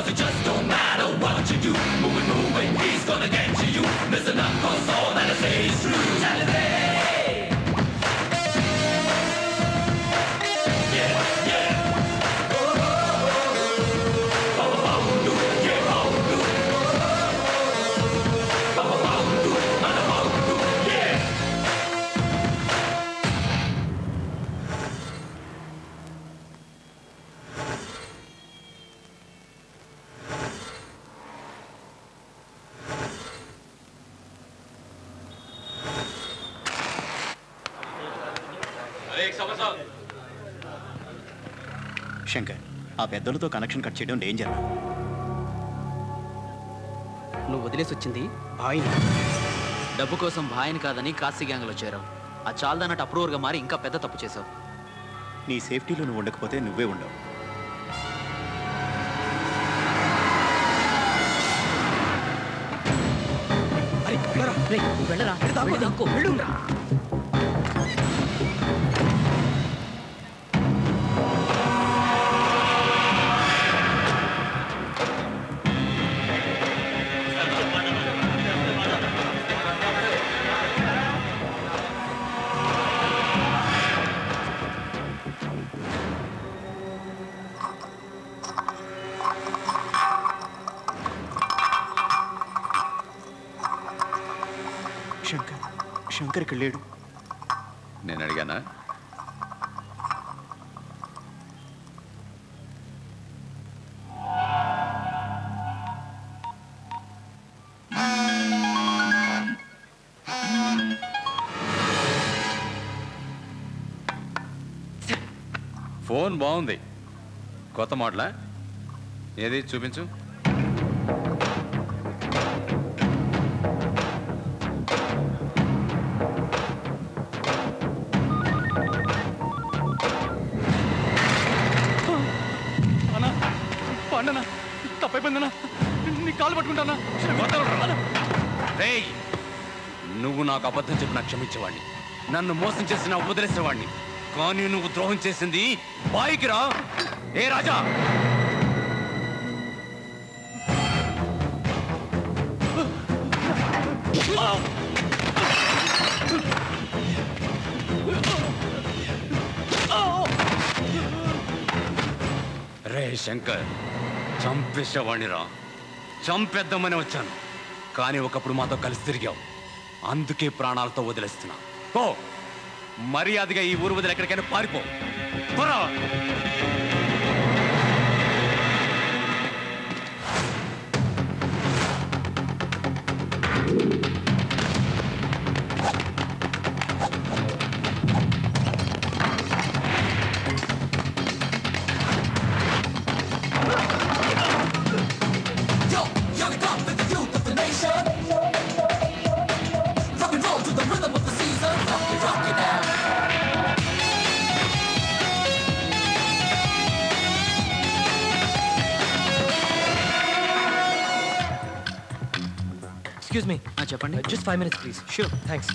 it just don't matter what you do. Moving, moving, he's gonna get to you. Listen up, cause all that I say is true. Saturday. Yeah, yeah. Oh, oh, oh. Oh, oh, do, yeah, oh, do. Oh, oh, do, oh, oh, do, yeah. Shankar ఆ పెద్దలతో connection cut చేయడం danger నువ్వు వదిలేసి వచ్చింది బాయిని డబ్బు కోసం భాయని కాదని కాశీ గ్యాంగ్లో చేరావు ఆ చాలదన్నట్టు అప్రూవర్గా మారి ఇంకా పెద్ద తప్పు చేసావు నీ సేఫ్టీలో నువ్వు ఉండకపోతే నువ్వే ఉండవు అరే వెళ్ళరా రేయ్, నువ్వు వెళ్ళరా వెళ్ళి దాక్కో, వెళ్ళు. శంకర్ శంకర్ ఇక్కడ లేడు నేను అడిగానా ఫోన్ బాగుంది కొత్త మోడలా ఏది చూపించు అన్నా పండనా తప్పైపోయిందన్నా నీ కాలు పట్టుకుంటానా రేయ్ నువ్వు నాకు అబద్ధం చెప్పిన క్షమించేవాడిని నన్ను మోసం చేసిన వదిలేసేవాడిని కానీ నువ్వు ద్రోహం చేసింది బాయికి రా ఏ రాజా రే శంకర్ చంపేసేవాడిని రా చంపేద్దామని వచ్చాను కానీ ఒకప్పుడు మాతో కలిసి తిరిగావు అందుకే ప్రాణాలతో వదిలేస్తున్నా ఓ మర్యాదగా ఈ ఊరు వదిలి ఎక్కడికైనా పారిపో పోరా. Yo, young gun with the youth of the nation. Rock and roll to the rhythm of the season. Rock it, rock it now. Excuse me చెప్పండి just five minutes please sure thanks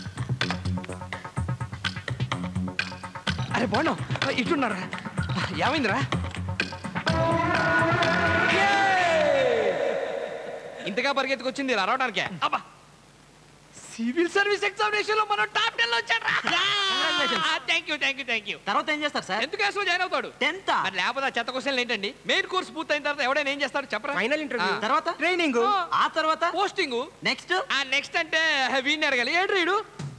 అరే బాగున్నావు ఇటున్నారా ఏమైందిరా ఇంతగా పరిగెత్తుకొచ్చింది ఇలా రావడానికే అబ్బా civil service examination లో మనం top ten లో వచ్చాడు thank you thank you thank you తర్వాత ఏం చేస్తారు సార్ ఎందుకు క్లాస్ లో జాయిన్ అవుతాడు టెన్త్ మరి లేకపోతే ఆ చెత్త క్వశ్చన్లు ఏంటండి మెయిన్ కోర్స్ పూర్తయిన తర్వాత ఎవడైనా ఏం చేస్తాడు చెప్పరా ఫైనల్ ఇంటర్వ్యూ తర్వాత ట్రైనింగ్ ఆ తర్వాత పోస్టింగ్ నెక్స్ట్ ఆ నెక్స్ట్ అంటే వీడిని అడగాలి ఏంటి రీడు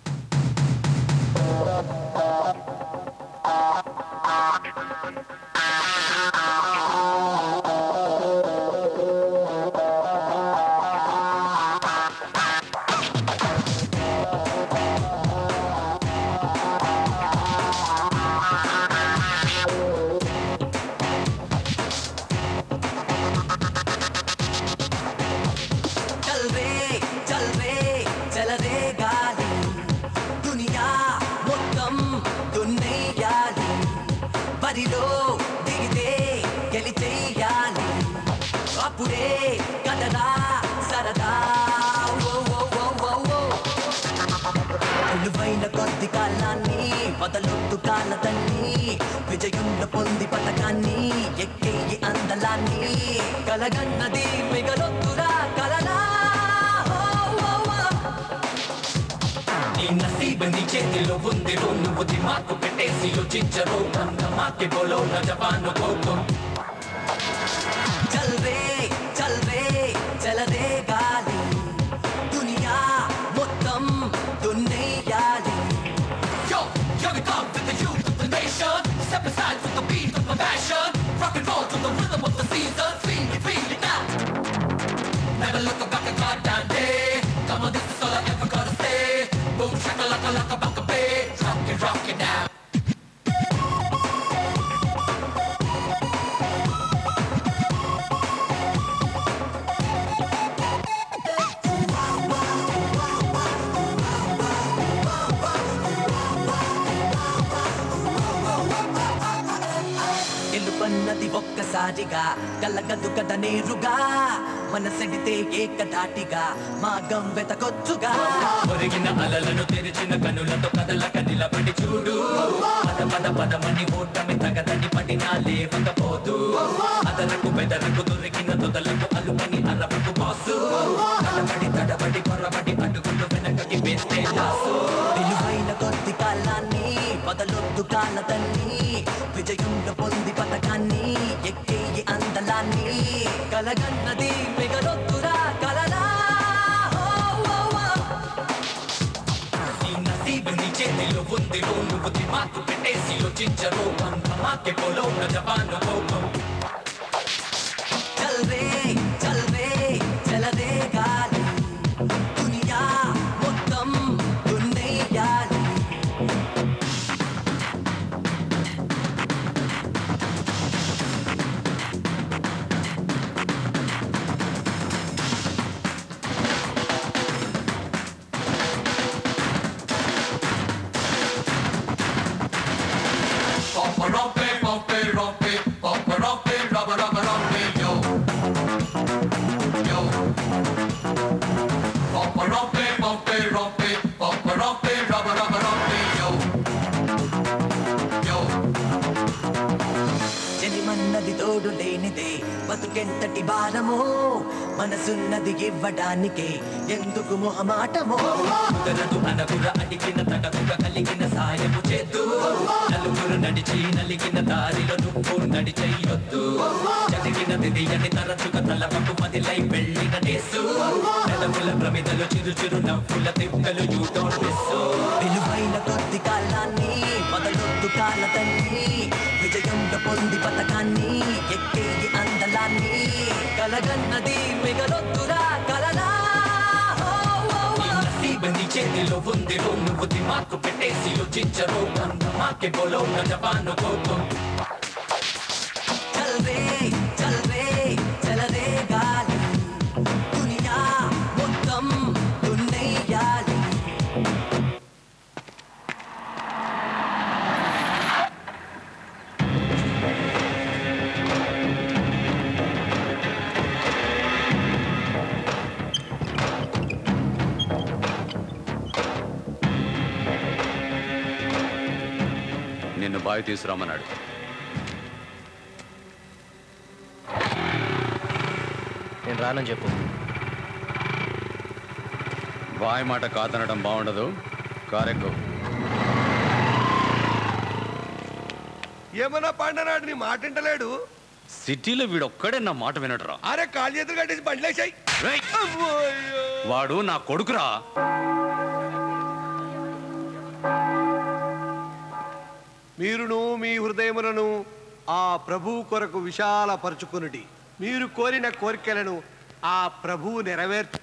చల్ రే చల్ రే చల రే గాలి దునియా మొత్తం దున్నేయాలి బరిలో దిగితే గెలిచేయాలి అప్పుడే కదరా సరదా ఓ ఓ ఓ ఓ ఓ విలువైన కొద్ది కాలాన్ని వదలొద్దు కాలదన్ని విజయుండ పొంది పథకాన్ని ఎక్కేయి అందల కాలాన్ని కలగన్నది మిగలొద్దురా కలలా ఓ, ఓ, ఓ. నీ నసీబు నీ చేతిలో ఉంది రో నువ్వు దిమాకు పెట్టేసి యోచించరు మాకి బోలో నా జపాను కోకం చల్ రే చల్ రే చలదే గాలి దునియా మొత్తం దున్నేయాలి Yo, here we come with the youth of the nation. Step aside with the beat of my passion. Rock and roll to the rhythm of the season. Feel it, feel it now. Never look back a goddamn day. Come on, this is all I ever gotta say. Boom, shaka, laka, laka, baka, bay. Rock it, rock it now. గెలుపన్నది ఒక్కసారిగా కలగదు కద నేరుగా మనసెడితే ఏకదాటిగా మాగం వెతకొచ్చుగా ఒరిగిన అలలను తెరిచిన కనులతో కదలక నిలబడి చూడు పద పద పదమని ఓటమి తగదని పడినా లేవకపోదు అదలకు బెదరకు దొరికిన తొదలకు అలుమని అరవకు బాసు తడబడి తడబడి కొరబడి అడుగులు వెనకకి వేస్తే లాసు విలువైన కొద్ది కాలాన్ని వదలొద్దు కాల తల్లి విజయంలో పొంది పథకాన్ని ఎక్కేయి అందలాన్ని కలగన్నది మిగలొద్దురా కలలా ఓ, ఓ, ఓ. నీ నసీబు నీ చేతిలో ఉంది రో నువ్వు దిమాకు పెట్టేసి యోచించరు మాకే పోలో నా జవాను కోపం చల్ రే చల్ రే చలదే గాలి దునియా మొత్తం దున్నేయాలి Pompa rompe, pompe, rompe, pompa rompe, rubber, rubber, rompe, yo. Yo. Pompa rompe, pompe, rompe, pompa rompe, rubber, rubber, rompe, yo. Yo. జనిమన్నది తోడు లేనిదే బతుకెంతటి భారమో మనసున్నది ఇవ్వడానికే ఎందుకు మొహమాటమో కుదరదు అనగుర అడిగిన తగదుగ కలిగిన సాయము చేద్దు నలుగురు నడిచి నలిగిన దారిలో నువ్వు నడిచేయొద్దు చదివిన విధియని తరచుగా తలపకు మదిలై వెళ్ళిన డేసు పెదవుల ప్రమిదలు చిరు చిరు నవ్వుల తిప్పలు యూ డోంట్ మిస్ విలువైన కొద్ది కాలాన్ని మొదలొద్దు కాల తల్లి విజయంలో పొంది పథకాన్ని ఎక్కేయి అందలాన్ని కలగన్నది మిగలొద్దురా కలలా ఓ, ఓ, ఓ. నసీబు నీ చేతిలో ఉంది రో నువ్వు దిమాకు పెట్టేసి యోచించరు మాకే బోలో నా జపాను కోపం చల్ రే చల్ రే చలదే గాలి దునియా మొత్తం దున్నేయాలి నిన్ను బావి తీసుకురామన్నాడు నేను రానని చెప్పు బావి మాట కాదనడం బాగుండదు కారెక్కు ఏమన్నా పండనాడు నీ మాట వింటలేడు సిటీలో వీడొక్కడే నా మాట వినడురా అరే కాలు చేతులు కట్టేసి బండ్లేసాయి రేయ్! వాడు నా కొడుకురా మీరును మీ హృదయములను ఆ ప్రభు కొరకు విశాలపరుచుకునుడి మీరు కోరిన కోరికలను ఆ ప్రభు నెరవేర్చు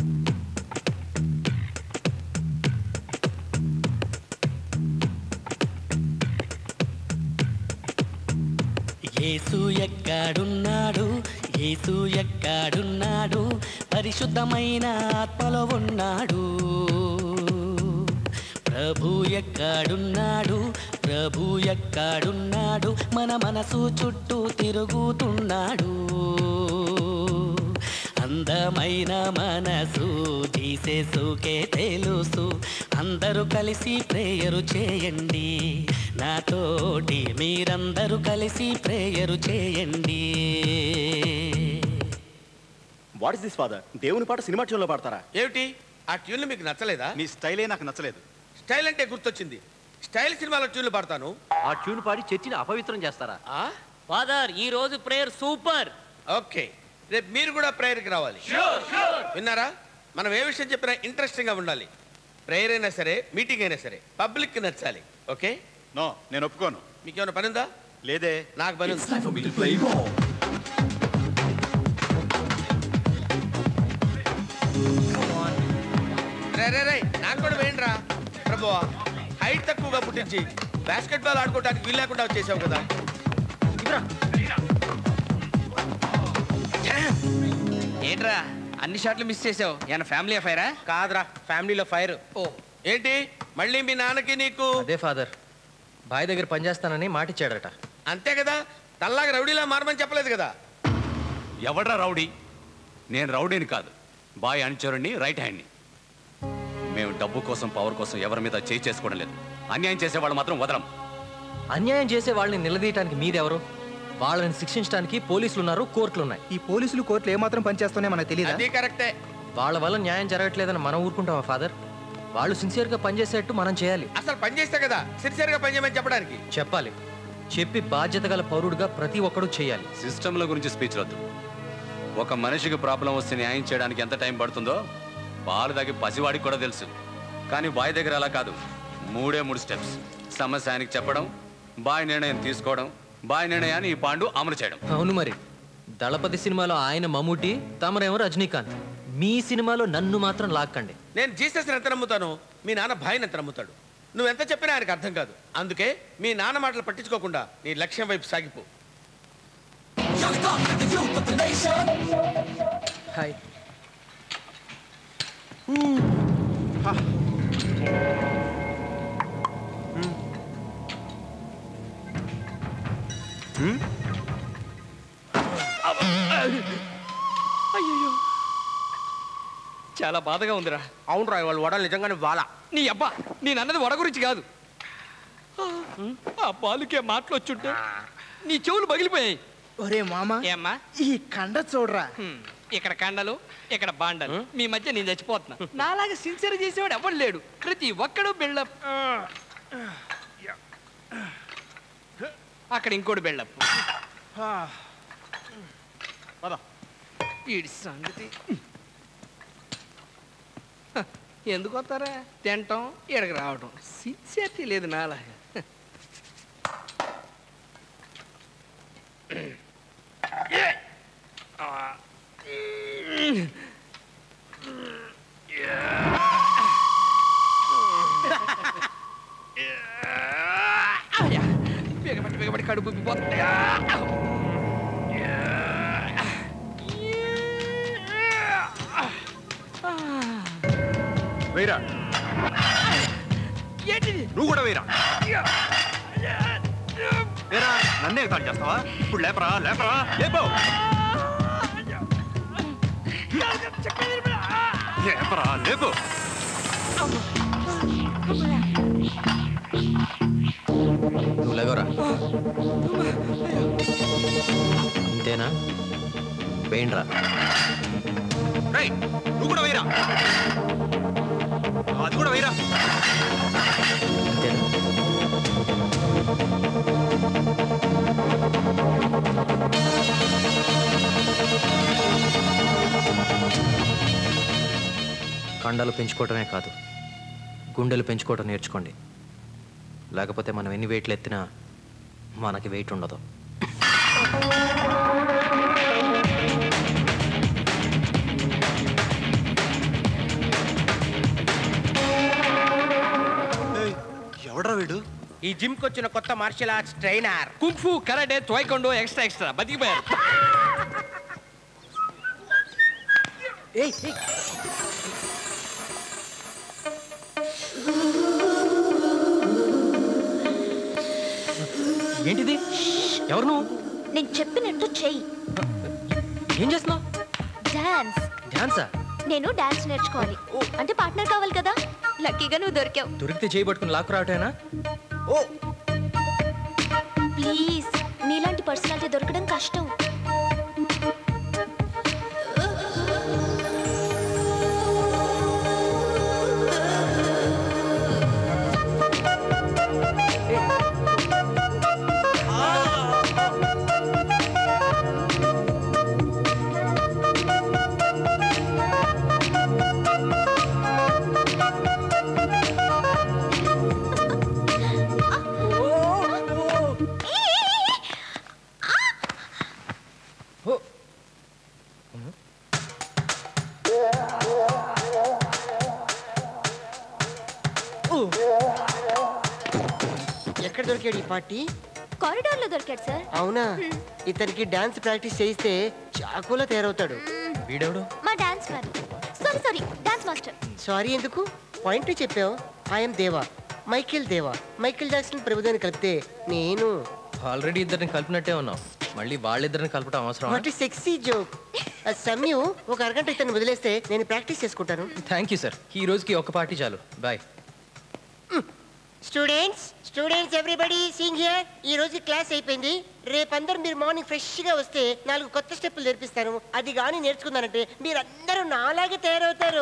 యేసు ఎక్కడున్నాడు యేసు ఎక్కడున్నాడు పరిశుద్ధమైన ఆత్మలో ఉన్నాడు ప్రభు ఎక్కడున్నాడు ప్రభు ఎక్కడున్నాడు మన మనసు చుట్టూ తిరుగుతున్నాడు అందమైన మనసు జీసేసుకే తెలుసు అందరూ కలిసి ప్రేయరు చేయండి నాతోటి మీరందరూ కలిసి ప్రేయరు చేయండి వాట్ ఇస్ దిస్ ఫాదర్ దేవుని పాట సినిమా ట్యూన్లో పాడతారా ఏమిటి ఆ ట్యూన్లు మీకు నచ్చలేదా మీ స్టైలే నాకు నచ్చలేదు స్టైల్ అంటే గుర్తొచ్చింది స్టైల్ సినిమాలో ట్యూన్లు పాడతాను ఆ ట్యూన్ పాడి చర్చిని అపవిత్రం చేస్తారా ఆ? ఫాదర్ ఈ రోజు ప్రేయర్ సూపర్ ఓకే రేపు మీరు కూడా ప్రేయర్కి రావాలి విన్నారా మనం ఏ విషయం చెప్పినా ఇంట్రెస్టింగ్గా ఉండాలి ప్రేయర్ అయినా సరే మీటింగ్ అయినా సరే పబ్లిక్కి నచ్చాలి ఓకే నో నేను ఒప్పుకోను మీకేమైనా పని ఉందా లేదే నాకు పని ఉంది Time for me to play ball. రే రే రే నాకు కూడా వేయండి రా ప్రభువా హైట్ తక్కువగా పుట్టించి బాస్కెట్ బాల్ ఆడుకోవడానికి వీలు లేకుండా వచ్చేసావు కదా ఏంట్రా అన్ని షాట్లు మిస్ చేసావు ఏమైనా ఫ్యామిలీ అఫైరా కాదురా ఫ్యామిలీలో ఫైర్ ఓ ఏంటి మళ్ళీ మీ నాన్నకి నీకు అదే ఫాదర్ బాయ్ దగ్గర పనిచేస్తానని మాటిచ్చాడట అంతే కదా తల్లాగా రౌడీలా మారమని చెప్పలేదు కదా ఎవడ్రా రౌడీ నేను రౌడీని కాదు బాయ్ అనుచరుణ్ణి రైట్ హ్యాండ్ని మేము డబ్బు కోసం పవర్ కోసం ఎవరి మీద చేయి చేసుకోవడం లేదు అన్యాయం చేసేవాళ్ళు మాత్రం వదలం అన్యాయం చేసే వాళ్ళని నిలదీయటానికి మీరెవరు వాళ్ళని శిక్షించడానికి పోలీసులు ఉన్నారు కోర్టులు ఉన్నాయి ఈ పోలీసులు కోర్టులు ఏమాత్రం పనిచేస్తున్నాయో మనకు తెలియదు అది కరెక్టే వాళ్ళ వల్ల న్యాయం జరగట్లేదని మనం ఊరుకుంటామా ఫాదర్ వాళ్ళు సిన్సియర్గా పనిచేసేట్టు మనం చేయాలి అసలు పని చేస్తే కదా సిన్సియర్గా పని చేయమని చెప్పడానికి చెప్పాలి చెప్పి బాధ్యత గల పౌరుడిగా ప్రతి ఒక్కరూ చేయాలి సిస్టంల గురించి స్పీచ్ వద్దు ఒక మనిషికి ప్రాబ్లం వస్తే న్యాయం చేయడానికి ఎంత టైం పడుతుందో పాలు తాగి పసివాడికి కూడా తెలుసు కానీ బాయ్ దగ్గర అలా కాదు మూడే మూడు స్టెప్స్ సమస్య ఆయనకి చెప్పడం బాయ్ నిర్ణయం తీసుకోవడం బాయ్ నిర్ణయాన్ని ఈ పాండు అమలు చేయడం అవును మరి దళపతి సినిమాలో ఆయన మమ్ముటి తమరేమో రజనీకాంత్ మీ సినిమాలో నన్ను మాత్రం లాక్కండి నేను జీసస్ ఎంత నమ్ముతాను మీ నాన్న భాయిని ఎంత నమ్ముతాడు నువ్వు ఎంత చెప్పినా ఆయనకు అర్థం కాదు అందుకే మీ నాన్న మాటలు పట్టించుకోకుండా నీ లక్ష్యం వైపు సాగిపో Young thug with the youth of the nation. Hi అయ్యో చాలా బాధగా ఉందిరా అవును రా వాళ్ళు వడలు నిజంగానే వాలా నీ అబ్బా నేను అన్నది వడ గురించి కాదు ఆ పాలుకే మాటలు వచ్చుంటే నీ చెవులు పగిలిపోయాయి ఒరే మామ ఏమ్మా ఈ కండ చూడరా హ్మ్, ఇక్కడ కండలు ఇక్కడ బాండలు మీ మధ్య నేను చచ్చిపోతున్నా నాలాగా సిన్సియర్ చేసేవాడు ఎవడు లేడు ప్రతి ఒక్కడు బిల్డప్ అక్కడ ఇంకోటి బిల్డప్ పద వీడి సంగతి హ, ఎందుకు వస్తారా తింటాం ఇక్కడికి రావడం సిన్సియర్టీ లేదు నాలాగా అయ్యా, బిగబట్టి బిగబట్టి కడుపు ఉబ్బిపోతుంది. వేరా ఏంటిది నువ్వు కూడా వేరా వేరా నన్నే కాల్ చేస్తావా ఇప్పుడు లేపరా లేపరా లేపో లేపరా లేపు నువ్వు లేవరా అంతేనా వేయండిరా రేయ్, నువ్వు కూడా వేరా అది కూడా వేరా అంతేనా కండలు పెంచుకోవటమే కాదు గుండెలు పెంచుకోవటం నేర్చుకోండి లేకపోతే మనం ఎన్ని వెయిట్లు ఎత్తినా మనకి వెయిట్ ఉండదు ఎవడ్రా వీడు ఈ జిమ్ కి వచ్చిన కొత్త martial arts trainer kung fu karate taekwondo extra extra బతికిపోయారు ఏయ్ ఏయ్ ఏంటిది ఎవరు నువ్వు నేను చెప్పినట్టు చెయ్యి ఏం చేస్తున్నావు డాన్స్ డాన్సా నేను డాన్స్ నేర్చుకోవాలి అంటే పార్ట్నర్ కావాలి కదా లక్కీగా నువ్వు దొరికావు దొరికితే చేయి పట్టుకుని లాక్కు రావటేనా ప్లీజ్ నీలాంటి పర్సనాలిటీ దొరకడం కష్టం దొరికాడు ఈ పార్టీ కారిడార్ లో దొరికాడు సార్ అవునా ఇతనికి డాన్స్ ప్రాక్టీస్ చేయిస్తే చాకులా తయారవుతాడు వీడెవడు మా dance man sorry sorry dance master sorry ఎందుకు పాయింట్ చెప్పావు I'm Deva Michael Deva Michael Jackson ప్రభుత్వాన్ని కలిపితే నేను ఆల్రెడీ ఇద్దరిని కలిపినట్టే ఉన్నాం మళ్ళీ వాళ్ళిద్దరిని కలపడం అవసరం వాట్ సెక్సీ జోక్ సమయం ఒక అరగంట ఇతను వదిలేస్తే నేను ప్రాక్టీస్ చేసుకుంటాను థ్యాంక్ యూ సార్ ఈ రోజుకి ఒక పార్టీ చాలు boy students students everybody sing here ఈ రోజు క్లాస్ అయిపోయింది రేపందరూ మీరు మార్నింగ్ ఫ్రెష్ గా వస్తే నాలుగు కొత్త స్టెప్పులు నేర్పిస్తాను అది కానీ నేర్చుకున్నారంటే మీరందరూ నాలాగే తయారవుతారు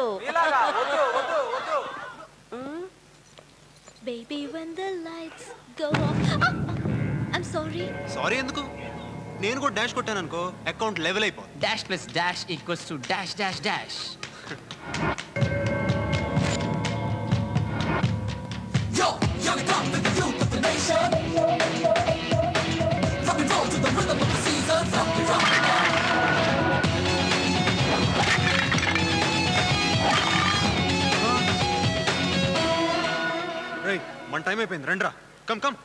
baby when the lights go off I'm sorry sorry ఎందుకు నేను కూడా డాష్ కొట్టాను అనుకో అకౌంట్ లెవెల్ అయిపోతుంది dash plus dash equals to dash dash dash Yo, young and dumb with the youth of the nation. Rock and roll to the rhythm of the season. Rock and rock. రేయ్ మన time అయిపోయింది రండ్రా come come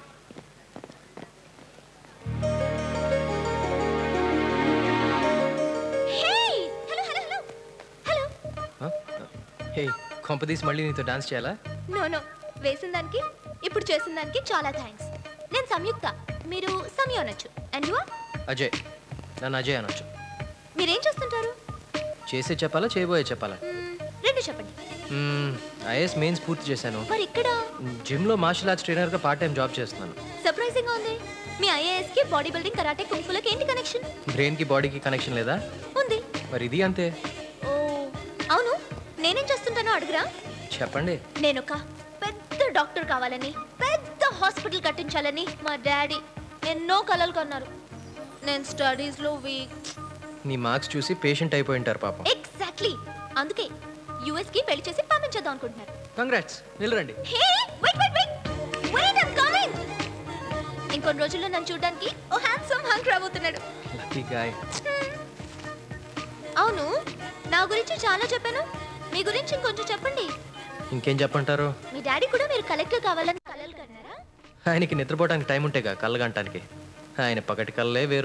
hey hello hello hello hello hey కొంపదీసి మళ్ళీ నీతో dance చేయాలా no no వేసిన దానికి ఇప్పుడు చేసిన దానికి చాలా థ్యాంక్స్ నేను సంయుక్త మీరు సమయ అనొచ్చు అండ్ యు అజయ్ నన్ను అజయ్ అనొచ్చు మీరేం చేస్తుంటారు చేసే చెప్పాలా చేయబోయే చెప్పాలా మ్మ్, రెండు చెప్పండి ఐఎస్ మెయిన్స్ పూర్తి చేశాను మరి ఇక్కడ జిమ్లో మార్షల్ ఆర్ట్స్ ట్రైనర్గా పార్ట్ టైం జాబ్ చేస్తున్నాను సర్ప్రైజింగ్ గా ఉంది మీ ఐఏఎస్ కి బాడీ బిల్డింగ్ కరాటే కుంఫులకి ఏంటి కనెక్షన్ బ్రెయిన్కి బాడీకి కనెక్షన్ లేదా ఉంది మరి ఇది అంతే ఓ అవును నేనేం చేస్తుంటానో అడుగురా చెప్పండి నేను ఒక పెద్ద డాక్టర్ కావాలని పెద్ద హాస్పిటల్ కట్టించాలని మా డాడీ ఎన్నో కలలు కన్నారు నేను స్టడీస్ లో వీక్ నీ మార్క్స్ చూసి పేషెంట్ అయిపోయి ఉంటారు పాపం ఎగ్జాక్ట్లీ అందుకే యుఎస్ కి పెళ్లి చేసి పంపించేద్దాం అనుకుంటున్నారు కంగ్రాట్స్ నిలరండి hey wait wait wait wait I'm coming ఇంకొన్ని రోజుల్లో నన్ను చూడడానికి ఓ హ్యాండ్సమ్ హంక్ రాబోతున్నాడు లక్కీ గాయ్ అవును నా గురించి చాలా చెప్పాను మీ గురించి ఇంకొంచెం చెప్పండి ఇంకేం చెప్పంటారు మీ డాడీ కూడా మీరు కలెక్టర్ కావాలని కలలు కన్నారా ఆయనకి నిద్రపోవడానికి టైం ఉంటేగా కళ్ళగంటానికి ఆయన పగటి కళ్ళే వేరు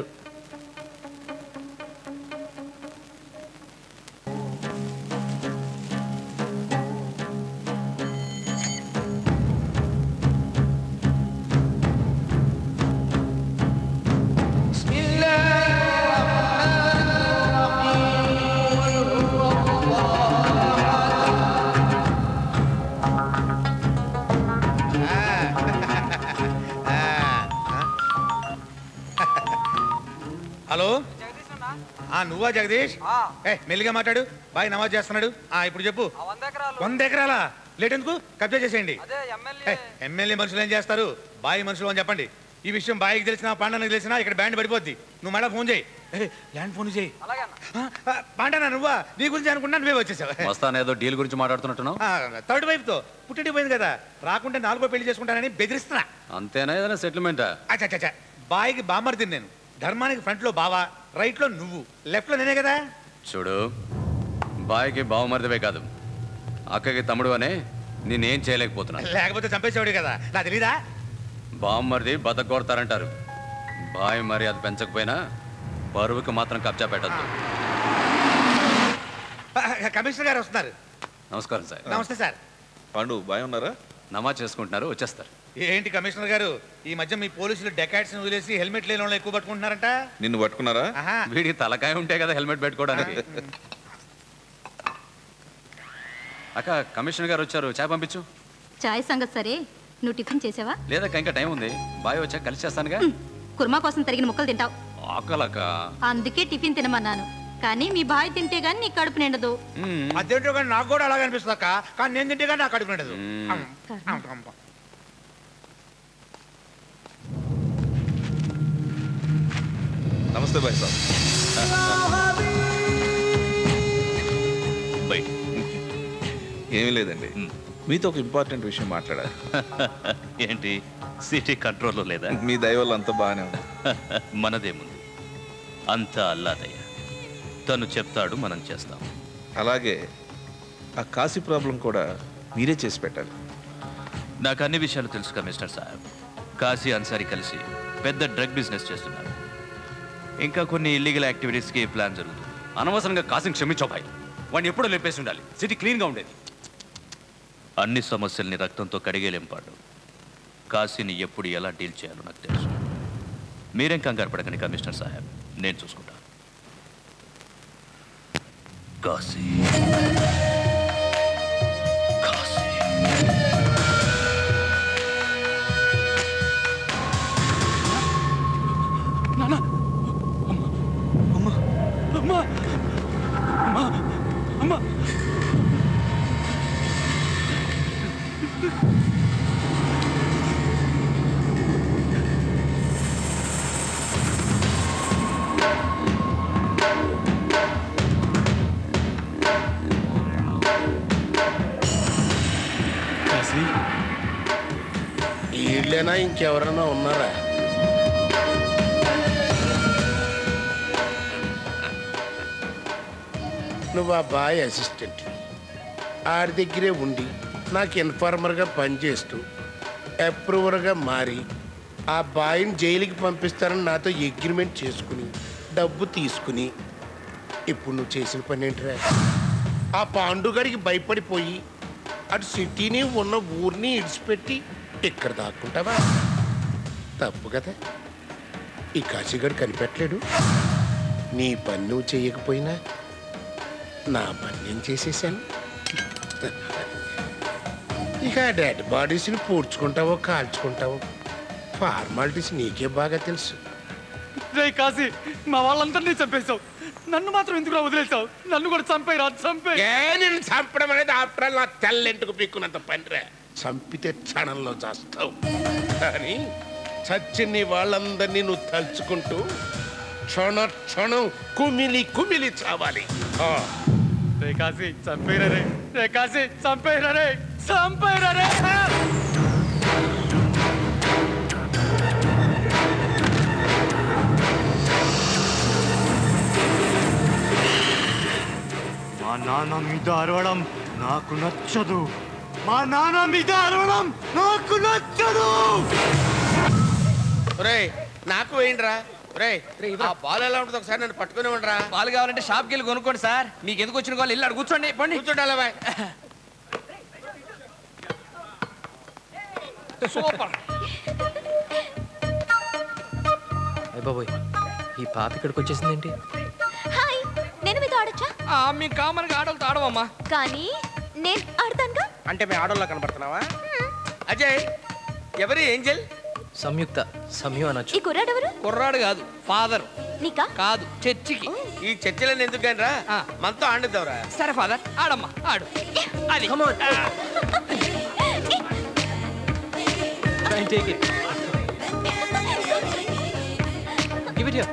హలో ఆ నువ్వా జగదీష్ ఏ మెల్లిగా మాట్లాడు బాయ్ నమాజ్ చేస్తున్నాడు ఆ ఇప్పుడు చెప్పు వంద ఎకరాలా లేట్ ఎందుకు కబ్జా చేసేయండి ఏ, ఎమ్మెల్యే మనుషులు ఏం చేస్తారు బాయ్ మనుషులు అని చెప్పండి ఈ విషయం బాయ్కి తెలిసినా పాండనకి తెలిసినా ఇక్కడ బ్యాండ్ పడిపోద్ది నువ్వు మళ్ళీ ఫోన్ చేయి ఏ, ల్యాండ్ ఫోన్ చేయి ఆ, ఆ, పాండనా నువ్వా నీ గురించి అనుకున్నా నువ్వే వచ్చేసావు వస్తాను ఏదో డీల్ గురించి మాట్లాడుతున్నట్టున్నావు ఆ, థర్డ్ వైఫ్తో పుట్టింటి పోయింది కదా రాకుంటే నాలుగో పెళ్లి చేసుకుంటానని బెదిరిస్తున్నా అంతేనా ఏదైనా సెటిల్మెంటా అచ్చా బాయ్కి బామ్మర్ది నేను ధర్మానికి ఫ్రంట్లో బావా రైట్లో నువ్వు లెఫ్ట్లో నేనే కదా చూడు బాయ్కి బావమరిదివే కాదు అక్కకి తమ్ముడు అనే నేనేం చేయలేకపోతున్నాను లేకపోతే చంపేసేవాడు కదా నా తెలీదా బావమరిది బతకొడతారంటారు బాయ్ మర్యాద పెంచకపోయినా బరువుకి మాత్రం కబ్జా పెట్టద్దు ఆ, కమిషనర్ గారు వస్తున్నారు నమస్కారం సార్ నమస్తే సార్ పాండు బాయ్ ఉన్నారా నమాజ్ చేసుకుంటున్నారు వచ్చేస్తారు ఏంటి కమిషనర్ గారు ఈ మధ్య మీ పోలీసులు డెకాట్స్ వదిలేసి హెల్మెట్ లేని వాళ్ళు ఎక్కువ పట్టుకుంటున్నారంట నిన్ను పట్టుకున్నారా ఆహా. వీడికి తలకాయ ఉంటే కదా హెల్మెట్ పెట్టుకోవడానికి అక్క కమిషనర్ గారు వచ్చారు చాయ్ పంపించు చాయ్ సంగతి సరే నువ్వు టిఫిన్ చేసావా లేదా ఇంకా టైం ఉంది బాయ్ వచ్చాక కలిసి చేస్తానుగా కుర్మా కోసం తరిగిన ముక్కలు తింటావు ఆకలక్క అందుకే టిఫిన్ తినమన్నాను కానీ మీ బాయ్ తింటే గానీ నీ కడుపు నిండదు అదేంటో కానీ నాకు కూడా అలాగే అనిపిస్తుంది అక్క కానీ నేను తింటే కానీ నాకు కడుపు నిండదు అమ్మ, అమ్మ, అమ్మ. నమస్తే భాయ్ సాబ్ బై ఏమీ లేదండి మీతో ఒక ఇంపార్టెంట్ విషయం మాట్లాడాలి ఏంటి సిటీ కంట్రోల్లో లేదా మీ దయ వల్ల అంతా బాగానే ఉంది మనదేముంది అంతా అల్లాదయ్య తను చెప్తాడు మనం చేస్తాం అలాగే ఆ కాశీ ప్రాబ్లం కూడా మీరే చేసి పెట్టాలి నాకు అన్ని విషయాలు తెలుసుగా మిస్టర్ సాహెబ్ కాశీ అన్సారీ కలిసి పెద్ద డ్రగ్ బిజినెస్ చేస్తున్నారు ఇంకా కొన్ని ఇల్లీగల్ యాక్టివిటీస్కి ప్లాన్ జరుగుతుంది అనవసరంగా కాసిని క్షమించావు భాయ్ వాడిని ఎప్పుడో లేపేసి ఉండాలి సిటీ క్లీన్గా ఉండేది అన్ని సమస్యల్ని రక్తంతో కడిగేలేం పాడు కాశీని ఎప్పుడు ఎలా డీల్ చేయాలో నాకు తెలుసు మీరేం కంగారు పడకండి కమిషనర్ సాహెబ్ నేను చూసుకుంటా కాశీ నాన్న అమ్మా అమ్మా అమ్మా అమ్మా అమ్మా కాశీ వీళ్ళైనా ఇంకెవరైనా ఉన్నారా నువ్వు ఆ బాయ్ అసిస్టెంట్ ఆడి దగ్గరే ఉండి నాకు ఇన్ఫార్మర్గా పనిచేస్తూ అప్రూవర్గా మారి ఆ బాయ్ని జైలుకి పంపిస్తానని నాతో అగ్రిమెంట్ చేసుకుని డబ్బు తీసుకుని ఇప్పుడు నువ్వు చేసిన పని ఏంట్రా ఆ పాండుగాడికి భయపడిపోయి అటు సిటీని ఉన్న ఊరిని ఇడిచిపెట్టి ఇక్కడ దాక్కుంటావా తప్పు కదా ఈ కాశీగాడు కనిపెట్టలేడు నీ పని నువ్వు చేయకపోయినా నా పని నేను చేసేసాను ఇక డెడ్ బాడీస్ని పూడ్చుకుంటావో కాల్చుకుంటావో ఫార్మాలిటీస్ నీకే బాగా తెలుసు రే కాశీ మా వాళ్ళందరినీ చంపేశావు నన్ను మాత్రం ఎందుకు వదిలేసావు నన్ను కూడా చంపేరా చంపే ఏ నేను చంపడం అనేది ఆఫ్టర్ ఆల్ నా తెల్లెంటుకు పీక్కున్నంత పనిరా చంపితే క్షణంలో చేస్తావు కానీ చచ్చిన నీ వాళ్ళందరినీ నువ్వు తలుచుకుంటూ క్షణ క్షణం కుమిలి కుమిలి చావాలి ఆ. రే కాశీ చంపేరా రే రే కాశీ చంపేరా రే చంపేరా రే మా నాన్న మీద అరవడం నాకు నచ్చదు మా నాన్న మీద అరవడం నాకు నచ్చదు ఒరేయ్ నాకు వేయండిరా ఒరేయ్ ఆ బాల్ ఎలా ఉంటుంది ఒకసారి నన్ను పట్టుకుని ఉండరా పాలు కావాలంటే షాప్కి వెళ్ళి కొనుక్కోండి సార్ మీకు ఎందుకు వచ్చిన వాళ్ళు ఇల్లు అక్కడ కూర్చోండి పండి కూర్చోండి బాయ్ సూపర్ అయ్య బాబోయ్ ఈ పాప ఇక్కడికి వచ్చేసింది ఏంటి హాయ్ నేను మీతో ఆడొచ్చా మేము కామన్గా ఆడవాళ్ళతో ఆడవమ్మా కానీ నేను ఆడతానుగా అంటే మీ ఆడోళ్ళ కనపడుతున్నావా అజయ్ ఎవరి ఏంజల్ సంయుక్త సమయం అనొచ్చు ఈ కుర్రాడు ఎవరు కుర్రాడు కాదు ఫాదర్ నీకా కాదు చర్చికి ఈ చర్చలను ఎందుకు కానీ రా మనతో ఆడిద్దాంరా సరే ఫాదర్ ఆడమ్మా ఆడు అది Try and take it. Give it here.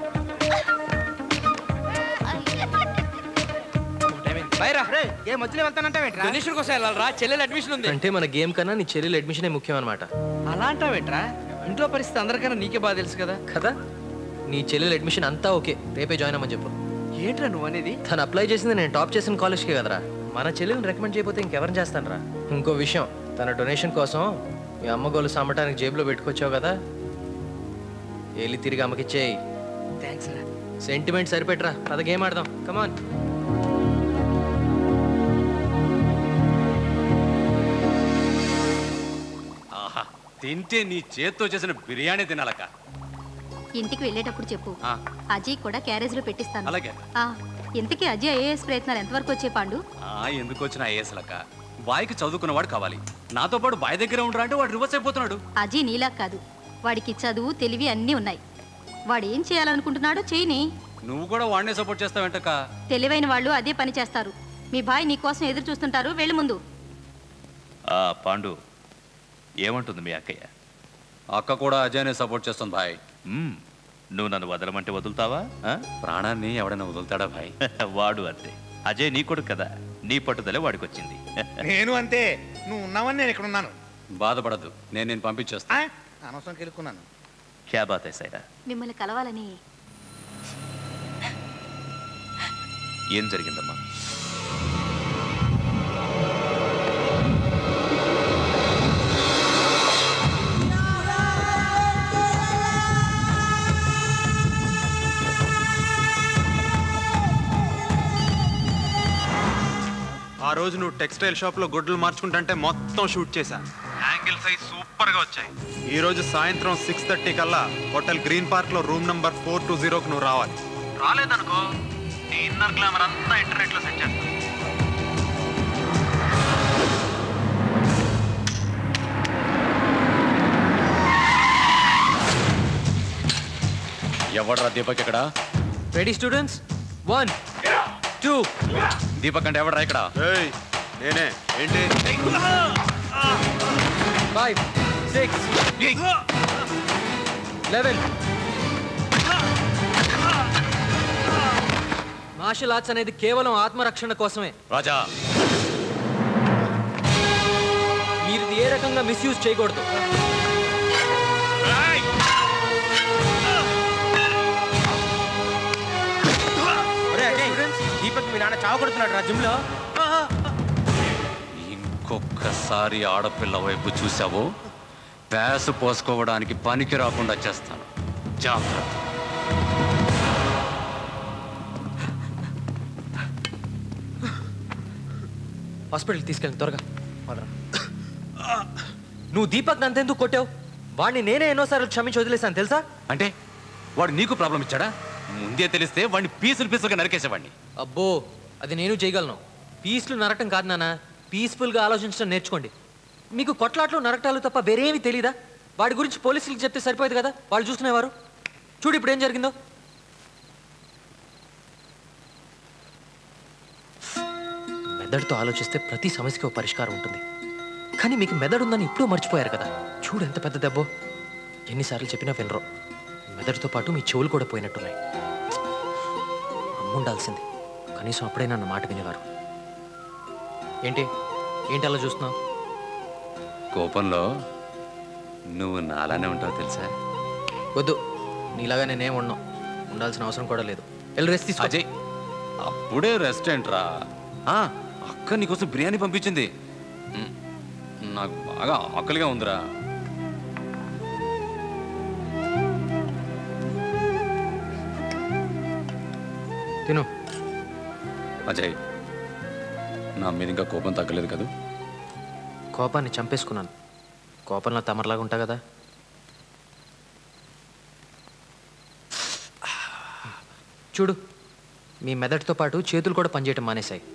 Baira ఏ మధ్యలో వెళ్తానంటావేంట్రా డొనేషన్ కోసం వెళ్ళాలరా చెల్లెలు అడ్మిషన్ ఉంది అంటే మన గేమ్ కన్నా నీ చెల్లెలు అడ్మిషనే ముఖ్యం అనమాట అలా అంటావేట్రా ఇంట్లో పరిస్థితి అందరికన్నా నీకే బాగా తెలుసు కదా కదా నీ చెల్లెలు అడ్మిషన్ అంతా ఓకే రేపే జాయిన్ అవ్వమని చెప్పు ఏంట్రా నువ్వు అనేది తను అప్లై చేసింది నేను టాప్ చేసిన కాలేజ్కే కదరా మన చెల్లెని రికమెండ్ చేయకపోతే ఇంకెవరిని చేస్తానరా ఇంకో విషయం తన డొనేషన్ కోసం మీ అమ్మ గోలు సమ్మటానికి జేబులో పెట్టుకొచ్చావు కదా వెళ్ళి తిరిగి అమ్మకిచ్చేయి థ్యాంక్స్ రా సెంటిమెంట్ సరిపెట్టరా పద గేమ్ ఆడదాం కమాన్ ఆహా తింటే నీ చేత్తో చేసిన బిర్యానీ తినాలక ఇంటికి వెళ్ళేటప్పుడు చెప్పు ఆ. అజయ్ కూడా క్యారేజ్ లో పెట్టిస్తాను అలాగే. ఆ, ఇంతకీ అజయ్ ఐఏఎస్ ప్రయత్నాలు ఎంతవరకు వచ్చే పాండు ఆ, ఎందుకు వచ్చిన ఐఏఎస్లక బాయ్కి చదువుకున్నవాడు కావాలి నాతో పాటు బాయ్ దగ్గర ఉండరా అంటే వాడు రివర్స్ అయిపోతున్నాడు అజయ్ నీలా కాదు వాడికి చదువు తెలివి అన్నీ ఉన్నాయి వాడు ఏం చేయాలనుకుంటున్నాడో చేయని నువ్వు కూడా వాడినే సపోర్ట్ చేస్తావంటక్క తెలివైన వాళ్ళు అదే పని చేస్తారు మీ భాయ్ నీ కోసం ఎదురు చూస్తుంటారు వెళ్ళి ముందు ఆ పాండు ఏమంటుంది మీ అక్కయ్య అక్క కూడా అజయ్నే సపోర్ట్ చేస్తుంది భాయ్ మ్మ్. నువ్వు నన్ను వదలమంటే వదులుతావా ఆ? ప్రాణాన్ని ఎవడైనా వదులుతాడా భాయ్ వాడు అంతే అజయ్ నీ కొడుకు కదా నీ పట్టుదలే వాడికి వచ్చింది నేను అంతే నువ్వు ఉన్నావని నేను ఇక్కడ ఉన్నాను బాధపడద్దు నేను నేను పంపించేస్తా అనవసరం కెలుక్కున్నాను క్యా బాత్ హై సైరా మిమ్మల్ని కలవాలని ఏం జరిగిందమ్మా రోజు నువ్వు టెక్స్టైల్ షాప్లో గుడ్లు మార్చుకుంటుంటే మొత్తం షూట్ చేశా యాంగిల్స్ అయి సూపర్గా వచ్చాయి ఈ రోజు సాయంత్రం సిక్స్ థర్టీ కల్లా హోటల్ గ్రీన్ పార్క్లో రూమ్ నంబర్ ఫోర్ టూ జీరోకి నువ్వు రావాలి రాలేదనుకో నీ ఇన్నర్ గ్లామర్ అంతా ఇంటర్నెట్లో సెట్ చేస్తాను ఎవడ్రా దీపక్ ఇక్కడ ready students one two Deepak అంటే ఎవడ్రా ఇక్కడ నేనే ఏంటి five six eleven martial arts అనేది కేవలం ఆత్మరక్షణ కోసమే రాజా మీరు ఇది ఏ రకంగా మిస్యూజ్ చేయకూడదు దీపక్ మీ నాన్న చావు కొడుతున్నాడు రా జిమ్ లో ఇంకొకసారి ఆడపిల్ల వైపు చూసావో ప్యాసు పోసుకోవడానికి పనికి రాకుండా చేస్తాను జాగ్రత్త హాస్పిటల్కి తీసుకెళ్ళి త్వరగా నువ్వు దీపక్ అంతెందుకు కొట్టావు వాడిని నేనే ఎన్నోసార్లు క్షమించి వదిలేశాను తెలుసా అంటే వాడు నీకు ప్రాబ్లం ఇచ్చాడా ముందే తెలిస్తే వాడిని పీసులు పీసులుగా నరికేసేవాడిని అబ్బో అది నేను చేయగలను పీస్లు నరకటం కాదు నాన్న పీస్ఫుల్గా ఆలోచించడం నేర్చుకోండి మీకు కొట్లాట్లు నరకటాలు తప్ప వేరేమీ తెలీదా వాడి గురించి పోలీసులకు చెప్తే సరిపోయేది కదా వాళ్ళు చూసుకునేవారు చూడు ఇప్పుడు ఏం జరిగిందో మెదడుతో ఆలోచిస్తే ప్రతి సమస్యకి ఒక పరిష్కారం ఉంటుంది కానీ మీకు మెదడు ఉందని ఇప్పుడు మర్చిపోయారు కదా చూడు ఎంత పెద్ద దెబ్బో ఎన్నిసార్లు చెప్పినా వినరు మెదడుతో పాటు మీ చెవులు కూడా పోయినట్టున్నాయి అమ్ముండాల్సింది కనీసం అప్పుడైనా నా మాట వినేవారు ఏంటి ఏంటి అలా చూస్తున్నావు కోపంలో నువ్వు నాలానే ఉంటావు తెలుసా వద్దు నీలాగా నేనేం ఉన్నావు ఉండాల్సిన అవసరం కూడా లేదు వెళ్ళి రెస్ట్ తీసుకో అజయ్ అప్పుడే రెస్టారెంట్ రా ఆ, అక్క నీకోసం బిర్యానీ పంపించింది మ్, నాకు బాగా ఆకలిగా ఉందిరా తిను అజయ్ నా మీద ఇంకా కోపం తగ్గలేదు కదా కోపాన్ని చంపేసుకున్నాను కోపంలో తమరలాగా ఉంటా కదా చూడు మీ మెదడుతో పాటు చేతులు కూడా పనిచేయటం మానేశాయి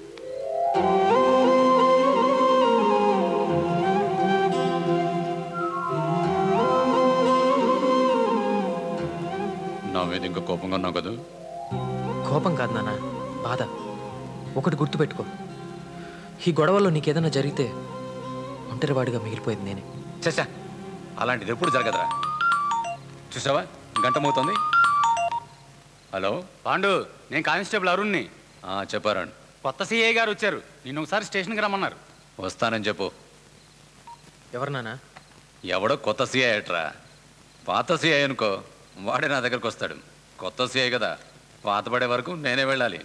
నా మీద ఇంకా కోపంగా ఉన్నావు కదా కోపం కాదు నాన్న బాధ ఒకటి గుర్తుపెట్టుకో ఈ గొడవలో నీకేదైనా జరిగితే ఒంటరివాడిగా మిగిలిపోయింది నేనే చచ్చా అలాంటిది ఎప్పుడు జరగదురా చూసావా గంట మోతుంది హలో పాండు నేను కానిస్టేబుల్ అరుణ్ని ఆ, చెప్పారండి కొత్త సిఐ గారు వచ్చారు నిన్ను ఒకసారి స్టేషన్కి రమ్మన్నారు వస్తానని చెప్పు ఎవరు నాన్న ఎవడో కొత్త సీఐ అట్రా పాత సీఐ అనుకో వాడే నా దగ్గరకు వస్తాడు కొత్త సీఐ కదా పాత పడే వరకు నేనే వెళ్ళాలి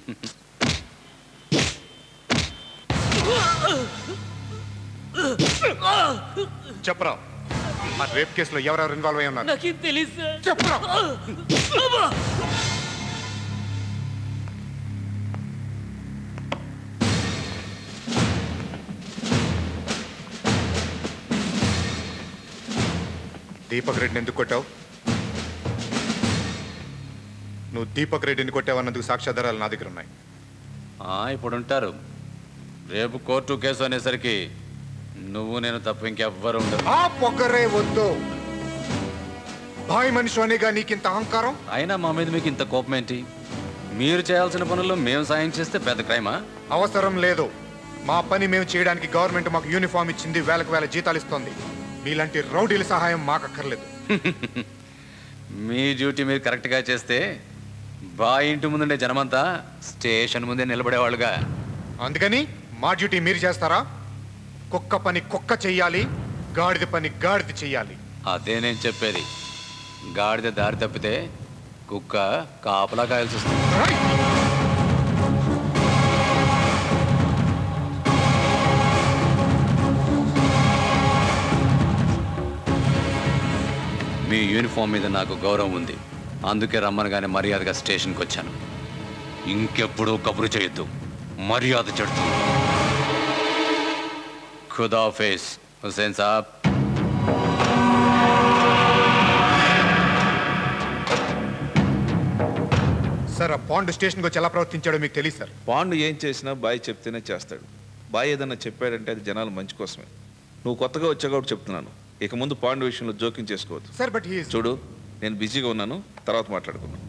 చెప్పరా ఆ రేప్ కేసులో ఎవరెవరు ఇన్వాల్వ్ అయి ఉన్నారు నాకేం తెలియదు సార్ చెప్పురా దీపక్ రెడ్డిని ఎందుకు కొట్టావు నువ్వు దీపక్ రెడ్డిని కొట్టావన్నందుకు సాక్ష్యాధారాలు నా దగ్గర ఉన్నాయి ఆ, ఇప్పుడు ఉంటారు రేపు కోర్టు కేసు అనేసరికి నువ్వు నేను తప్ప ఇంకెవ్వరు ఉండరు ఆ పొగరే వద్దు భాయ్ మనిషి అనేగా నీకింత అహంకారం అయినా మా మీద మీకు ఇంత కోపం ఏంటి మీరు చేయాల్సిన పనుల్లో మేము సాయం చేస్తే పెద్ద క్రైమా అవసరం లేదు మా పని మేము చేయడానికి గవర్నమెంట్ మాకు యూనిఫామ్ ఇచ్చింది వేలకు వేల జీతాలు ఇస్తోంది మీలాంటి రౌడీల సహాయం మాకు అక్కర్లేదు మీ డ్యూటీ మీరు కరెక్ట్గా చేస్తే బా ఇంటి ముందుండే జనమంతా స్టేషన్ ముందే నిలబడేవాళ్ళుగా అందుకని మా డ్యూటీ మీరు చేస్తారా కుక్క పని కుక్క చెయ్యాలి గాడిద పని గాడిద చెయ్యాలి అదే నేను చెప్పేది గాడిద దారి తప్పితే కుక్క కాపలా కాయాల్సి వస్తుంది మీ యూనిఫామ్ మీద నాకు గౌరవం ఉంది అందుకే రమ్మనగానే మర్యాదగా స్టేషన్కి వచ్చాను ఇంకెప్పుడు కబురు చేయొద్దు మర్యాద చెడుతుంది खुदाफिज हुसैन साहब సార్ ఆ పాండ్ స్టేషన్కి వచ్చి ఎలా ప్రవర్తించాడో మీకు తెలియదు సార్ పాండు ఏం చేసినా బాయ్ చెప్తేనే చేస్తాడు బాయ్ ఏదన్నా చెప్పాడంటే అది జనాల మంచి కోసమే నువ్వు కొత్తగా వచ్చా కాబట్టి చెప్తున్నాను ఇక ముందు పాండు విషయంలో జోక్యం చేసుకోవద్దు సార్ బట్ హీ చూడు నేను బిజీగా ఉన్నాను తర్వాత మాట్లాడుకుందాం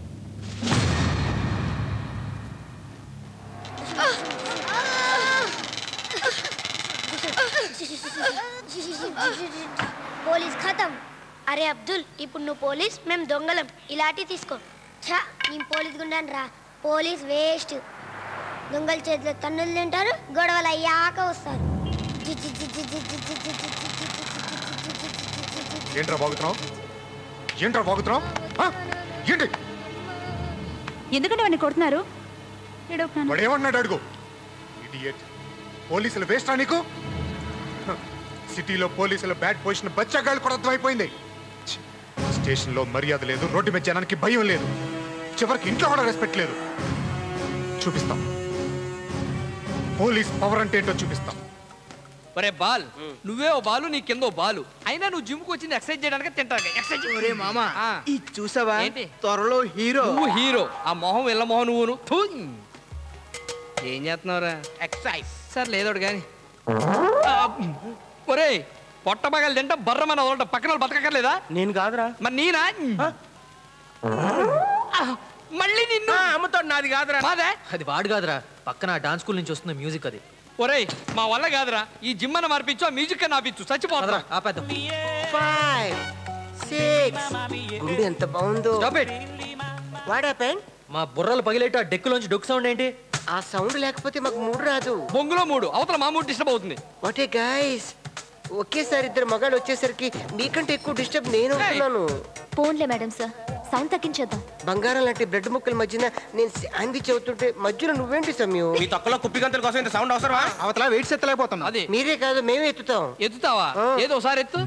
పోలీస్ ఖతం అరే అబ్దుల్ ఇప్పుడు నువ్వు పోలీస్ మేము దొంగలం ఇలాంటి తీసుకో ఛా నేను పోలీస్ గుండాను రా పోలీస్ వేస్ట్ దొంగల చేతిలో తన్నులు తింటారు గొడవలు అయ్యాక వస్తారు జి జి జి జి జి జి జి జి జి జి జి జి. ఏంట్రా బాగుతున్నావు ఏంట్రా బాగుతున్నావు ఆ? ఏంటి ఎందుకంటే వాడిని కొడుతున్నారు ఏడవకు వాడు ఏమన్నాడు అడుగు ఇడియట్ పోలీసులు వేస్టా నీకు హ, సిటీలో పోలీసుల బ్యాడ్ పొజిషన్ బచ్చగాళ్ళు కూడా అర్థమైపోయింది ఛీ, స్టేషన్లో మర్యాద లేదు రోడ్డు మీద జనానికి భయం లేదు చివరికి ఇంట్లో కూడా రెస్పెక్ట్ లేదు చూపిస్తాం పోలీస్ పవర్ అంటే ఏంటో చూపిస్తాం ఒరే బాల్ నువ్వే ఓ బాలు నీ కింద ఓ బాలు అయినా నువ్వు జిమ్ కు వచ్చింది ఎక్సర్సైజ్ చేయడానికి తింటాను ఎక్సర్సైజ్ ఒరే మామ ఈ చూసావా ఏంటి త్వరలో హీరో నువ్వు హీరో ఆ మొహం ఇళ్ళ మొహం నువ్వును థూ. ఏం చేస్తున్నావురా ఎక్సర్సైజ్ సార్ లేదోడు కానీ ఒరే పొట్ట పగలు తింటా బర్రమని వదలట పక్కన వాళ్ళు బతకక్కర్లేదా నేను కాదురా మరి నేనా ఆ, మళ్ళీ నిన్ను అమ్ముతాడు నాది కాదురా మాదే అది వాడు కాదురా పక్కన డాన్స్ స్కూల్ నుంచి వస్తున్న మ్యూజిక్ అది ఒరేయ్ మా వల్ల కాదురా ఈ జిమ్ అని మార్పించు ఆ మ్యూజిక్ అని ఆపించు చచ్చిపోతారా ఆపేద్దాం ఫైవ్ సిక్స్ గుండె ఎంత బాగుందో వాట్ హ్యాపెన్ మా బుర్రలు పగిలేట డెక్కులోంచి డొక్ సౌండ్ ఏంటి ఆ సౌండ్ లేకపోతే మాకు మూడు రాదు బొంగులో మూడు అవతల మా మూడు డిస్టర్బ్ అవుతుంది వాట్ ఏ గైస్ ఒకేసారి ఇద్దరు మగాళ్ళు వచ్చేసరికి మీకంటే ఎక్కువ డిస్టర్బ్ నేను అవుతున్నాను ఫోన్లే మేడం సార్ సౌండ్ తగ్గించేద్దాం బంగారం లాంటి బ్లడ్ ముక్కల మధ్యన నేను శాండ్విచ్ అవుతుంటే మధ్యలో నువ్వేంటి సమయం మీ తొక్కలో కుప్పి గంతల కోసం ఇంత సౌండ్ అవసరమా అవతల వెయిట్స్ ఎత్తలేకపోతున్నా అది మీరే కాదు మేమే ఎత్తుతాం ఎత్తుతావా ఏదో ఒకసారి ఎత్తు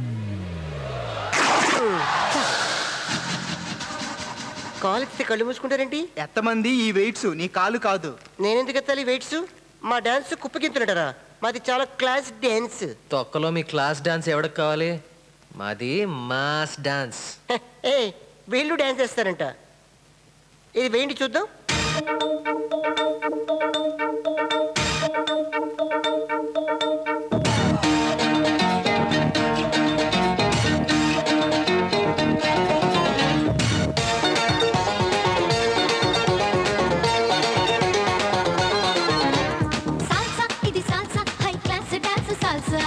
కాలు ఎత్తితే కళ్ళు మూసుకుంటారేంటి ఎంతమంది ఈ వెయిట్స్ నీ కాలు కాదు నేనెందుకు ఎత్తాలి వెయిట్స్ మా డాన్స్ కుప్పగింతున్నటారా మాది చాలా క్లాస్ డాన్స్ తొక్కలో మీ క్లాస్ డాన్స్ ఎవరికి కావాలి మాది మాస్ డాన్స్ ఏ వీళ్ళు డాన్స్ చేస్తారంట ఇది వేయండి చూద్దాం సాల్సా ఇది salsa high class dance salsa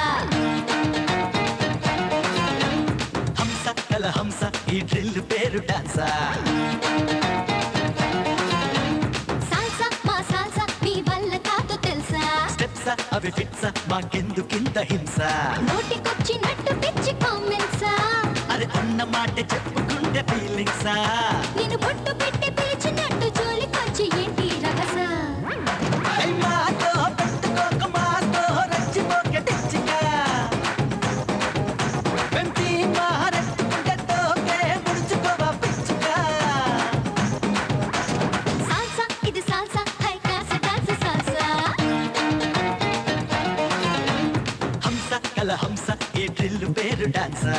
హంస కల హంస ఈ డ్రిల్ పేరు డాన్సా సాల్సా మా సాల్సా మీ వల్ల కాదు తెలుసా స్టెప్స్ అవి ఫిట్స్ మాకెందుకింత హింస నోటికొచ్చినట్టు పిచ్చి కామెంట్సా అరే అన్న మాట చెప్పుకుంటే ఫీలింగ్సా నేను బొట్టు పెట్టి పిలిచినట్టు జోలికొచ్చి ఏంటి రహసా మాతో పెట్టుకోక మాతో రెచ్చిపోక తెచ్చిగా వెంటి మారెత్తుకుంటే తోకే ముడుచుకోవా పిచ్చుగా సాల్సా ఇది salsa high class dance salsa హంస కల హంస ఈ డ్రిల్ పేరు డాన్సా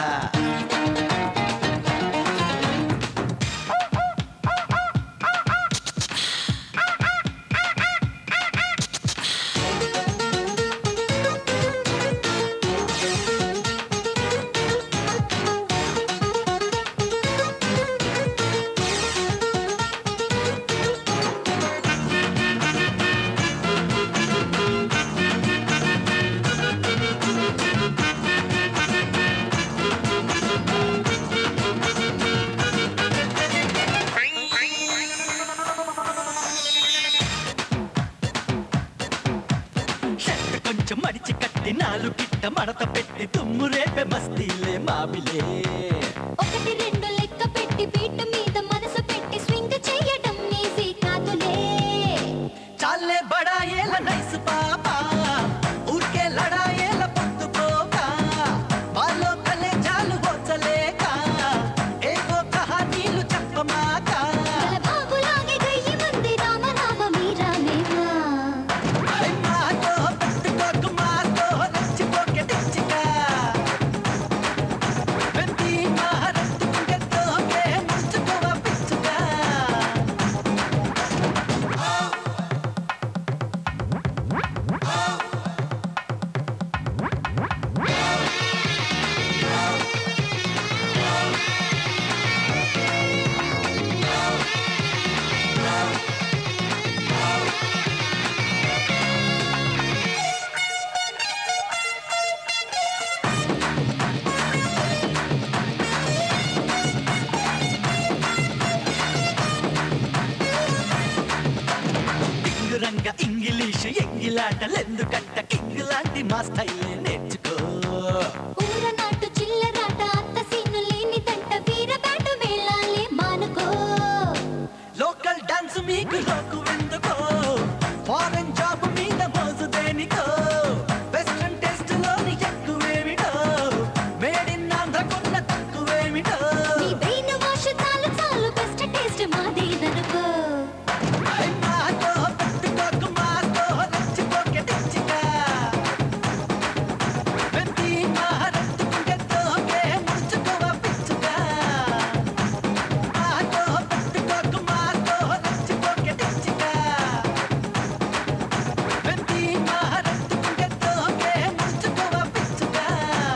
షర్ట్ కొంచెం మడిచి కట్టి నాలుగు గిట్ట మడత పెట్టి తుమ్ము రేపే మస్తీలే మామిలే ఒకటి రెండు లెక్క పెట్టి బీట్ మీద మనసు పెట్టి స్వింగ్ చేయడం ఈజీ కాదులే చాలే బడాయేల నైస్ పాప ఊరికే లడాయేల పొత్తుకోక వాళ్ళో కలే చాలు వచ్చలేక ఏవో కహానీలు చెప్పమాక బాబులాగే గయ్యి మంది రామ రామ మీరా మేమా మాతో పెట్టుకోక మాతో రెచ్చిపోకే రంగ ఇంగ్లీష్ ఎంగిలాటలెందుకంట కింగ్ లాంటి మా స్టైలే నేర్చుకో ఊరనాటు చిల్లరాట అత్త సీను లేనిదంట వీరబాటు వేళాలే మానుకో లోకల్ డాన్స్ మీకు లోకు ఎందుకో ఫారెన్ జాబ్ మీద మోజు దేనికో వెస్ట్రన్ టెస్ట్ లోని ఎక్కువేమిటో మేడ్ ఇన్ ఆంధ్ర కొన్న తక్కువేమిటో నీ బ్రెయిన్ వాష్ చాలు చాలు బెస్ట్ టేస్ట్ మాదేదనుకో మాతో పెట్టుకోకు మాతో రెచ్చిపోకే తెచ్చిగా వెంటి మహారత్తుకుంటే తోకే ముడుచుకోవ పిచ్చుగా మాతో పెట్టుకోకు మాతో రెచ్చిపోకే తెచ్చిగా వెంటి మహారత్తుకుంటే తోకే ముడుచుకోవ పిచ్చుగా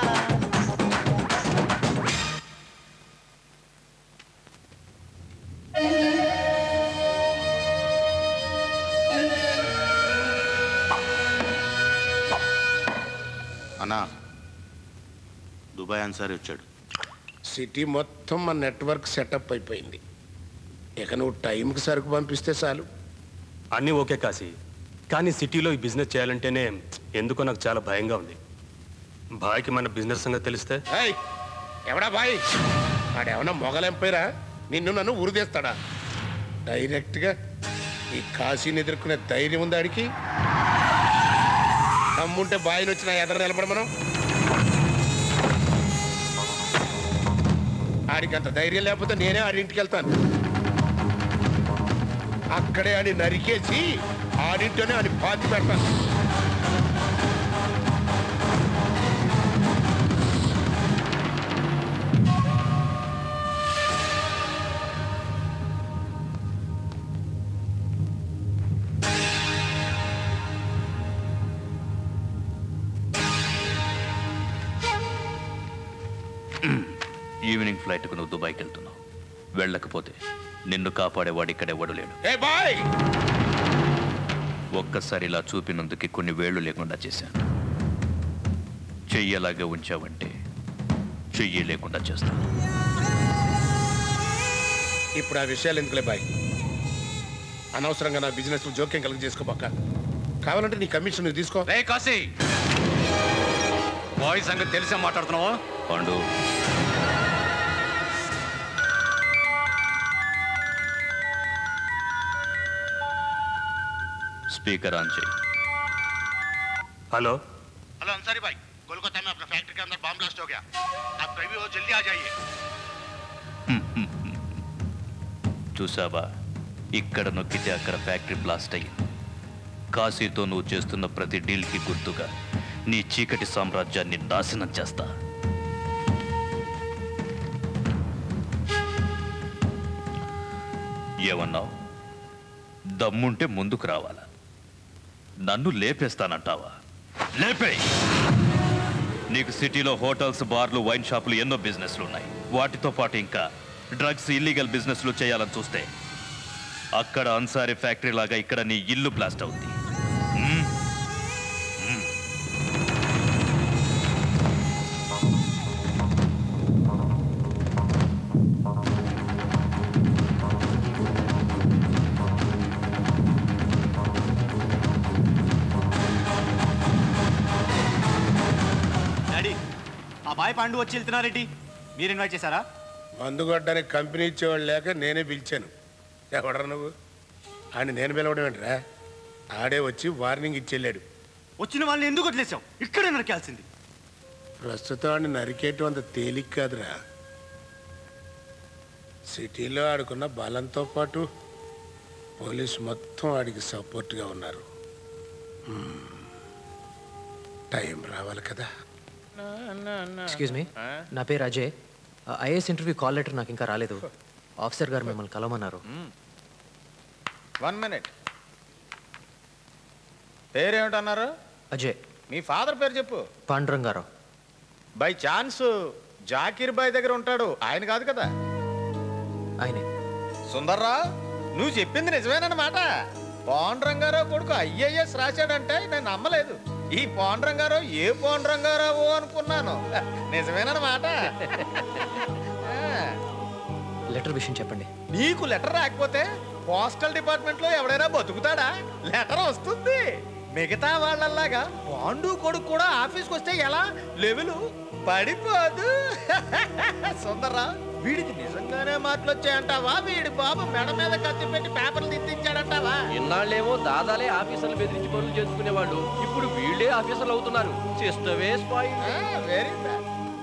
అన్నా దుబాయ్ అన్సారి వచ్చాడు సిటీ మొత్తం మన నెట్వర్క్ సెటప్ అయిపోయింది ఇక నువ్వు టైంకి సరుకు పంపిస్తే చాలు అన్నీ ఓకే కాశీ కానీ సిటీలో ఈ బిజినెస్ చేయాలంటేనే ఎందుకో నాకు చాలా భయంగా ఉంది బాయ్కి మన బిజినెస్ సంగతి తెలిస్తే ఏయ్ ఎవడా బాయ్ వాడేమన్నా మొగలెంపైరా నిన్ను నన్ను ఉరిదేస్తాడా డైరెక్ట్గా ఈ కాశీని ఎదుర్కొనే ధైర్యం ఉంది ఆడికి దమ్ముంటే బాయిని వచ్చిన ఎదర నిలబడ మనం ఆడికి అంత ధైర్యం లేకపోతే నేనే ఆడి ఇంటికి వెళ్తాను అక్కడే ఆడి నరికేసి ఆడింటోనే ఆడి పాతి పెడతాను ఈవినింగ్ ఫ్లైట్కు నువ్వు దుబాయ్కి వెళ్తున్నావు వెళ్ళకపోతే నిన్ను కాపాడేవాడు ఇక్కడ ఎవడు లేడు ఏ బాయ్ ఒక్కసారి ఇలా చూపినందుకు కొన్ని వేళ్లు లేకుండా చేశాను చెయ్యలాగే ఉంచావంటే చెయ్యి లేకుండా చేస్తాను ఇప్పుడు ఆ విషయాలు ఎందుకులే బాయ్ అనవసరంగా నా బిజినెస్ జోక్యం కలిగి చేసుకోబాక కావాలంటే నీ కమిషన్ నువ్వు తీసుకో రే కాశీ బాయ్ సంగతి తెలిసే మాట్లాడుతున్నావా పాండు स्पीकर ऑन चाहिए हेलो हेलो अंसारी भाई कोलकाता में अपना फैक्ट्री के अंदर बम ब्लास्ट हो गया आप कहीं भी हो जल्दी आ जाइए చూసావా ఇక్కడ నొక్కితే అక్కడ ఫ్యాక్టరీ బ్లాస్ట్ అయ్యింది కాశీతో నువ్వు చేస్తున్న ప్రతి డీల్కి గుర్తుగా నీ చీకటి సామ్రాజ్యాన్ని నాశనం చేస్తా ఏమన్నావు దమ్ముంటే ముందుకు రావాలా నన్ను లేపేస్తానంటావా లేపే నీకు సిటీలో హోటల్స్ బార్లు వైన్ షాపులు ఎన్నో బిజినెస్లు ఉన్నాయి వాటితో పాటు ఇంకా డ్రగ్స్ ఇల్లీగల్ బిజినెస్లు చేయాలని చూస్తే అక్కడ అన్సారీ ఫ్యాక్టరీ లాగా ఇక్కడ నీ ఇల్లు బ్లాస్ట్ అవుద్ది మ్మ్? మ్మ్. డాడీ ఆ బాయ్ పాండు వచ్చి వెళ్తున్నారేంటి మీరు ఇన్వైట్ చేశారా మందు కొట్టడానికి కంపెనీ ఇచ్చేవాళ్ళు లేక నేనే పిలిచాను ఎవడరా నువ్వు ఆయన నేను పిలవడం ఏంట్రా ఆడే వచ్చి వార్నింగ్ ఇచ్చెళ్ళాడు వచ్చిన వాళ్ళని ఎందుకు వదిలేసావు ఇక్కడే నరికాల్సింది ప్రస్తుతం ఆడిని నరికేయటం అంత తేలిక కాదురా సిటీలో ఆడుకున్న బలంతో పాటు పోలీస్ మొత్తం ఆడికి సపోర్ట్గా ఉన్నారు హ్మ్. టైం రావాలి కదా ఎక్స్క్యూజ్ మీ నా పేరు Ajay IAS interview call letter నాకు ఇంకా రాలేదు ఆఫీసర్ గారు మిమ్మల్ని కలవమన్నారు వన్ మినిట్ పేరేమిటన్నారు అజయ్ మీ ఫాదర్ పేరు చెప్పు పాండురంగారావు బై ఛాన్స్ జాకీర్ బాయ్ దగ్గర ఉంటాడు ఆయన కాదు కదా ఆయనే సుందర్రా నువ్వు చెప్పింది నిజమేనన్నమాట పాండురంగారావు కొడుకు ఐఏఎస్ రాశాడంటే నేను నమ్మలేదు ఈ పాండురంగారావు ఏ పాండురంగారావు అనుకున్నాను నిజమేనన్నమాట లెటర్ విషయం చెప్పండి నీకు లెటర్ రాకపోతే పోస్టల్ డిపార్ట్మెంట్ లో ఎవడైనా బతుకుతాడా లెటర్ వస్తుంది మిగతా వాళ్ళలాగా పాండు కొడుకు కూడా ఆఫీస్కి వస్తే ఎలా లెవెలు పడిపోదు సుందర్రా వీడికి నిజంగానే మార్కులు వచ్చాయంటావా వీడి బాబు మెడ మీద కత్తి పెట్టి పేపర్లు దిద్దించాడంటావా ఇన్నాళ్ళేమో దాదాలే ఆఫీసర్లు బెదిరించి పనులు చేసుకునేవాళ్ళు ఇప్పుడు వీళ్ళే ఆఫీసర్లు అవుతున్నారు సిస్టమే స్పాయిల్ వెరీ బ్యాడ్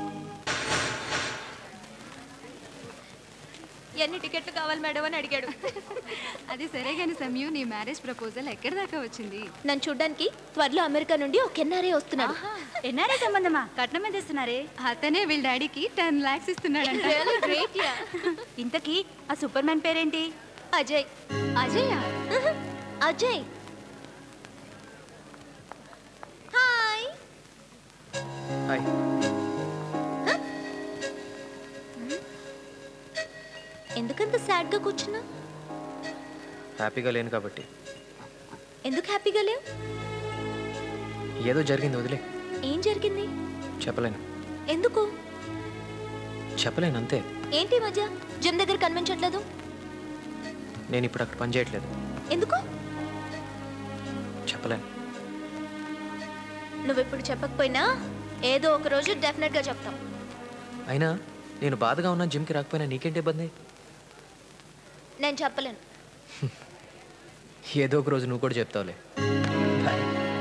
ఎన్ని టికెట్లు కావాలి మేడం అని అడిగాడు అది సరే కానీ సమయం నీ మ్యారేజ్ ప్రపోజల్ ఎక్కడి దాకా వచ్చింది నన్ను చూడ్డానికి త్వరలో అమెరికా నుండి ఒక ఎన్ఆర్ఏ వస్తున్నాడు ఎన్ఆర్ఐ సంబంధమా కట్నం ఎంత ఇస్తున్నారే అతనే వీళ్ళ డాడీకి టెన్ లాక్స్ ఇస్తున్నాడంట Really great, yeah. ఇంతకీ ఆ సూపర్ మ్యాన్ పేరేంటి అజయ్ అజయ్ అజయ్ హాయ్ హాయ్ ఎందుకంత సాడ్ గా కూర్చున్నా హ్యాపీగా లేను కాబట్టి ఎందుకు హ్యాపీగా లేవు ఏదో జరిగింది వదిలే ఏం జరిగింది చెప్పలేను ఎందుకు చెప్పలేను అంతే ఏంటి ఈ మధ్య జిమ్ దగ్గర కనిపించట్లేదు నేను ఇప్పుడు అక్కడ పని చేయట్లేదు ఎందుకు చెప్పలేను నువ్వు ఇప్పుడు చెప్పకపోయినా ఏదో ఒక రోజు డెఫినెట్ గా చెప్తాం అయినా నేను బాధగా ఉన్న జిమ్కి రాకపోయినా నీకేంటి ఇబ్బంది నేను చెప్పలేను ఏదో ఒక రోజు నువ్వు కూడా చెప్తావులే బాయ్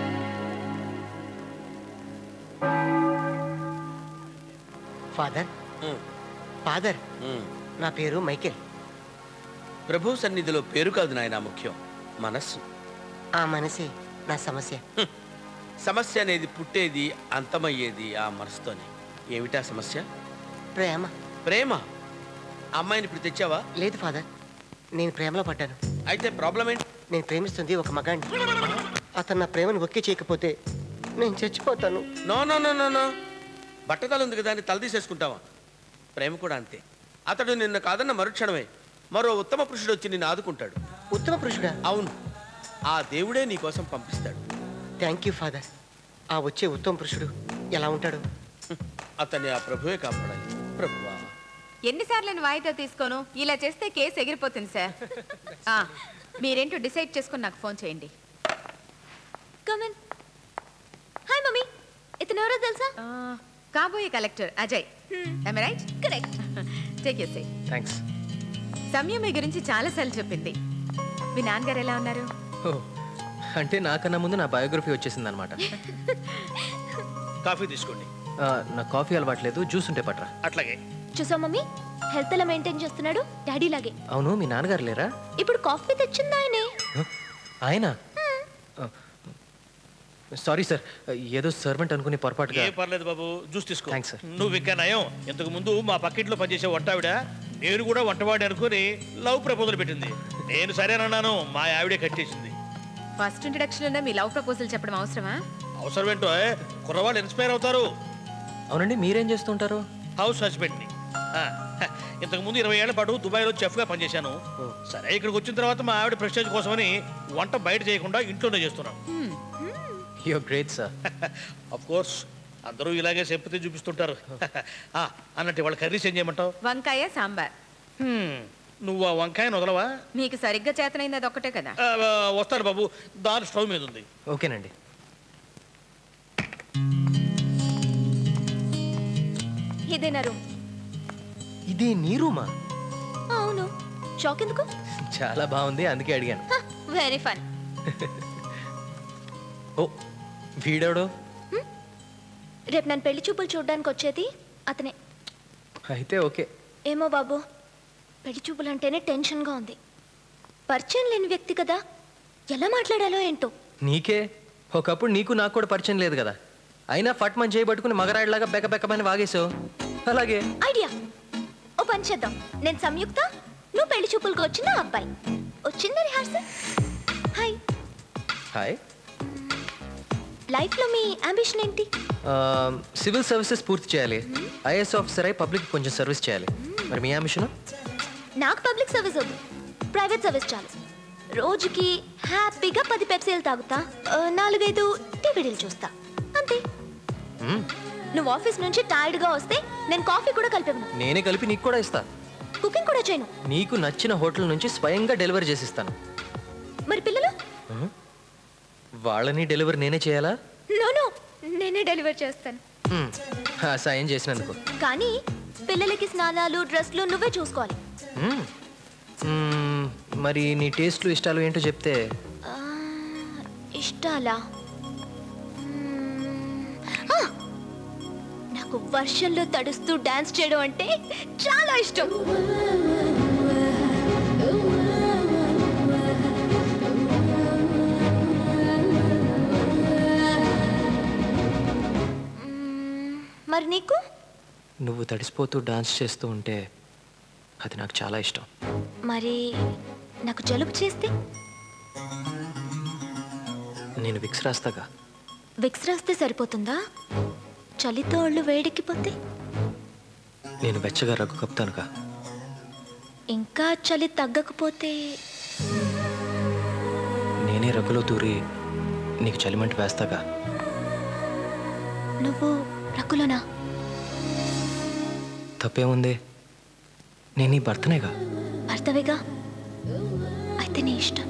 ఫాదర్ ఫాదర్ నా పేరు మైకేల్ ప్రభు సన్నిధిలో పేరు కాదు నాయన ముఖ్యం మనస్సు ఆ మనసే నా సమస్య సమస్య అనేది పుట్టేది అంతమయ్యేది ఆ మనసుతోనే ఏమిటా సమస్య ప్రేమ ప్రేమ అమ్మాయిని ఇప్పుడు తెచ్చావా లేదు ఫాదర్ నేను ప్రేమలో పడ్డాను అయితే ప్రాబ్లం ఏంటి నేను ప్రేమిస్తుంది ఒక మగాడిని అతను నా ప్రేమను ఒక్కే చేయకపోతే నేను చచ్చిపోతాను no no no no no బట్టతలు ఉంది కదా అని తల తీసేసుకుంటావా ప్రేమ కూడా అంతే అతడు నిన్న కాదన్న మరుక్షణమే మరో ఉత్తమ పురుషుడు వచ్చి నిన్ను ఆదుకుంటాడు ఉత్తమ పురుషుడా అవును ఆ దేవుడే నీ కోసం పంపిస్తాడు థ్యాంక్ యూ ఫాదర్ ఆ వచ్చే ఉత్తమ పురుషుడు ఎలా ఉంటాడు అతన్ని ఆ ప్రభువే కాపాడాలి ప్రభువా ఎన్నిసార్లు నేను వాయిదా తీసుకోను ఇలా చేస్తే కేసు ఎగిరిపోతుంది సార్ ఆ, మీరేంటో డిసైడ్ చేసుకుని నాకు ఫోన్ చేయండి కమన్ హాయ్ మమ్మీ ఇతను ఎవరో తెలుసా కాబోయే collector Ajay right correct take you say thanks సమయం మీ గురించి చాలాసార్లు చెప్పింది మీ నాన్నగారు ఎలా ఉన్నారు ఓ అంటే నాకన్నా ముందు నా బయోగ్రఫీ వచ్చేసింది అనమాట కాఫీ తీసుకోండి నా కాఫీ అలవాట్లేదు జ్యూస్ ఉంటే పట్రా అట్లాగే చూసా మమ్మీ హెల్త్ ఎలా మెయింటైన్ చేస్తున్నాడు డాడీ లాగే అవును మీ నాన్నగారు లేరా ఇప్పుడు కాఫీ తెచ్చింది ఆయనే ఆయన సారీ సార్ ఏదో సర్వెంట్ అనుకుని పొరపాటుగా ఏ పర్లేదు బాబు జ్యూస్ తీసుకో థ్యాంక్స్ సార్ నువ్వు ఇంకా నయం ఇంతకు ముందు మా పక్కింట్లో పనిచేసే వంటావిడ నేను కూడా వంటవాడి అనుకుని లవ్ ప్రపోజల్ పెట్టింది నేను సరేనన్నాను మా ఆవిడే కట్టేసింది ఫస్ట్ ఇంట్రడక్షన్లో మీ లవ్ ప్రపోజల్ చెప్పడం అవసరమా అవసరం ఏంటో ఏ, కుర్రవాళ్ళు ఇన్స్పైర్ అవుతారు అవునండి మీరేం చేస్తుంటారు హౌస్ హస్బెండ్ని ఆ, హ, ఇంతకు ముందు ఇరవై ఏళ్ల పాటు దుబాయ్లో చెఫ్గా పనిచేశాను సరే ఇక్కడికి వచ్చిన తర్వాత మా ఆవిడ ప్రెస్టేజ్ కోసమని వంట బయట చేయకుండా ఇంట్లోనే చేస్తున్నాను యో గ్రేట్ సార్ అఫ్ కోర్స్ అందరూ ఇలాగే సెంపతి చూపిస్తుంటారు ఆ, అన్నట్టు వాళ్ళ కర్రీస్ ఏం చేయమంటావు వంకాయ సాంబార్ హ్మ్, నువ్వు ఆ వంకాయను వదలవా మీకు సరిగ్గా చేతనైంది అది ఒక్కటే కదా ఆ, ఆ, వస్తాను బాబు దాని స్టవ్ మీద ఉంది ఓకేనండి ఇదేనా రూమ్ ఇది నీ రూమా అవును షాక్ ఎందుకు చాలా బాగుంది అందుకే అడిగాను వెరీ ఫన్ ఓ వీడెవడో రేపు నన్ను పెళ్లి చూపులు చూడడానికి వచ్చేది అతనే అయితే ఓకే ఏమో బాబు పెళ్లి చూపులు అంటేనే టెన్షన్గా ఉంది పరిచయం లేని వ్యక్తి కదా ఎలా మాట్లాడాలో ఏంటో నీకే ఒకప్పుడు నీకు నాకు కూడా పరిచయం లేదు కదా అయినా ఫట్ మన చేయబట్టుకుని మగరాయిలాగా బెక్క బెక్కమని వాగేసావు అలాగే ఐడియా ఓ పని చేద్దాం నేను సంయుక్త నువ్వు పెళ్లి చూపులకు వచ్చిన అబ్బాయి వచ్చింది రిహార్సల్ హాయ్ హాయ్ లైఫ్లో మీ అంబిషన్ ఏంటి సివిల్ సర్వీసెస్ పూర్తి చేయాలి ఐఏఎస్ ఆఫీసర్ అయి పబ్లిక్ కొంచెం సర్వీస్ చేయాలి మరి మీ అంబిషన్ నాకు పబ్లిక్ సర్వీస్ వద్దు ప్రైవేట్ సర్వీస్ చాలు రోజుకి హ్యాపీగా పది పెప్సీలు తాగుతా ఆ, నాలుగైదు టీవీడీలు చూస్తా అంతే నువ్వు ఆఫీస్ నుంచి టైర్డ్గా వస్తే నేను కాఫీ కూడా కలిపివ్వను నేనే కలిపి నీకు కూడా ఇస్తా కుకింగ్ కూడా చేయను నీకు నచ్చిన హోటల్ నుంచి స్వయంగా డెలివరీ చేసిస్తాను మరి పిల్లలు ఉహు. వాళ్ళని డెలివరీ నేనే చేయాలా నో నో నేనే డెలివర్ చేస్తాను మ్, ఆ సాయం చేసినందుకు కానీ పిల్లలకి స్నానాలు డ్రెస్లు నువ్వే చూసుకోవాలి మ్. మ్, మరి నీ టేస్ట్లు ఇష్టాలు ఏంటో చెప్తే ఆ, ఇష్టాలా మ్మ్. ఆ! నాకు వర్షంలో తడుస్తూ డాన్స్ చేయడం అంటే చాలా ఇష్టం మ్మ్. మరి నీకు నువ్వు తడిసిపోతూ డాన్స్ చేస్తూ ఉంటే అది నాకు చాలా ఇష్టం మరి నాకు జలుబు చేస్తే నేను విక్స్ రాస్తాగా విక్స్ రాస్తే సరిపోతుందా చలితో ఒళ్ళు వేడెక్కిపోతే నేను వెచ్చగా రగ్గు కప్తానుగా ఇంకా చలి తగ్గకపోతే నేనే రగ్గులో దూరి నీకు చలిమంట వేస్తాగా నువ్వు రకులోనా తప్పేముంది నేను నీ భర్తనేగా భర్తవేగా అయితే నీ ఇష్టం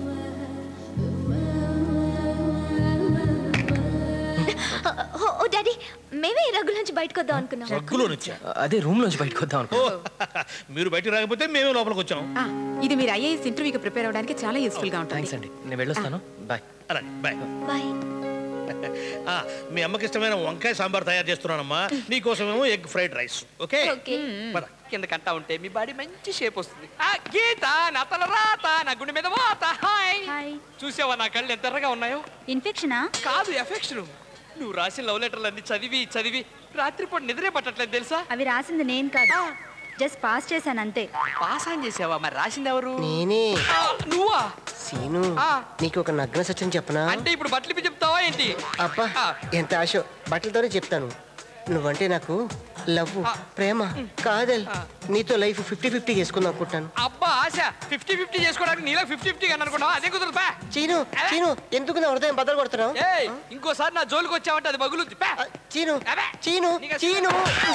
ఓ, ఓ డాడీ మేమే ఈ రగ్గుల నుంచి బయటకు వద్దాం అనుకున్నాం రగ్గులో నుంచా అదే రూమ్ నుంచి బయటకు వద్దాం అనుకో మీరు బయటికి రాకపోతే మేమే లోపలికి వచ్చాం ఆ, ఇది మీరు ఐఏఎస్ ఇంటర్వ్యూకి ప్రిపేర్ అవడానికి చాలా యూస్ఫుల్ గా ఉంటుంది థ్యాంక్స్ అండి నేను వెళ్ళొస్తాను బాయ్ అలాగే బాయ్ బాయ్ ఆ, మీ అమ్మకి ఇష్టమైన వంకాయ సాంబార్ తయారు చేస్తున్నానమ్మా నీకోసమేమో ఎగ్ ఫ్రైడ్ రైస్ ఓకే పద. కింద కట్టా ఉంటే మీ బాడీ మంచి షేప్ వస్తుంది ఆ గీత నా తల రాత నా గుండె మీద వాత హాయ్ చూసావా నా కళ్ళు ఎంత ఎర్రగా ఉన్నాయో ఇన్ఫెక్షనా కాదు ఎఫెక్షన్ నువ్వు రాసిన లవ్ లెటర్లు అన్ని చదివి చదివి రాత్రిపూట నిద్రే పట్టట్లేదు తెలుసా అవి రాసింది నేను కాదు జస్ట్ పాస్ చేశాను అంతే పాస్ ఆన్ చేసావా మరి రాసింది ఎవరు నేనే ఆ, నువ్వా సీను నీకు ఒక నగ్న సత్యం చెప్పనా అంటే ఇప్పుడు బట్టలు ఇప్పి చెప్తావా ఏంటి అబ్బా ఎంత ఆశ బట్టలతోనే చెప్తాను నువ్వంటే నాకు లవ్ ప్రేమ కాదల్ నీతో లైఫ్ ఫిఫ్టీ ఫిఫ్టీ చేసుకుందాం అనుకుంటాను అబ్బా ఆశ ఫిఫ్టీ ఫిఫ్టీ చేసుకోవడానికి నీలో ఫిఫ్టీ ఫిఫ్టీ అని అనుకున్నావా అదే కుదరదు పా చీను చీను ఎందుకు నా హృదయం బద్దలు కొడుతున్నావు ఏయ్ ఇంకోసారి నా జోలికి వచ్చావంటే అది బగులుద్ది పా Cheenu Cheenu Cheenu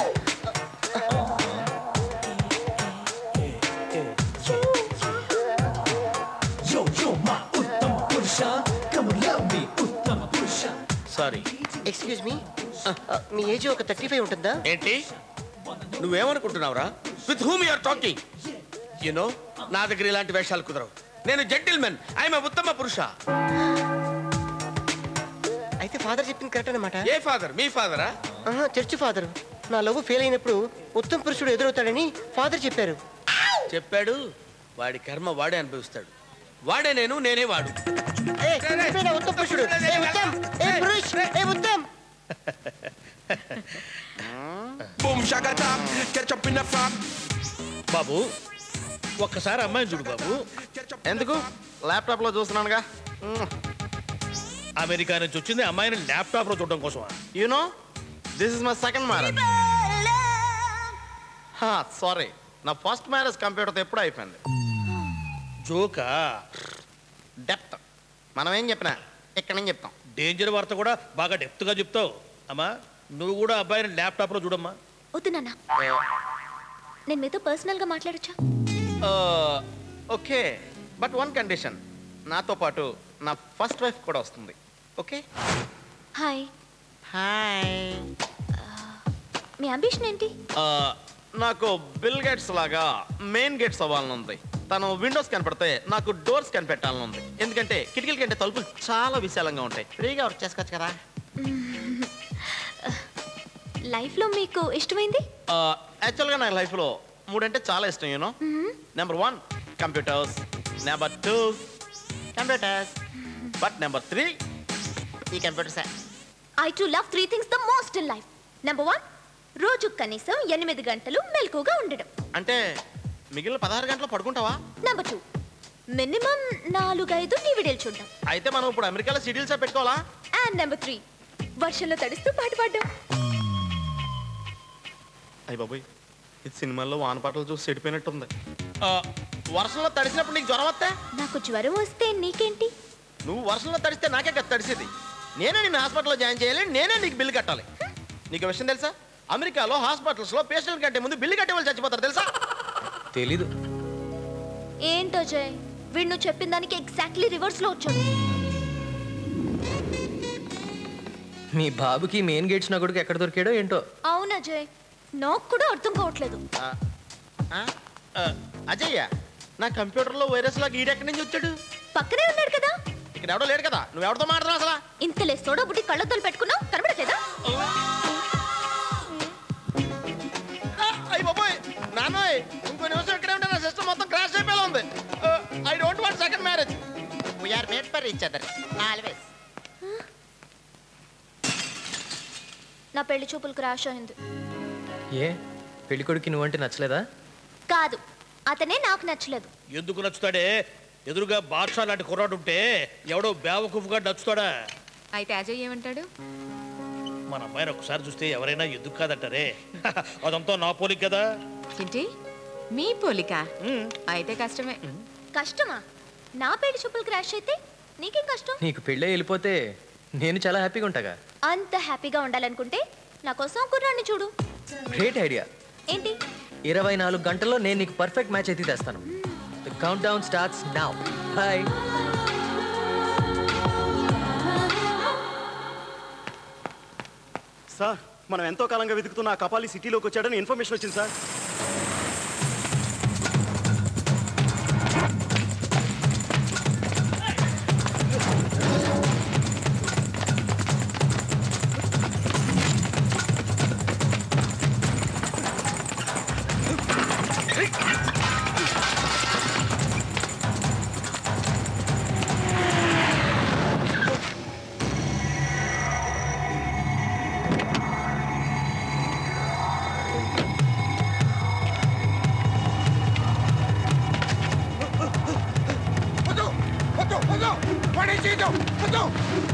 sorry excuse me మీ ఏజ్ ఒక థర్టీ ఫైవ్ ఉంటుందా ఏంటి నువ్వేమనుకుంటున్నావురా with whom you are talking you know నా దగ్గర ఇలాంటి వేషాలు కుదరవు నేను జెంటిల్మెన్ ఐఎమ్ ఉత్తమ పురుష అయితే ఫాదర్ చెప్పింది కరెక్ట్ అనమాట ఏ ఫాదర్ మీ ఫాదరా చర్చ్ ఫాదర్ నా లవ్ ఫెయిల్ అయినప్పుడు ఉత్తమ పురుషుడు ఎదురవుతాడని ఫాదర్ చెప్పారు చెప్పాడు వాడి కర్మ వాడే అనుభవిస్తాడు వాడే నేను నేనే వాడు ఏ, చెప్పేనా ఉత్తమ పురుషుడు ఏ ఉత్తమ్ ఏ పురుష్ ఏ ఉత్తమ్ బాబు ఒక్కసారి అమ్మాయిని చూడు బాబు ఎందుకు ల్యాప్టాప్ లో చూస్తున్నానుగా అమెరికా నుంచి వచ్చింది అమ్మాయిని ల్యాప్టాప్ లో చూడడం కోసమా you know this is my second marriage sorry నా ఫస్ట్ మ్యారేజ్ కంప్యూటర్తో ఎప్పుడు అయిపోయింది జోకా డెప్త్ మనం ఏం చెప్పినా ఇక్కడ నుంచి చెప్తాం డేంజర్ వార్త కూడా బాగా డెప్త్ గా చెప్తావు అమ్మా నువ్వు కూడా అబ్బాయిని ల్యాప్టాప్ లో చూడమ్మా వద్దు నాన్న నేను మీతో పర్సనల్గా మాట్లాడొచ్చా ఓకే బట్ వన్ కండిషన్ నాతో పాటు నా ఫస్ట్ వైఫ్ కూడా వస్తుంది ఓకే హాయ్ హాయ్ మీ అంబిషన్ ఏంటి నాకు బిల్ గేట్స్ లాగా మెయిన్ గేట్స్ అవ్వాలని ఉంది తను విండోస్ కనపడితే నాకు డోర్స్ కనిపెట్టాలని ఉంది ఎందుకంటే కిటికీల కంటే తలుపులు చాలా విశాలంగా ఉంటాయి ఫ్రీగా వర్క్ చేసుకోవచ్చు కదా లైఫ్లో మీకు ఇష్టమైంది యాక్చువల్గా నా లైఫ్లో మూడంటే చాలా ఇష్టం you know number one computers number two computers but number three ఈ computers I to love three things the most in life number one రోజు కనీసం ఎనిమిది గంటలు మెలకుగా ఉండడం అంటే మిగిలిన పదహారు గంటలు పడుకుంటావా నెంబర్ టూ మినిమం నాలుగైదు టీవీడీలు చూడడం అయితే మనం ఇప్పుడు అమెరికాలో సిడీల్సే పెట్టుకోవాలా అండ్ నెంబర్ త్రీ వర్షంలో తడుస్తూ పాట పాడడం అయ్య బాబోయ్ ఇది సినిమాల్లో వాన పాటలు చూసి చెడిపోయినట్టుంది ఆ, వర్షంలో తడిసినప్పుడు నీకు జ్వరం వస్తే నాకు జ్వరం వస్తే నీకేంటి నువ్వు వర్షంలో తడిస్తే నాకే కదా తడిసేది నేనే నిన్ను హాస్పిటల్లో జాయిన్ చేయాలి నేనే నీకు బిల్లు కట్టాలి నీకు విషయం తెలుసా అమెరికాలో హాస్పిటల్స్లో పేషెంట్ కంటే ముందు బిల్లు కట్టే వాళ్ళు చచ్చిపోతారు తెలుసా తెలీదు ఏంటో అజయ్ వీడు నువ్వు చెప్పిన దానికి ఎగ్జాక్ట్లీ రివర్స్ లో వచ్చాడు మీ బాబుకి మెయిన్ గేట్స్ నా కొడుకు ఎక్కడ దొరికాడో ఏంటో అవును అజయ్ నాకు కూడా అర్థం కావట్లేదు అజయ్య నా కంప్యూటర్లో వైరస్ లాగా ఈడెక్కడి నుంచి వచ్చాడు పక్కనే ఉన్నాడు కదా ఇక్కడ ఎవడో లేడు కదా నువ్వు ఎవరితో మాట్లాడుతున్నావు అసలు ఇంతలే సోడా బుడ్డి కళ్ళతోలు పెట్టుకున్నావు కనబడట్లేదా అయ్యి బాబోయ్ నాన్నోయ్ ఇంకో నిమిషం ఇక్కడే ఉంటే నా సిస్టమ్ మొత్తం క్రాష్ అయిపోయేలా ఉంది I don't want second marriage we are made for each other always నా పెళ్లి చూపులు క్రాష్ అయింది ఏ పెళ్లి కొడుకు నువ్వంటే నచ్చలేదా కాదు అతనే నాకు నచ్చలేదు ఎందుకు నచ్చుతాడే ఎదురుగా బాద్షా లాంటి కుర్రాడు ఉంటే ఎవడో బేవకుఫ్గా నచ్చుతాడా అయితే అజయ్ ఏమంటాడు మన అమ్మాయిని ఒకసారి చూస్తే ఎవరైనా ఎందుకు కాదంటారే అదంతా నా పోలిక కదా ఏంటి మీ పోలిక అయితే కష్టమే కష్టమా నా పెళ్లి చూపులు క్రాష్ అయితే నీకేం కష్టం నీకు పెళ్ళే వెళ్ళిపోతే నేను చాలా హ్యాపీగా ఉంటాగా అంత హ్యాపీగా ఉండాలనుకుంటే నా కోసం కుర్రాన్ని చూడు గ్రేట్ ఐడియా ఏంటి ఇరవై నాలుగు గంటల్లో నేను నీకు పర్ఫెక్ట్ మ్యాచ్ అయితే తెస్తాను the count down starts now hi sir మనం ఎంతో కాలంగా వెతుకుతున్న ఆ కపాలి సిటీలోకి వచ్చాడని ఇన్ఫర్మేషన్ వచ్చింది సార్ వద్దు వద్దు వద్దు వాడే చేయదు వద్దు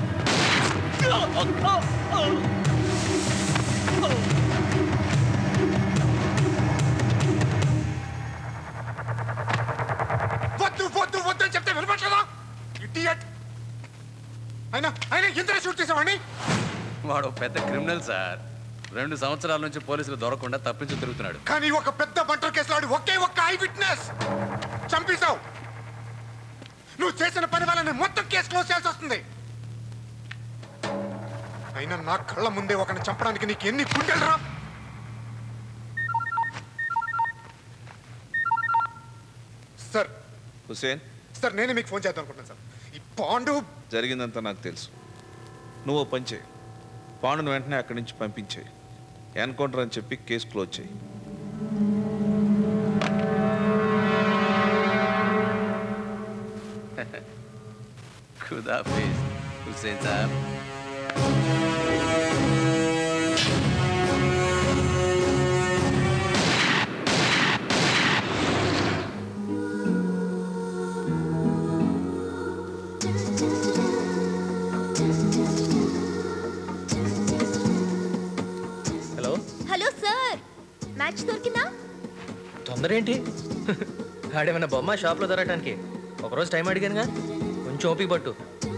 వద్దు వద్దు వద్దు అని చెప్తే వినపట్లేదా ఇడియట్ అయినా అయినా ఇంత షూట్ చేసావండి వాడు పెద్ద క్రిమినల్ సార్ రెండు సంవత్సరాల నుంచి పోలీసులు దొరకకుండా తప్పించి తిరుగుతున్నాడు కానీ ఒక పెద్ద బంటర్ కేసులో ఆడు ఒకే ఒక్క ఐ విట్నెస్ చంపేశావు నువ్వు చేసిన పని వల్ల మొత్తం కేసు క్లోజ్ చేయాల్సి వస్తుంది అయినా నా కళ్ళ ముందే ఒకరిని చంపడానికి నీకు ఎన్ని గుండెలు రా సార్ హుసేన్ సార్ నేనే మీకు ఫోన్ చేద్దాం అనుకుంటున్నాను సార్ ఈ పాండు జరిగిందంతా నాకు తెలుసు నువ్వు ఓ పని చేయి పాండును వెంటనే అక్కడి నుంచి పంపించేయి ఎన్కౌంటర్ అని చెప్పి కేసు క్లోజ్ చేయి खुदाफिज हुसैन साहब హలో హలో సార్ మ్యాచ్ దొరికిందా తొందర ఏంటి ఆడేమన్నా బొమ్మ షాప్లో దొరకటానికి ఒకరోజు టైం అడిగానుగా కొంచెం ఓపిక పట్టు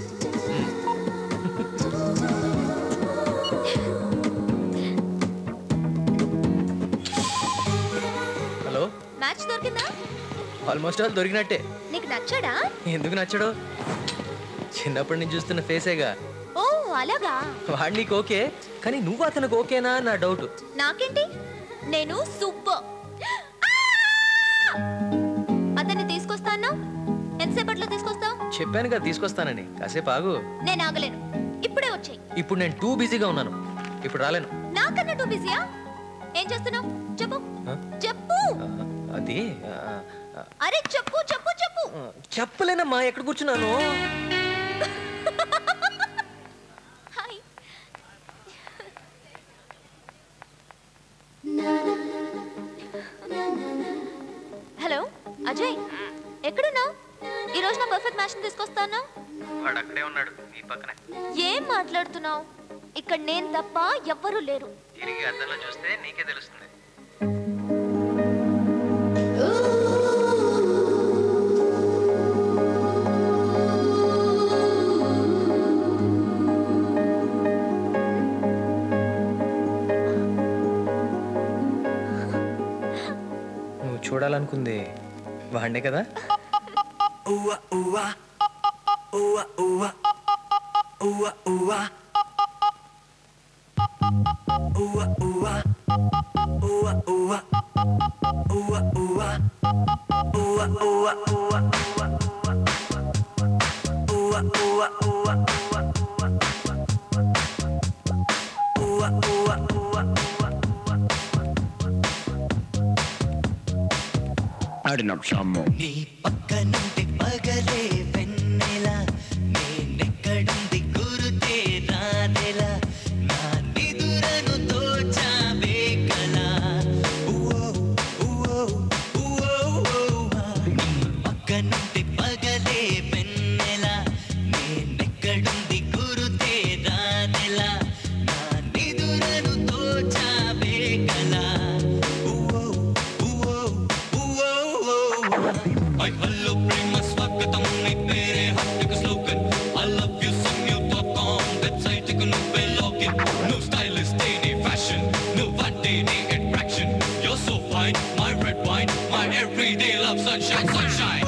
హలో మ్యాచ్ దొరికిందా ఆల్మోస్ట్ ఆల్ దొరికినట్టే నీకు నచ్చాడా ఎందుకు నచ్చడు చిన్నప్పటి నుంచి చూస్తున్న ఫేసేగా ఓ అలాగా వాడు నీకు ఓకే కానీ నువ్వు అతనికి ఓకేనా అని నా డౌట్ నాకేంటి నేను సూపర్ అతన్ని తీసుకొస్తాను ఎంతసేపట్లో తీసుకొస్తావు చెప్పాను కదా తీసుకొస్తానని కాసేపు ఆగు నేను ఆగలేను ఇప్పుడే వచ్చాయి ఇప్పుడు నేను టూ బిజీగా ఉన్నాను ఇప్పుడు రాలేను నాకన్నా టూ బిజీయా ఏం చేస్తున్నావు చెప్పు ఆ? చెప్పు అది ఆ, ఆ, అరే చెప్పు చెప్పు చెప్పు ఆ, చెప్పలేనమ్మా ఎక్కడ కూర్చున్నాను హాయ్ హలో అజయ్ ఎక్కడున్నావు ఈ రోజు నా పర్ఫెక్ట్ మ్యాచ్ తీసుకొస్తాను వాడు అక్కడే ఉన్నాడు నీ పక్కనే ఏం మాట్లాడుతున్నావు ఇక్కడ నేను తప్ప ఎవ్వరూ లేరు తిరిగి అద్దంలో చూస్తే నీకే తెలుస్తుంది చూడాలనుకుంది వాడినే కదా ఆడినక్షము నీ పక్కనుంటే పగలే వెన్నెల నేనెక్కడుంది గురుతే రాదెలా నా నిదురను దోచావే కలా ఊవో, ఊవో, ఊవో, ఊవా. నీ పక్కనుంటే పగలే వెన్నెల నేనెక్కడుంది గురుతే రాదెలా నా నిదురను దోచావే కలా ఊవో, ఊవో, ఊవో, ఊవా. ఐ హలో ప్రేమ స్వాగతం నీ పేరే హట్టుకు slogan I love you Samyuktha dot com website కు నువ్వే లాగిన్ నువ్వు స్టైలిస్ట్ నీ ఫ్యాషన్ నువ్వంటే నీ attraction your so fine my red wine my everyday love sunshine sunshine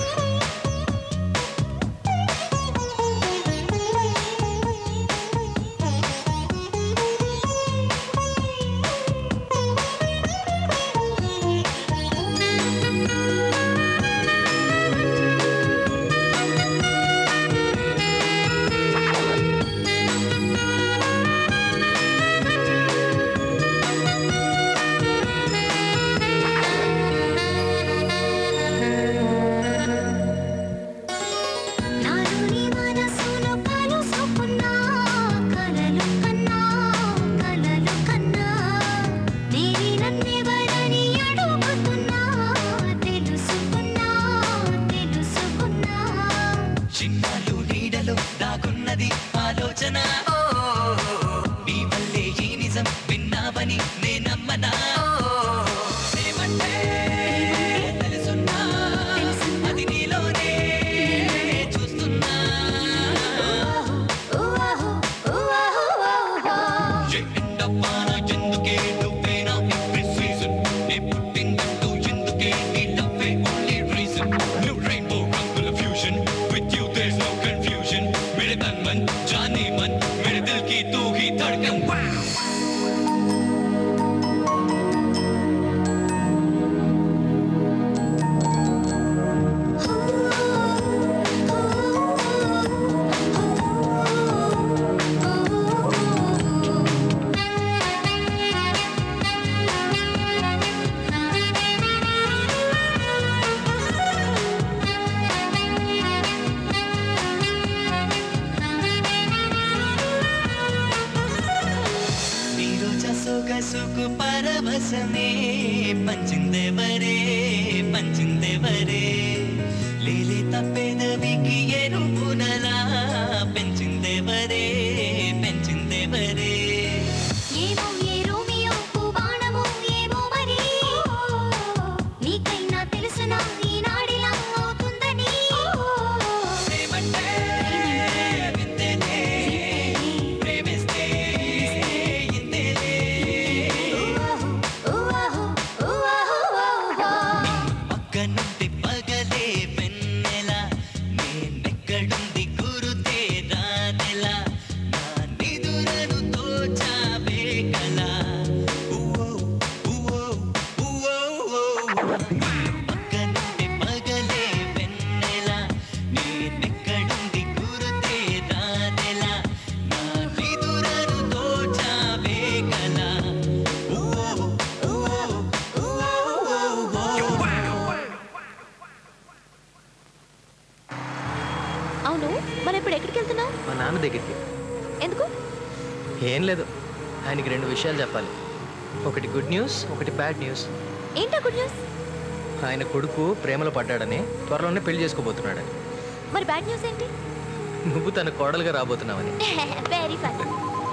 నాలోని మనసును కలుసుకున్నా కలలు కన్నా కలలు కన్నా నేనే నన్నెవరని అడుగుతున్నా తెలుసుకున్నా తెలుసుకున్నా చిన్నాలు నీడలో దాగున్నది ఆలోచన ఓ, నీ వల్లే ఈ నిజం విన్నావని నేనమ్మనా ప్రేమంటే తెలుసున్నా అది నీలోనే చూస్తున్నా ఎండపాన ఎందుకే నువ్వేనా ఎవ్రీ సీజన్ నే పుట్టిందంటూ ఎందుకే నీ లవ్వే ఓన్లీ రీజన్ నువ్వు రెయిన్బో రంగుల fusion with you there no confusion मेरे तन मन जाने मन मेरे दिल की तू ही धड़कन నీరోజ సొగసుకు పరవశమే పంచిందెవరే పంచిందెవరే లేలేత పెదవికి ఎరుపునలా పెంచిందెవరే పెంచిందెవరే ఏమో ఏ రోమియో బాణమో ఏమో మరి నీకైనా తెలుసునా ఈనాడిలా అవుతుందని ప్రేమంటే వింతేలే ప్రేమిస్తే ఇంతేలే పక్కనుంటే పగలే వెన్నెల నేనెక్కడుంది గురుతే రాదెలా నా నిదురను దోచావే కలా ఊవో, ఊవో, ఊవో, ఊవో. పక్కనుంటే పగలే వెన్నెల నేనెక్కడుంది గురుతే రాదెలా నా నిదురను దోచావే కలా ఊవో, ఊవో, ఊవో, ఊవో. అవును మనం ఇప్పుడు ఎక్కడికి వెళ్తున్నావు మా నాన్న దగ్గరికి ఎందుకు ఏం లేదు ఆయనకి రెండు విషయాలు చెప్పాలి ఒకటి గుడ్ న్యూస్ ఒకటి బ్యాడ్ న్యూస్ ఏంటా గుడ్ న్యూస్ ఆయన కొడుకు ప్రేమలో పడ్డాడని త్వరలోనే పెళ్లి చేసుకోబోతున్నాడని మరి బ్యాడ్ న్యూస్ ఏంటి నువ్వు తన కోడలుగా రాబోతున్నావని వెరీ ఫన్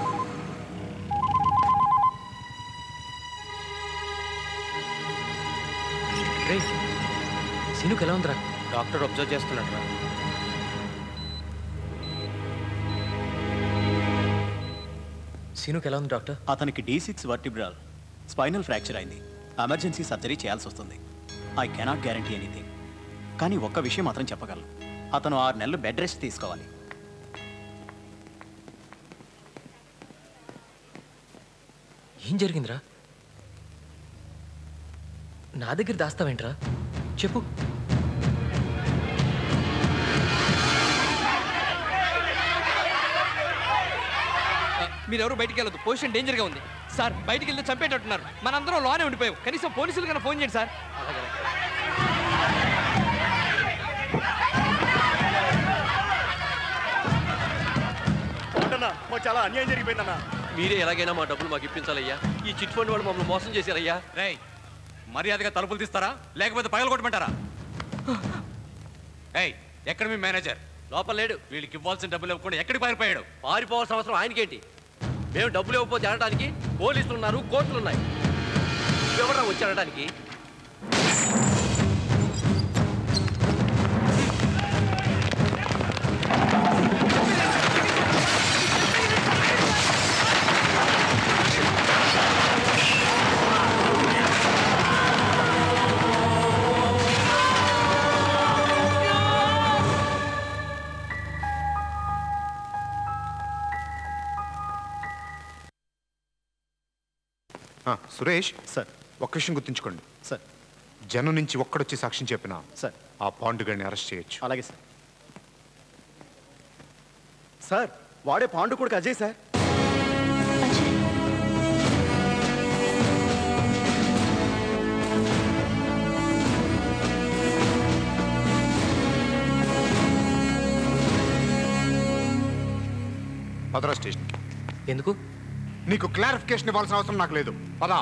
రే సీనుకు ఎలా ఉందిరా డాక్టర్ అబ్జర్వ్ చేస్తున్నాడు రా సీనుకు ఎలా ఉంది డాక్టర్ అతనికి D six vertebral spinal fracture అయింది ఎమర్జెన్సీ సర్జరీ చేయాల్సి వస్తుంది ఐ కెనాట్ గ్యారంటీ ఎనీథింగ్ కానీ ఒక్క విషయం మాత్రం చెప్పగలను అతను ఆరు నెలలు బెడ్ రెస్ట్ తీసుకోవాలి ఏం జరిగిందిరా నా దగ్గర దాస్తావేంట్రా చెప్పు మీరెవరు బయటికి వెళ్ళదు పొజిషన్ డేంజర్ గా ఉంది సార్ బయటికి వెళ్తే చంపేటట్టున్నారు మనందరం లోనే ఉండిపోయాం కనీసం పోలీసులు కన్నా ఫోన్ చేయండి సార్ ఏంటన్నా మాకు చాలా అన్యాయం జరిగిపోయిందన్నా మీరే ఎలాగైనా మా డబ్బులు మాకు ఇప్పించాలయ్యా ఈ చిట్ ఫండ్ వాళ్ళు మమ్మల్ని మోసం చేశారయ్యా రేయ్ మర్యాదగా తలుపులు తీస్తారా లేకపోతే పగల కొట్టమంటారా ఏయ్ ఎక్కడ మీ మేనేజర్ లోపల లేడు వీళ్ళకి ఇవ్వాల్సిన డబ్బులు ఇవ్వకుండా ఎక్కడికి పారిపోయాడు పారిపోవాల్సిన అవసరం ఆయనకేంటి మేము డబ్బులు ఇవ్వకపోతే అనడానికి పోలీసులు ఉన్నారు కోర్టులు ఉన్నాయి ఎవరా వచ్చి అనడానికి ఆ, సురేష్ సార్ ఒక్క విషయం గుర్తుంచుకోండి సార్ జనం నుంచి ఒక్కడొచ్చి సాక్ష్యం చెప్పినా సార్ ఆ పాండు గారిని అరెస్ట్ చేయొచ్చు అలాగే సార్ సార్ వాడే పాండు కొడుకు అజయ్ సార్ పదరా స్టేషన్ ఎందుకు నీకు క్లారిఫికేషన్ ఇవ్వాల్సిన అవసరం నాకు లేదు పదా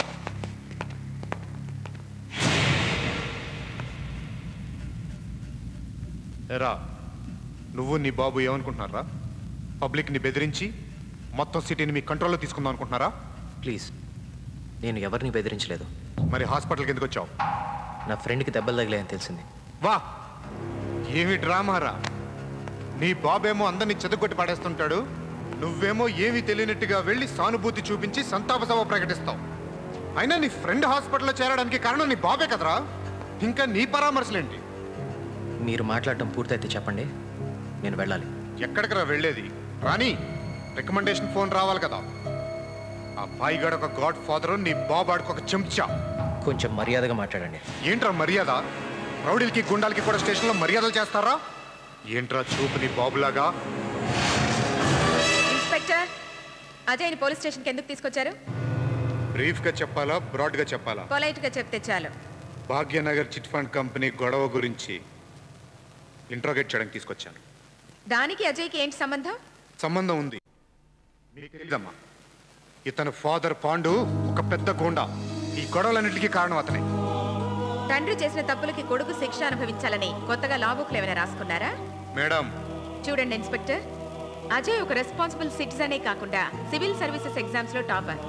ఎరా నువ్వు నీ బాబు ఏమనుకుంటున్నారా పబ్లిక్ని బెదిరించి మొత్తం సిటీని మీ కంట్రోల్లో తీసుకుందాం అనుకుంటున్నారా ప్లీజ్ నేను ఎవరిని బెదిరించలేదు మరి హాస్పిటల్కి ఎందుకు వచ్చావు నా ఫ్రెండ్కి దెబ్బలు తగిలాయని తెలిసింది వా ఏమి డ్రామారా నీ బాబేమో అందరినీ చెదగొట్టి పడేస్తుంటాడు నువ్వేమో ఏమీ తెలియనట్టుగా వెళ్ళి సానుభూతి చూపించి సంతాప సభ ప్రకటిస్తావు అయినా నీ ఫ్రెండ్ హాస్పిటల్లో చేరడానికి కారణం నీ బాబే కదరా ఇంకా నీ పరామర్శలేంటి మీరు మాట్లాడటం పూర్తయితే చెప్పండి నేను వెళ్ళాలి ఎక్కడికరా వెళ్ళేది రాని రికమెండేషన్ ఫోన్ రావాలి కదా ఆ బాయిగాడు ఒక గాడ్ ఫాదర్ నీ బాబాడుకు ఒక చెంచా కొంచెం మర్యాదగా మాట్లాడండి ఏంట్రా మర్యాద రౌడీలకి గుండాలకి కూడా స్టేషన్లో మర్యాదలు చేస్తారా ఏంట్రా చూపు నీ బాబులాగా ఇన్స్పెక్టర్ అజయ్ని పోలీస్ స్టేషన్కి ఎందుకు తీసుకొచ్చారు బ్రీఫ్గా చెప్పాలా బ్రాడ్గా చెప్పాలా పొలైట్గా చెప్తే చాలు భాగ్యనగర్ చిట్ ఫండ్ కంపెనీ గొడవ గురించి ఇంట్రోగేట్ చేయడానికి తీసుకొచ్చాను దానికి అజయ్కి ఏంటి సంబంధం సంబంధం ఉంది మీకు తెలీదమ్మా ఇతను ఫాదర్ పాండు ఒక పెద్ద గూండా ఈ గొడవలన్నిటికీ కారణం అతనే తండ్రి చేసిన తప్పులకి కొడుకు శిక్ష అనుభవించాలని కొత్తగా లా బుక్లు ఏమైనా రాసుకున్నారా మేడం చూడండి ఇన్స్పెక్టర్ అజయ్ ఒక రెస్పాన్సిబుల్ సిటిజనే కాకుండా సివిల్ సర్వీసెస్ ఎగ్జామ్స్ లో టాపర్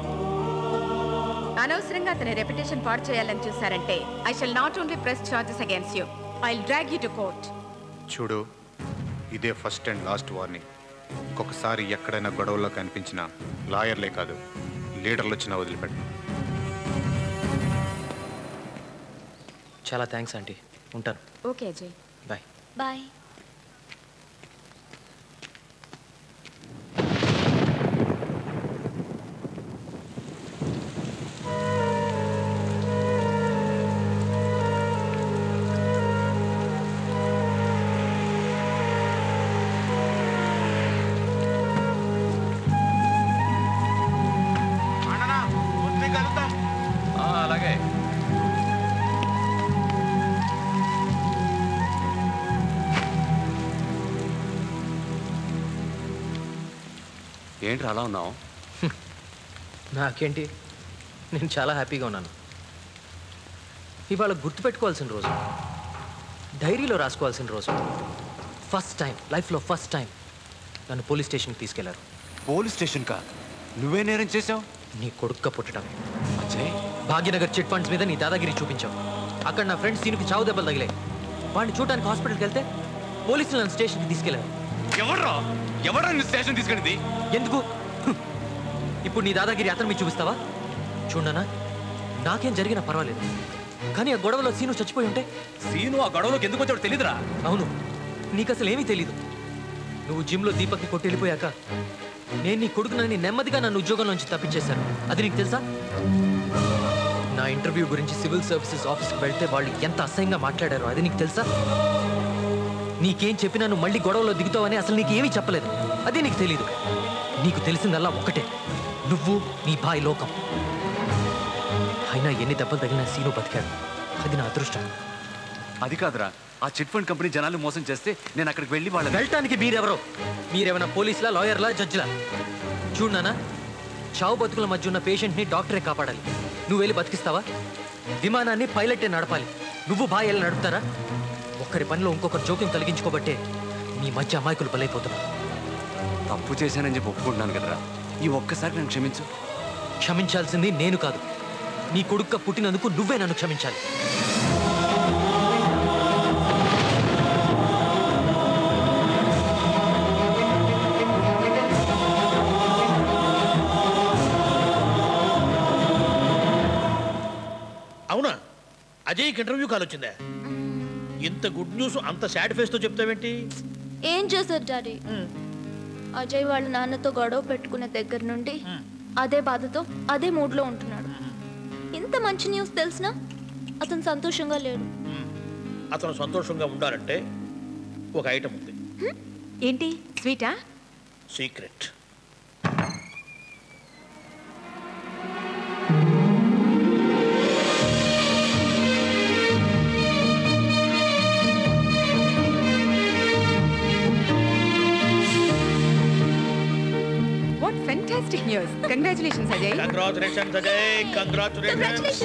అనవసరంగా అతని రెప్యుటేషన్ పాడు చేయాలని చూసారంటే I shall not only press charges against you I drag you to court చూడు ఇదే ఫస్ట్ అండ్ లాస్ట్ వార్నింగ్ ఇంకొకసారి ఎక్కడైనా గొడవల్లో కనిపించిన లాయర్లే కాదు లీడర్లు వచ్చినా వదిలిపెట్టు చాలా థ్యాంక్స్ ఆంటీ ఉంటాను ఓకే అజయ్ బాయ్ బాయ్ ఆ, అలాగే ఏంట్రా అలా ఉన్నావు నాకేంటి నేను చాలా హ్యాపీగా ఉన్నాను ఇవాళ గుర్తుపెట్టుకోవాల్సిన రోజు డైరీలో రాసుకోవాల్సిన రోజు ఫస్ట్ టైం లైఫ్లో ఫస్ట్ టైం నన్ను పోలీస్ స్టేషన్కి తీసుకెళ్లారు పోలీస్ స్టేషన్ కా నువ్వే నేరం చేసావు నీ కొడుక్క పుట్టడం భాగ్యనగర్ చిట్ ఫండ్స్ మీద నీ దాదాగిరి చూపించావు అక్కడ నా ఫ్రెండ్స్ సీనుకి చావు దెబ్బలు తగిలాయి వాడిని చూడడానికి హాస్పిటల్కి వెళ్తే పోలీసులు నన్ను స్టేషన్కి తీసుకెళ్లారు ఎవడ్రా ఎవడ్రా నిన్ను స్టేషన్ తీసుకెళ్ళింది ఎందుకు హ్మ్. ఇప్పుడు నీ దాదాగిరి అతను మీరు చూపిస్తావా చూడనా నాకేం జరిగినా పర్వాలేదు కానీ ఆ గొడవలో సీను చచ్చిపోయి ఉంటే సీను ఆ గొడవలోకి ఎందుకు వచ్చాడో తెలీదురా అవును నీకు అసలు ఏమీ తెలీదు నువ్వు జిమ్లో దీపక్ని కొట్టి వెళ్ళిపోయాక నేను నీ కొడుకునని నెమ్మదిగా నన్ను ఉద్యోగం నుంచి తప్పించేశాను అది నీకు తెలుసా నా ఇంటర్వ్యూ గురించి సివిల్ సర్వీసెస్ ఆఫీస్కి వెళ్తే వాళ్ళు ఎంత అసహ్యంగా మాట్లాడారో అది నీకు తెలుసా నీకేం చెప్పినా నువ్వు మళ్ళీ గొడవలో దిగుతావని అసలు నీకేమీ చెప్పలేదు అది నీకు తెలీదు నీకు తెలిసిందల్లా ఒక్కటే నువ్వు నీ బాయ్ లోకం అయినా ఎన్ని దెబ్బలు తగిలినా సీను బతికాడు అది నా అదృష్టం అది కాదురా ఆ చిట్ ఫండ్ కంపెనీ జనాలు మోసం చేస్తే నేను అక్కడికి వెళ్ళి వాళ్ళ వెళ్ళటానికి మీరెవరో మీరేమైనా పోలీసులా లాయర్లా జడ్జిలా చూడు నాన్న చావు బతుకుల మధ్య ఉన్న పేషెంట్ని డాక్టరే కాపాడాలి నువ్వు వెళ్ళి బతికిస్తావా విమానాన్ని పైలటే నడపాలి నువ్వు బాగా వెళ్ళి నడుపుతారా ఒక్కరి పనిలో ఇంకొకరు జోక్యం కలిగించుకోబట్టే మీ మధ్య అమాయకులు బలైపోతున్నారు తప్పు చేశానని చెప్పి ఒప్పుకుంటున్నాను కదరా ఈ ఒక్కసారి నన్ను క్షమించు క్షమించాల్సింది నేను కాదు నీ కొడుక్క పుట్టినందుకు నువ్వే నన్ను క్షమించాలి అవునా అజయ్కి ఇంటర్వ్యూ కాల్ వచ్చిందా ఇంత గుడ్ న్యూస్ అంత సాడ్ ఫేస్తో చెప్తావేంటి ఏం చేశారు డాడీ అజయ్ వాళ్ళ నాన్నతో గొడవ పెట్టుకున్న దగ్గర నుండి అదే బాధతో అదే మూడ్లో ఉంటున్నాడు ఇంత మంచి న్యూస్ తెలిసినా అతను సంతోషంగా లేడు అతను సంతోషంగా ఉండాలంటే ఒక ఐటమ్ ఉంది ఏంటి స్వీటా secret what fantastic news congratulations Ajay congratulations Ajay congratulations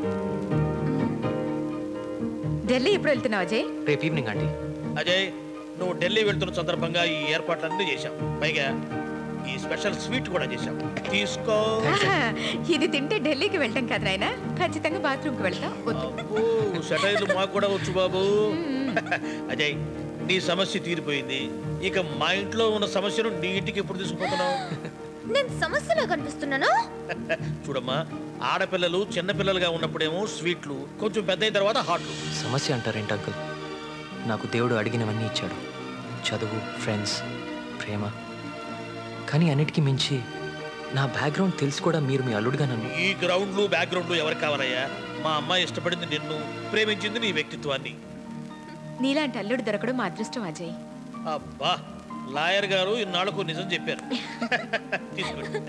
Delhi ఎప్పుడు వెళ్తున్నావు అజయ్ రేపు ఈవినింగ్ అండి అజయ్ నువ్వు ఢిల్లీ వెళ్తున్న సందర్భంగా ఈ ఏర్పాట్లన్నీ చేశాం పైగా ఈ స్పెషల్ స్వీట్ కూడా చేశాం తీసుకో ఆహా, ఇది తింటే ఢిల్లీకి వెళ్ళటం కదా నాయన ఖచ్చితంగా బాత్రూమ్కి వెళ్తాం వద్దు సెటైర్లు మాకు కూడా వచ్చు బాబు అజయ్ నీ సమస్య తీరిపోయింది ఇక మా ఇంట్లో ఉన్న సమస్యను నీ ఇంటికి ఎప్పుడు తీసుకుపోతున్నావు నేను సమస్యలో కనిపిస్తున్నానా చూడమ్మా ఆడపిల్లలు చిన్నపిల్లలుగా ఉన్నప్పుడేమో స్వీట్లు కొంచెం పెద్ద అయిన తర్వాత హాట్లు సమస్య అంటారేంటి అంకుల్ నాకు దేవుడు అడిగినవన్నీ ఇచ్చాడు చదువు ఫ్రెండ్స్ ప్రేమ కానీ అన్నిటికీ మించి నా బ్యాక్గ్రౌండ్ తెలిసి కూడా మీరు మీ అల్లుడుగా నన్ను ఈ గ్రౌండ్లు బ్యాక్గ్రౌండ్లు ఎవరికి కావాలయ్యా మా అమ్మాయి ఇష్టపడింది నిన్ను ప్రేమించింది నీ వ్యక్తిత్వాన్ని నీలాంటి అల్లుడు దొరకడం మా అదృష్టం అజయ్ అబ్బా లాయర్ గారు ఇన్నాళ్ళకు నిజం చెప్పారు తీసుకోండి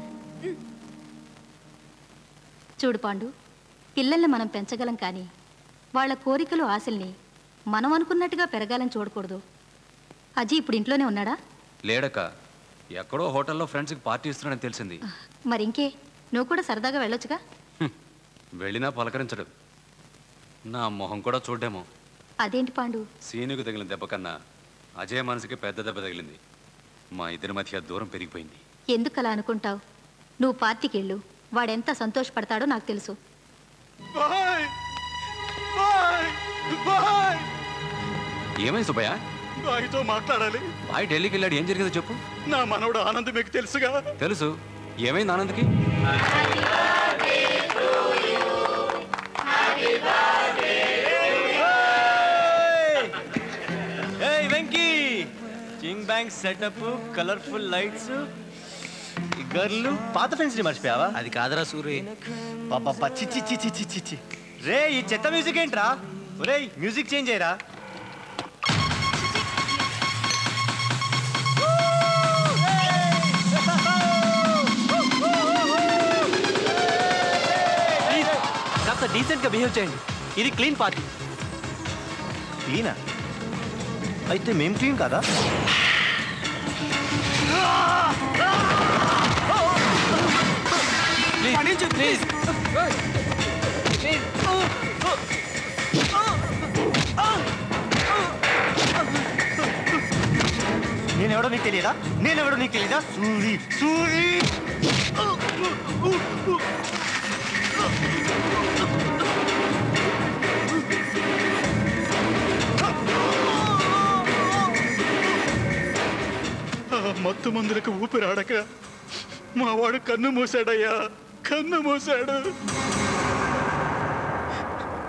చూడు పాండు పిల్లల్ని మనం పెంచగలం కానీ వాళ్ళ కోరికలు ఆశల్ని మనం అనుకున్నట్టుగా పెరగాలని చూడకూడదు అజీ ఇప్పుడు ఇంట్లోనే ఉన్నాడా లేడక ఎక్కడో హోటల్లో ఫ్రెండ్స్కి పార్టీ ఇస్తున్నాడని తెలిసింది మరి ఇంకే నువ్వు కూడా సరదాగా వెళ్ళొచ్చుగా వెళ్ళినా పలకరించడు నా మొహం కూడా చూడ్డేమో అదేంటి పాండు సీనుకు తగిలిన దెబ్బ కన్నా అజయ్ మనసుకి పెద్ద దెబ్బ తగిలింది మా ఇద్దరి మధ్య దూరం పెరిగిపోయింది ఎందుకు అలా అనుకుంటావు నువ్వు పార్టీకి వెళ్ళు వాడెంత సంతోషపడతాడో నాకు తెలుసు బాయ్ బాయ్ బాయ్ ఏమైంది సుబ్బయ్య బాయ్తో మాట్లాడాలి బాయ్ ఢిల్లీకి వెళ్ళాడు ఏం జరిగిందో చెప్పు నా మనవడు ఆనంద్ మీకు తెలుసుగా తెలుసు ఏమైంది ఆనంద్కి ఏయ్ Venky king bank setup colourful lights గర్లు పాత ఫ్రెండ్స్ ని మర్చిపోయావా అది కాదరా సూరి పాపా చిచ్చి చిచ్చి చిచ్చి చిచ్చి రే ఈ చెత్త మ్యూజిక్ ఏంట్రా ఒరేయ్ మ్యూజిక్ చేంజ్ చేయరా కాస్త డీసెంట్గా బిహేవ్ చేయండి ఇది క్లీన్ పార్టీ క్లీనా అయితే మేం క్లీన్ కదా ప్లీజ్ ప్లీజ్ నేనెవడో నీకు తెలియదా నేనెవడో నీకు తెలియదా సూరి సూరి ఆ మత్తు మందులకు ఊపిరాడక మా వాడు కన్ను మూసాడయ్యా కన్ను మూసాడు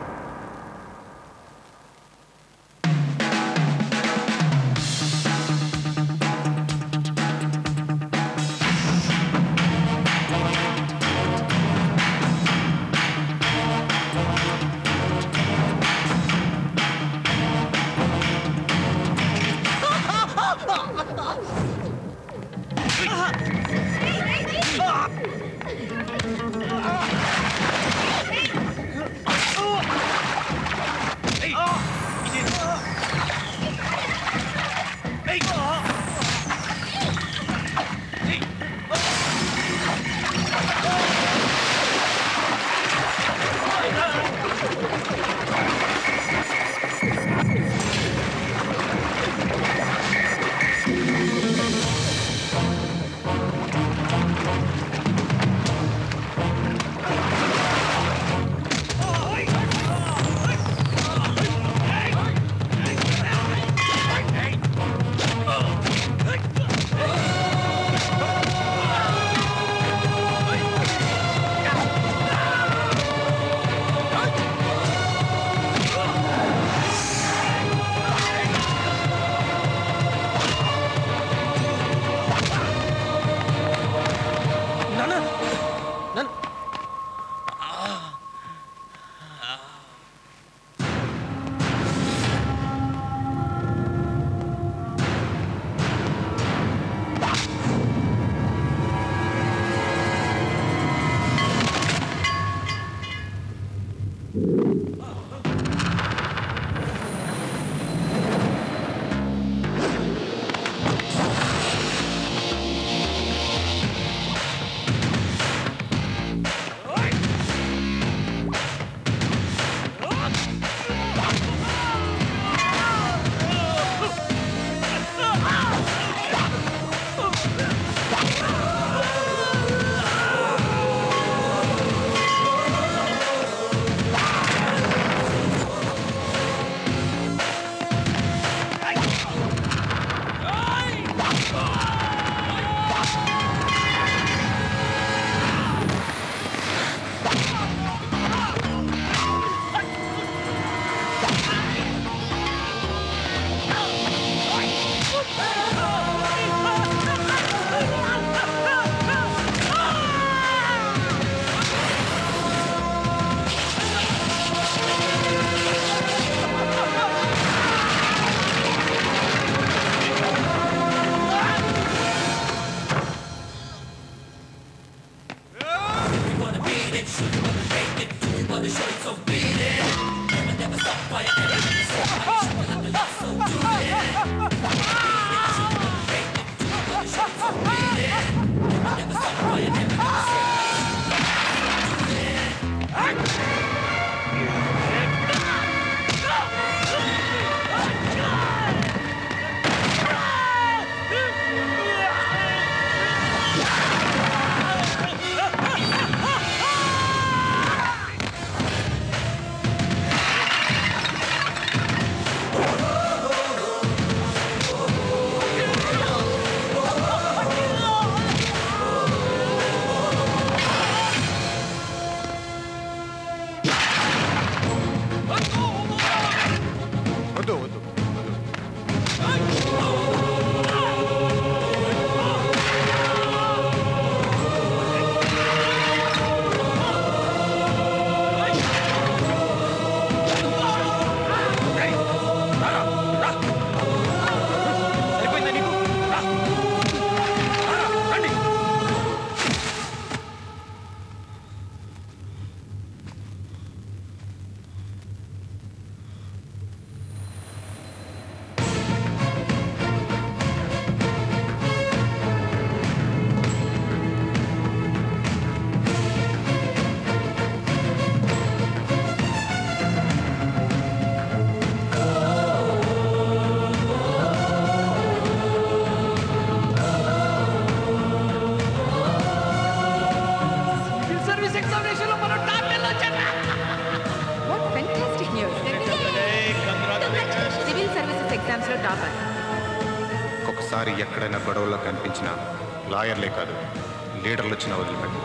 ప్రాపర్ ఒక్కొక్కసారి ఎక్కడైనా గొడవల్లో కనిపించిన లాయర్లే కాదు లీడర్లు వచ్చిన వదిలిపెట్టి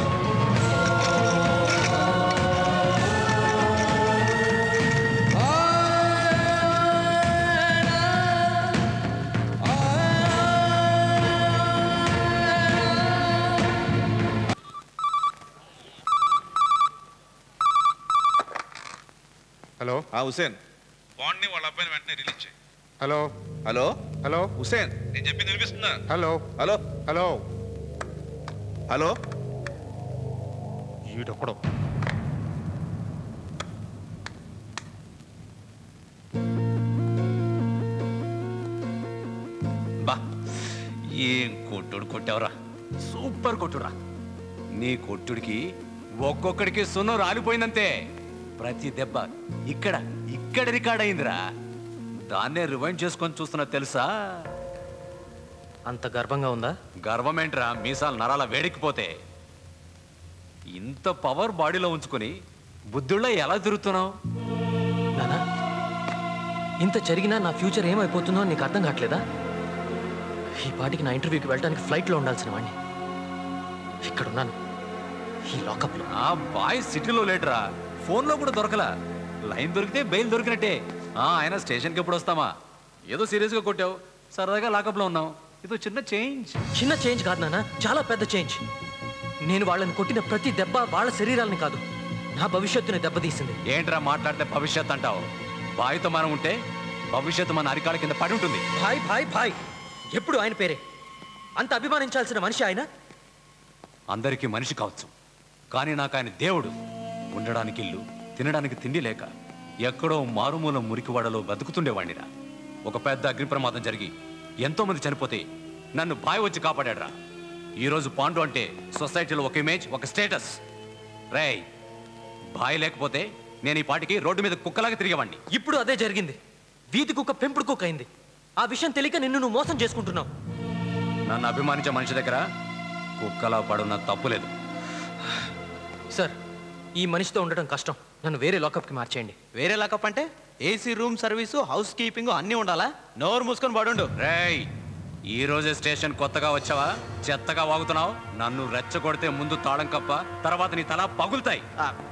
హలో హుసేన్ బాండ్ని వాళ్ళ అబ్బాయిని వెంటనే రిలీజ్ చేయి హలో హలో హలో హుసేన్ నేను చెప్పింది వినిపిస్తుందా హలో హలో హలో హలో ఈడొక్కడు బా ఏం కొట్టుడు కొట్టావురా సూపర్ కొట్టురా నీ కొట్టుడికి ఒక్కొక్కడికి సున్నం రాలిపోయిందంతే ప్రతి దెబ్బ ఇక్కడ ఇక్కడ రికార్డ్ అయిందిరా దాన్నే రివైండ్ చేసుకొని చూస్తున్నా తెలుసా అంత గర్వంగా ఉందా గర్వమేంట్రా మీసాలు నరాల వేడెక్కిపోతే ఇంత పవర్ బాడీలో ఉంచుకొని బుద్ధుళ్ళ ఎలా తిరుగుతున్నావు నానా ఇంత జరిగినా నా ఫ్యూచర్ ఏమైపోతుందో అని నీకు అర్థం కావట్లేదా ఈ పాటికి నా ఇంటర్వ్యూకి వెళ్ళడానికి ఫ్లైట్లో ఉండాల్సిన వాడిని ఇక్కడ ఉన్నాను ఈ లాకప్లో ఆ బాయ్ సిటీలో లేటరా ఫోన్లో కూడా దొరకలా లైన్ దొరికితే బెయిల్ దొరికినట్టే ఆ ఆయన స్టేషన్కి ఎప్పుడు వస్తామా ఏదో సీరియస్గా కొట్టావు సరదాగా లాకప్లో ఉన్నావు ఇదో చిన్న చేంజ్ చిన్న చేంజ్ కాదు నాన్న చాలా పెద్ద చేంజ్ నేను వాళ్ళని కొట్టిన ప్రతి దెబ్బ వాళ్ళ శరీరాలని కాదు నా భవిష్యత్తుని దెబ్బతీసింది ఏంట్రా మాట్లాడితే భవిష్యత్ అంటావు బాయ్తో మనం ఉంటే భవిష్యత్తు మన అరికాల కింద పడి ఉంటుంది భాయ్ భాయ్ భాయ్ ఎప్పుడు ఆయన పేరే అంత అభిమానించాల్సిన మనిషి ఆయన అందరికీ మనిషి కావచ్చు కానీ నాకు ఆయన దేవుడు ఉండడానికి ఇల్లు తినడానికి తిండి లేక ఎక్కడో మారుమూల మురికివాడలో బతుకుతుండేవాణ్ణిరా ఒక పెద్ద అగ్ని ప్రమాదం జరిగి ఎంతో మంది చనిపోతే నన్ను బాయ్ వచ్చి కాపాడాడురా ఈరోజు పాండు అంటే సొసైటీలో ఒక ఇమేజ్ ఒక స్టేటస్ రేయ్ బాయ్ లేకపోతే నేను ఈ పాటికి రోడ్డు మీద కుక్కలాగా తిరిగేవాడిని ఇప్పుడు అదే జరిగింది వీధి కుక్క పెంపుడు కుక్క అయింది ఆ విషయం తెలియక నిన్ను నువ్వు మోసం చేసుకుంటున్నావు నన్ను అభిమానించే మనిషి దగ్గర కుక్కలా పడున్న తప్పులేదు సార్ ఈ మనిషితో ఉండటం కష్టం నన్ను వేరే లాకప్కి మార్చేయండి వేరే లాకప్ అంటే AC room service house keeping అన్నీ ఉండాలా నోరు మూసుకొని పడుండు రేయ్ ఈ రోజే స్టేషన్ కొత్తగా వచ్చావా చెత్తగా వాగుతున్నావు నన్ను రెచ్చగొడితే ముందు తాళం కప్ప తర్వాత నీ తల పగులుతాయి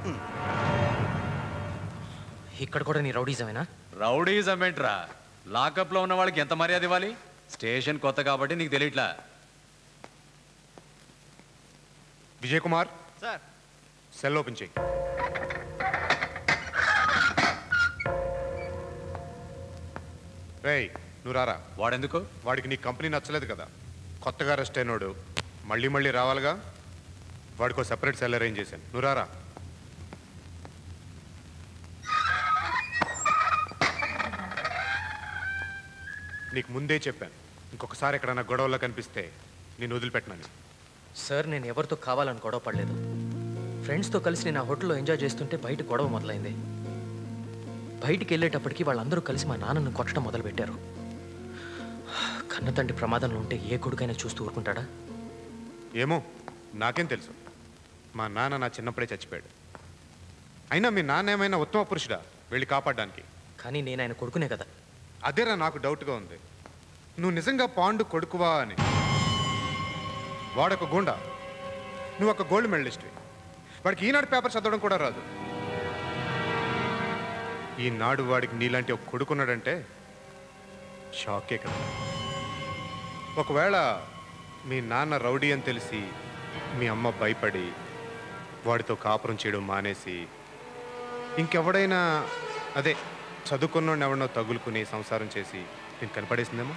ఇక్కడ కూడా నీ రౌడీజమేనా రౌడీజం ఏంట్రా లాకప్ లో ఉన్న వాళ్ళకి ఎంత మర్యాద ఇవ్వాలి స్టేషన్ కొత్త కాబట్టి నీకు తెలియట్లా Vijay Kumar sir cell open చేయి రేయ్ నువ్వు రారా వాడెందుకు వాడికి నీ కంపెనీ నచ్చలేదు కదా కొత్తగా అరెస్ట్ అయినోడు మళ్ళీ మళ్ళీ రావాలిగా వాడికో సెపరేట్ సెల్ అరేంజ్ చేశాను నువ్వు రారా నీకు ముందే చెప్పాను ఇంకొకసారి ఎక్కడైనా గొడవల్లో కనిపిస్తే నేను వదిలిపెట్టనని సార్ నేను ఎవరితో కావాలని గొడవ పడలేదు ఫ్రెండ్స్తో కలిసి నేను ఆ హోటల్లో ఎంజాయ్ చేస్తుంటే బయట గొడవ మొదలైంది బయటికి వెళ్ళేటప్పటికి వాళ్ళందరూ కలిసి మా నాన్నను కొట్టడం మొదలుపెట్టారు కన్నతండ్రి ప్రమాదంలో ఉంటే ఏ కొడుకైనా చూస్తూ ఊరుకుంటాడా ఏమో నాకేం తెలుసు మా నాన్న నా చిన్నప్పుడే చచ్చిపోయాడు అయినా మీ నాన్న ఏమైనా ఉత్తమ పురుషుడా వెళ్ళి కాపాడడానికి కానీ నేను ఆయన కొడుకునే కదా అదేరా నాకు డౌట్గా ఉంది నువ్వు నిజంగా పాండు కొడుకువా అని వాడొక గుండా నువ్వు ఒక గోల్డ్ మెడలిస్ట్వి వాడికి ఈనాడు పేపర్ చదవడం కూడా రాదు ఈనాడు వాడికి నీలాంటి ఒక కొడుకున్నాడంటే షాకే కదా ఒకవేళ మీ నాన్న రౌడీ అని తెలిసి మీ అమ్మ భయపడి వాడితో కాపురం చేయడం మానేసి ఇంకెవడైనా అదే చదువుకున్నోడిని ఎవడనో తగులుకుని సంసారం చేసి నేను కనపడేసిందేమో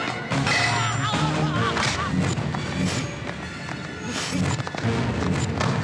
Ah!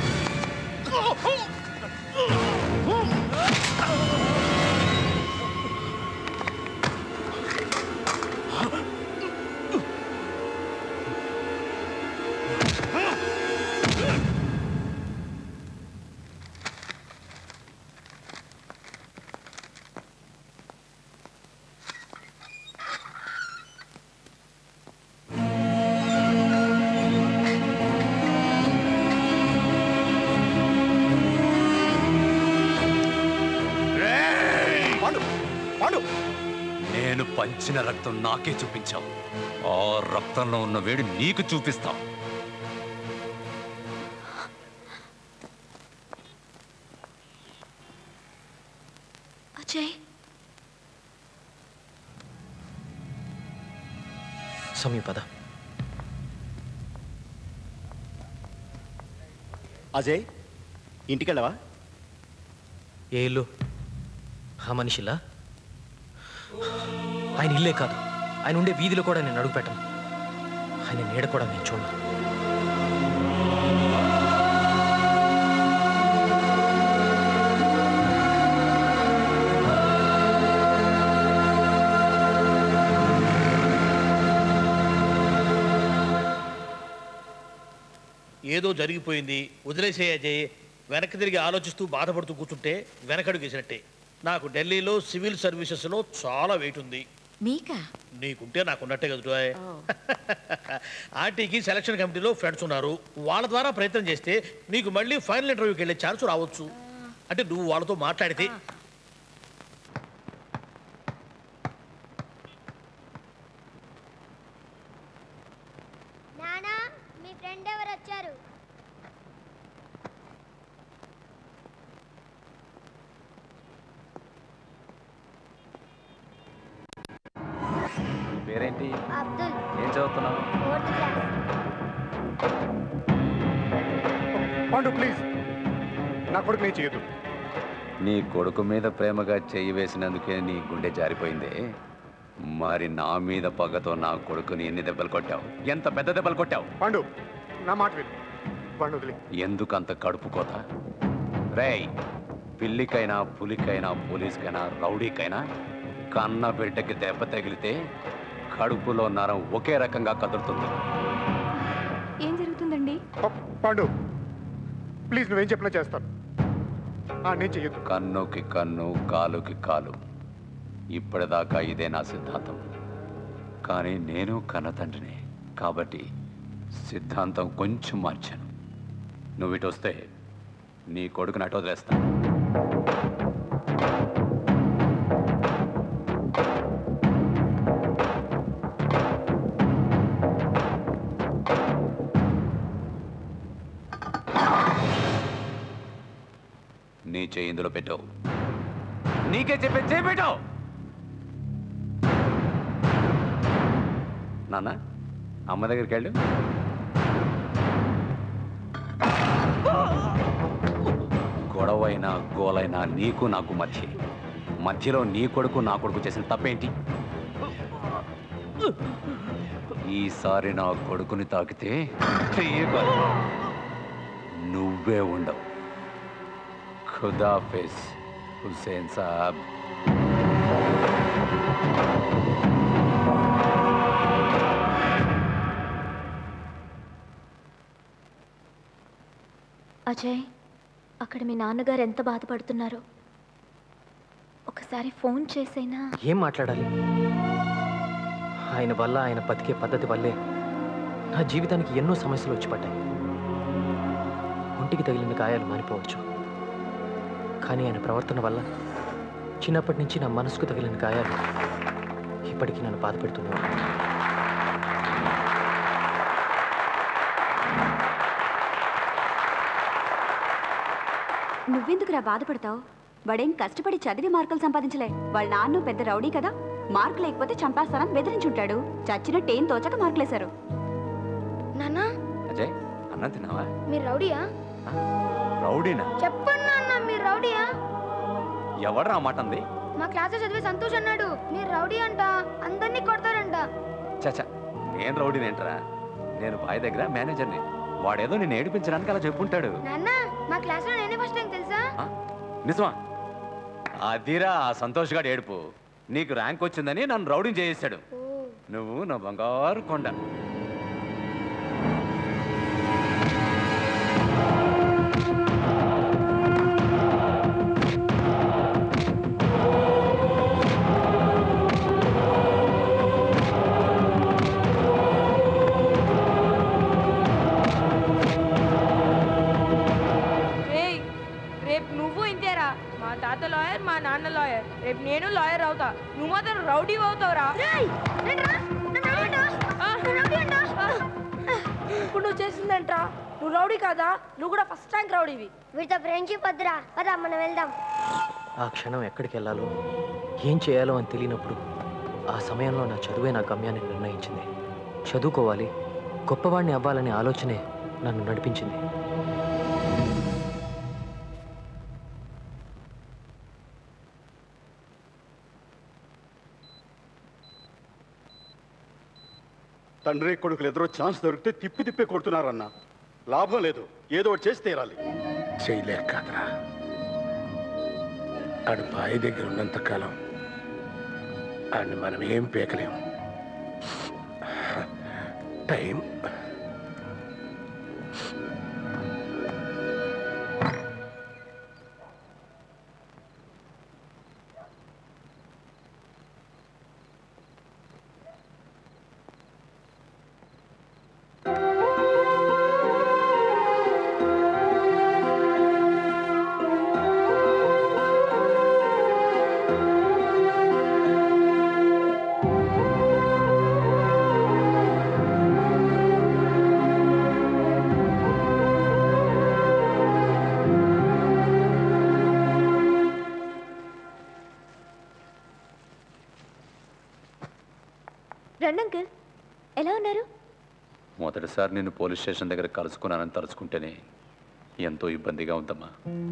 పంచిన రక్తం నాకే చూపించావు ఆ రక్తంలో ఉన్న వేడి నీకు చూపిస్తా అజయ్ సమీ పద అజయ్ ఇంటికెళ్ళవా ఏ ఇల్లు ఆ మనిషిలా ఆయన ఇల్లే కాదు ఆయన ఉండే వీధిలో కూడా నేను అడుగు పెట్టను ఆయన నీడ కూడా నేను చూడను ఏదో జరిగిపోయింది వదిలేసే అజయ్ వెనక్కి తిరిగి ఆలోచిస్తూ బాధపడుతూ కూర్చుంటే వెనకడుగు వేసినట్టే నాకు ఢిల్లీలో సివిల్ సర్వీసెస్లో చాలా వెయిట్ ఉంది మీకా నీకుంటే నాకున్నట్టే కదా ఆంటీకి సెలక్షన్ కమిటీలో ఫ్రెండ్స్ ఉన్నారు వాళ్ళ ద్వారా ప్రయత్నం చేస్తే నీకు మళ్ళీ ఫైనల్ ఇంటర్వ్యూకి వెళ్ళే ఛాన్స్ రావచ్చు అంటే నువ్వు వాళ్ళతో మాట్లాడితే నానా మీ ఫ్రెండ్ ఎవరు వచ్చారు పేరేంటి అబ్దుల్ ఏం చదువుతున్నావు ఫోర్త్ క్లాస్ పాండు ప్లీజ్ నా కొడుకు నేను చేయొద్దు నీ కొడుకు మీద ప్రేమగా చెయ్యి వేసినందుకే నీ గుండె జారిపోయింది మరి నా మీద పగతో నా కొడుకుని ఎన్ని దెబ్బలు కొట్టావు ఎంత పెద్ద దెబ్బలు కొట్టావు పాండు నా మాట విను పాండు వదిలే ఎందుకంత కడుపు కోత రేయ్ పిల్లికైనా పులికైనా పోలీస్కైనా రౌడీకైనా కన్న బిడ్డకి దెబ్బ తగిలితే కడుపులో నరం ఒకే రకంగా కదులుతుంది ఏం జరుగుతుందండి పాండు ప్లీజ్ నువ్వేం చెప్పినా చేస్తాను ఆ, నేను చెయ్యొద్దు కన్నుకి కన్ను కాలుకి కాలు ఇప్పటిదాకా ఇదే నా సిద్ధాంతం కానీ నేను కన్న తండ్రిని కాబట్టి సిద్ధాంతం కొంచెం మార్చాను నువ్వు ఇటు వస్తే నీ కొడుకుని అటు వదిలేస్తాను నీ చేయి ఇందులో పెట్టావు నీకే చెప్పే చేయి పెట్టావు నాన్న అమ్మ దగ్గరికి వెళ్ళు గొడవైనా గోలైనా నీకు నాకు మధ్య మధ్యలో నీ కొడుకు నా కొడుకు చేసిన తప్పేంటి ఈసారి నా కొడుకుని తాకితే చెయ్యగలవు. నువ్వే ఉండవు ఖుదాఫిజ్ హుసేన్ సాబ్ అజయ్ అక్కడ మీ నాన్నగారు ఎంత బాధపడుతున్నారో ఒకసారి ఫోన్ చేసైనా ఏం మాట్లాడాలి ఆయన వల్ల ఆయన బతికే పద్ధతి వల్లే నా జీవితానికి ఎన్నో సమస్యలు వచ్చి పడ్డాయి ఒంటికి తగిలిన గాయాలు మారిపోవచ్చు కానీ ఆయన ప్రవర్తన వల్ల చిన్నప్పటి నుంచి నా మనసుకు తగిలిన గాయాలు ఇప్పటికీ నన్ను బాధపెడుతూనే ఉన్నాయి. నువ్వెందుకురా బాధపడతావు వాడేం కష్టపడి చదివి మార్కులు సంపాదించలే వాళ్ళ నాన్న పెద్ద రౌడీ కదా మార్కు లేకపోతే చంపేస్తానని బెదిరించుంటాడు చచ్చినట్టు ఏం తోచక మార్కులేశారు నాన్నా అజయ్ అన్నం తిన్నావా మీరు రౌడీయా రౌడీనా చెప్పండి నాన్న మీరు రౌడీయా ఎవడ్రా ఆ మాట అంది మా క్లాస్ చదివే సంతోష్ అన్నాడు మీరు రౌడీ అంట అందరినీ కొడతారంట చచ్చా నేను రౌడీనేంట్రా నేను బాయ్ దగ్గర మేనేజర్ని వాడేదో నేను ఏడిపించడానికి అలా చెప్పుంటాడు నాన్న మా క్లాస్ లో నేనే ఫస్ట్ టైం తెలుసా నిజమా అదిరా ఆ సంతోష్ గాడు ఏడుపు నీకు ర్యాంక్ వచ్చిందని నన్ను రౌడీని చేసేశాడు నువ్వు నా బంగారు కొండ రేయ్ రేపు నువ్వు ఇంతేరా మా తాత తాత లాయర్ మా నాన్న లాయర్ రేపు నేను లాయర్ అవుతా నువ్వు మాత్రం రౌడీ అవుతావురా ఇప్పుడు నువ్వు చేసిందంట్రా నువ్వు రౌడీ కాదా నువ్వు కూడా ఫస్ట్ ర్యాంక్ రౌడీవి వీటితో ఫ్రెండ్షిప్ వద్దురా పదా మనం వెళ్దాం ఆ క్షణం ఎక్కడికి వెళ్ళాలో ఏం చేయాలో అని తెలియనప్పుడు ఆ సమయంలో నా చదువే నా గమ్యాన్ని నిర్ణయించింది చదువుకోవాలి గొప్పవాడిని అవ్వాలనే ఆలోచనే నన్ను నడిపించింది తండ్రి కొడుకులు ఎదురో ఛాన్స్ దొరికితే తిప్పి తిప్పి కొడుతున్నారన్న లాభం లేదు ఏదో ఒకటి చేసి తీరాలి చేయలేక కాదురా ఆడు బావి దగ్గర ఉన్నంతకాలం ఆడిని మనం ఏం పీకలేం టైం రండి అంకుల్ ఎలా ఉన్నారు మొదటిసారి నేను పోలీస్ స్టేషన్ దగ్గర కలుసుకున్నానని తలుచుకుంటేనే ఎంతో ఇబ్బందిగా ఉందమ్మా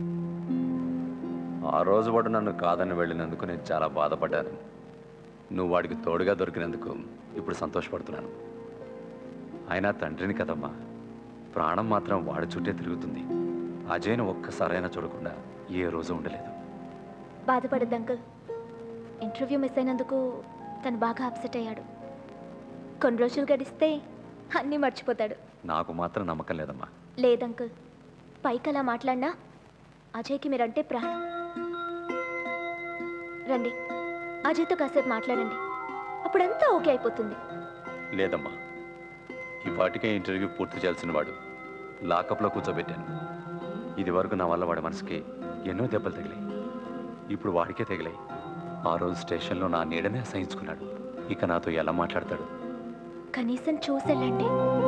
ఆ రోజు వాడు నన్ను కాదని వెళ్ళినందుకు నేను చాలా బాధపడ్డాను నువ్వు వాడికి తోడుగా దొరికినందుకు ఇప్పుడు సంతోషపడుతున్నాను అయినా తండ్రిని కదమ్మా ప్రాణం మాత్రం వాడి చుట్టే తిరుగుతుంది అజయ్ను ఒక్కసారైనా చూడకుండా ఏ రోజు ఉండలేదు బాధపడద్దు అంకుల్ ఇంటర్వ్యూ మిస్ అయినందుకు తను బాగా అప్సెట్ అయ్యాడు కొన్ని రోజులు గడిస్తే అన్నీ మర్చిపోతాడు నాకు మాత్రం నమ్మకం లేదమ్మా లేదంకుల్ పైకి అలా మాట్లాడినా అజయ్కి మీరంటే ప్రాణం రండి అజయ్తో కాసేపు మాట్లాడండి అప్పుడంతా ఓకే అయిపోతుంది లేదమ్మా ఈ పాటికే ఇంటర్వ్యూ పూర్తి చేయాల్సిన వాడు లాకప్లో కూర్చోబెట్టాను ఇది వరకు నా వల్ల వాడి మనసుకి ఎన్నో దెబ్బలు తగిలాయి ఇప్పుడు వాడికే తగిలాయి ఆ రోజు స్టేషన్లో నా నీడనే అసహించుకున్నాడు ఇక నాతో ఎలా మాట్లాడతాడు కనీసం చూసెళ్ళండి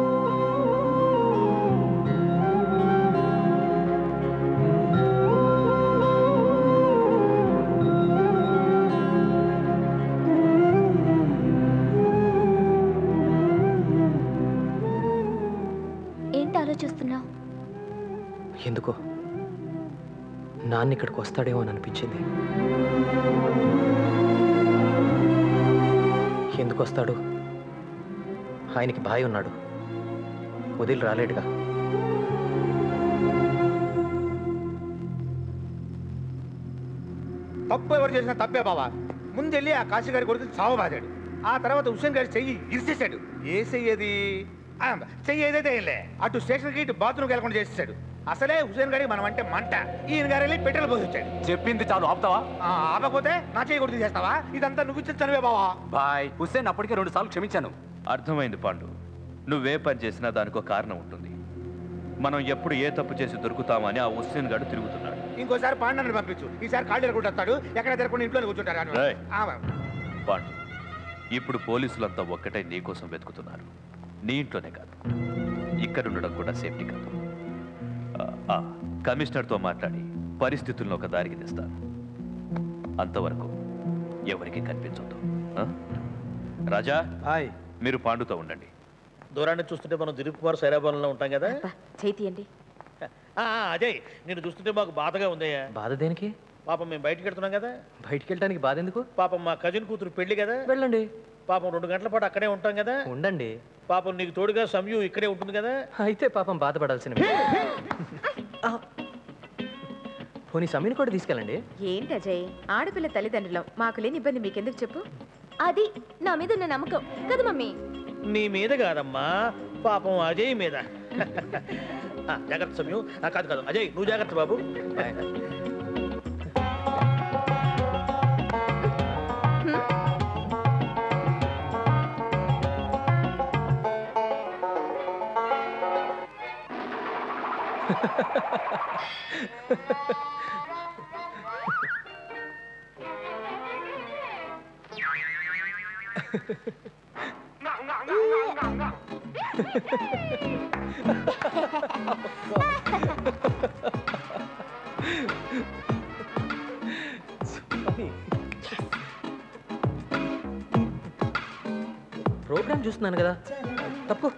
ఏంటి ఆలోచిస్తున్నావు ఎందుకో నాన్న ఇక్కడికి వస్తాడేమో అని అనిపించింది ఎందుకు వస్తాడు ఆయనకి బాయ్ ఉన్నాడు వదిలి రాలేడుగా తప్పు ఎవరు చేసినా తప్పే బావా ముందెళ్ళి ఆ కాశీ గారి కొడుకు చావబాదాడు ఆ తర్వాత హుస్సేన్ గారి చెయ్యి ఇరిసేశాడు ఏ చెయ్యేది ఆ, చెయ్యి ఏదైతే ఏంలే అటు స్టేషన్కి ఇటు బాత్రూమ్కి వెళ్ళకుండా చేసేసాడు అసలే హుస్సేన్ గారికి మనం అంటే మంట ఈయన గారు వెళ్ళి పెట్రోల్ పోసొచ్చాడు చెప్పింది చాలు ఆపుతావా ఆ, ఆపకపోతే నా చెయ్యి కొడుకు చేస్తావా ఇదంతా నువ్వు చనివే బావా బాయ్ హుస్సేన్ అప్పటికే రెండు సార్లు క్షమించాను అర్థమైంది పాండు నువ్వే పని చేసినా దానికో కారణం ఉంటుంది మనం ఎప్పుడు ఏ తప్పు చేసి దొరుకుతామని ఆ హుస్సేన్ గాడు తిరుగుతున్నాడు ఇంకోసారి పాండని పంపించు ఈసారి కాళ్ళు ఎరగొట్టి వస్తాడు ఎక్కడ తిరగకుండా ఇంట్లో కూర్చుంటారు రేయ్. ఆ, పాండు ఇప్పుడు పోలీసులంతా ఒక్కటే నీ కోసం వెతుకుతున్నారు నీ ఇంట్లోనే కాదు ఇక్కడ ఉండడం కూడా సేఫ్టీ కాదు ఆ, ఆ, కమిషనర్తో మాట్లాడి పరిస్థితులను ఒక దారికి తెస్తాను అంతవరకు ఎవరికి కనిపించొద్దు ఆ? రాజా హాయ్ మీరు పాండుతో ఉండండి దూరాన్ని చూస్తుంటే మనం దిలీప్ కుమార్ సైరాబాలంలో ఉంటాం కదా చేతియండి ఆ, ఆ, అజయ్ నేను చూస్తుంటే మాకు బాధగా ఉందయ్యా బాధ దేనికి పాపం మేము బయటికి వెళ్తున్నాం కదా బయటికి వెళ్ళడానికి బాధ ఎందుకు పాపం మా కజిన్ కూతురు పెళ్లి కదా వెళ్ళండి పాపం రెండు గంటల పాటు అక్కడే ఉంటాం కదా ఉండండి పాపం నీకు తోడుగా సమయం ఇక్కడే ఉంటుంది కదా అయితే పాపం బాధపడాల్సిన పోనీ సమీని కూడా తీసుకెళ్ళండి ఏంటి అజయ్ ఆడపిల్ల తల్లిదండ్రులం మాకు లేని ఇబ్బంది మీకెందుకు చెప్పు అది నా మీద ఉన్న నమ్మకం కదా మమ్మీ నీ మీద కాదమ్మా పాపం అజయ్ మీద ఆ, జాగ్రత్త సమయం ఆ, కాదు కాదు అజయ్ నువ్వు జాగ్రత్త బాబు ప్రోగ్రామ్ చూస్తున్నాను కదా తప్పు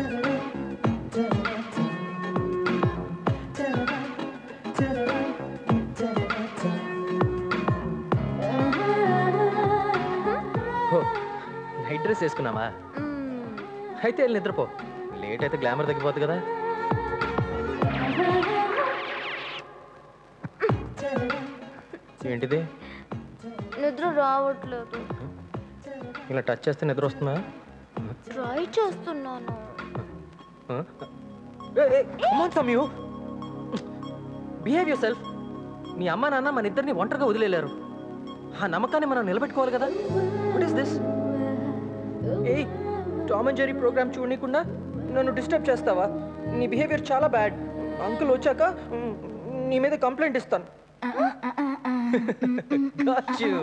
నైట్ డ్రెస్ వేసుకున్నావా అయితే వెళ్ళి నిద్రపో లేట్ అయితే గ్లామర్ తగ్గిపోతుంది కదా ఏంటిది నిద్ర రావట్లేదు ఇలా టచ్ చేస్తే నిద్ర వస్తుందా ట్రై చేస్తున్నాను సమయు బిహేవ్ యూర్ సెల్ఫ్ మీ అమ్మ నాన్న మన ఇద్దరిని ఒంటరిగా వదిలేలేరు ఆ నమ్మకాన్ని మనం నిలబెట్టుకోవాలి కదా వాట్ ఈస్ దిస్ ఏ టామ్ అండ్ జెరీ ప్రోగ్రామ్ చూడనీకుండా నన్ను డిస్టర్బ్ చేస్తావా నీ బిహేవియర్ చాలా బ్యాడ్ అంకుల్ వచ్చాక మ్, నీ మీద కంప్లైంట్ ఇస్తాను Got you.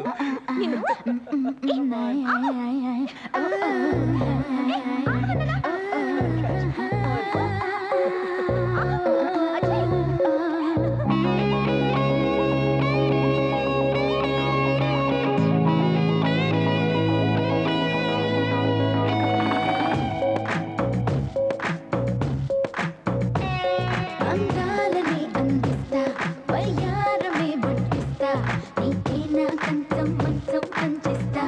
అందాలని అందిస్తా వయ్యారమే బట్టిస్తా నీకే నా కంచం మంచం పంచిస్తా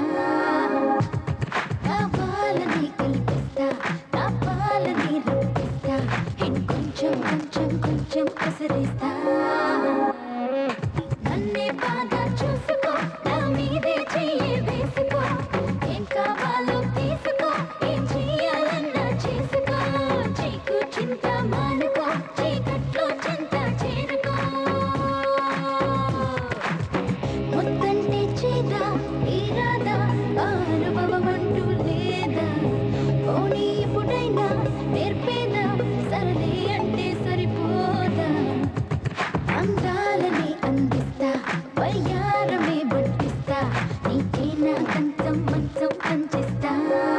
కావాలని కల్పిస్తా నా పాలని రప్పిస్తా ఇంకొంచెం కొంచెం కొంచెం కసరిస్తా నన్నే బాగా చూసుకో నా మీదే చెయ్యి వేసుకో ఏం కావాలో తీసుకో ఏం చెయ్యాలన్నా చేసుకో చీకు చింత మానుకో చీకట్లో చింత చేరుకో ముత్తంటే చేదా ఇరాదా అనుభవం అంటూ లేదా పోనీ ఇప్పుడైనా నేర్పేదా సరలే అంటే సరిపోదా అందాలని అందిస్తా వయ్యారమే బట్టిస్తా నీకే నా కంచం మంచం పంచిస్తా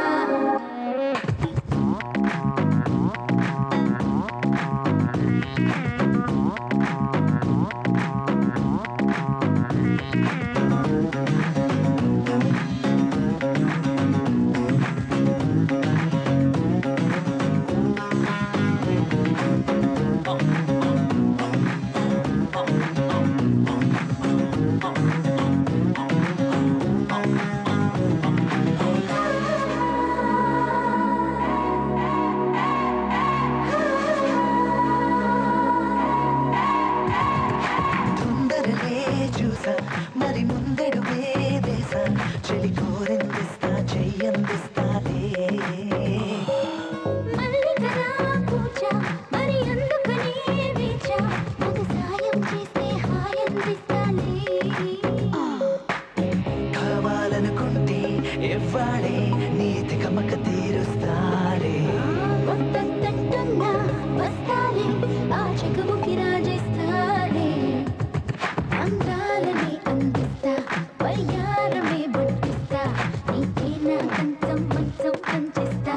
తొందరలే చూసా మరి ముందడుగే వేసా చెలి కోరిందిస్తా చెయ్యందిస్తాలే మల్లికరా పూజ మరి అందుకనే వేచా మగ సాయం చేస్తే హాయందిస్తాలే కావాలనుకుంటే ఎవ్వాడే నీతి కమక తీరుస్తాలే వద్దంటున్నా వస్తాలే ఆ చెకుముకి రాజేస్తాలే అందాలని అందిస్తా వయ్యారమే బట్టిస్తా నీకే నా కంచం మంచం పంచిస్తా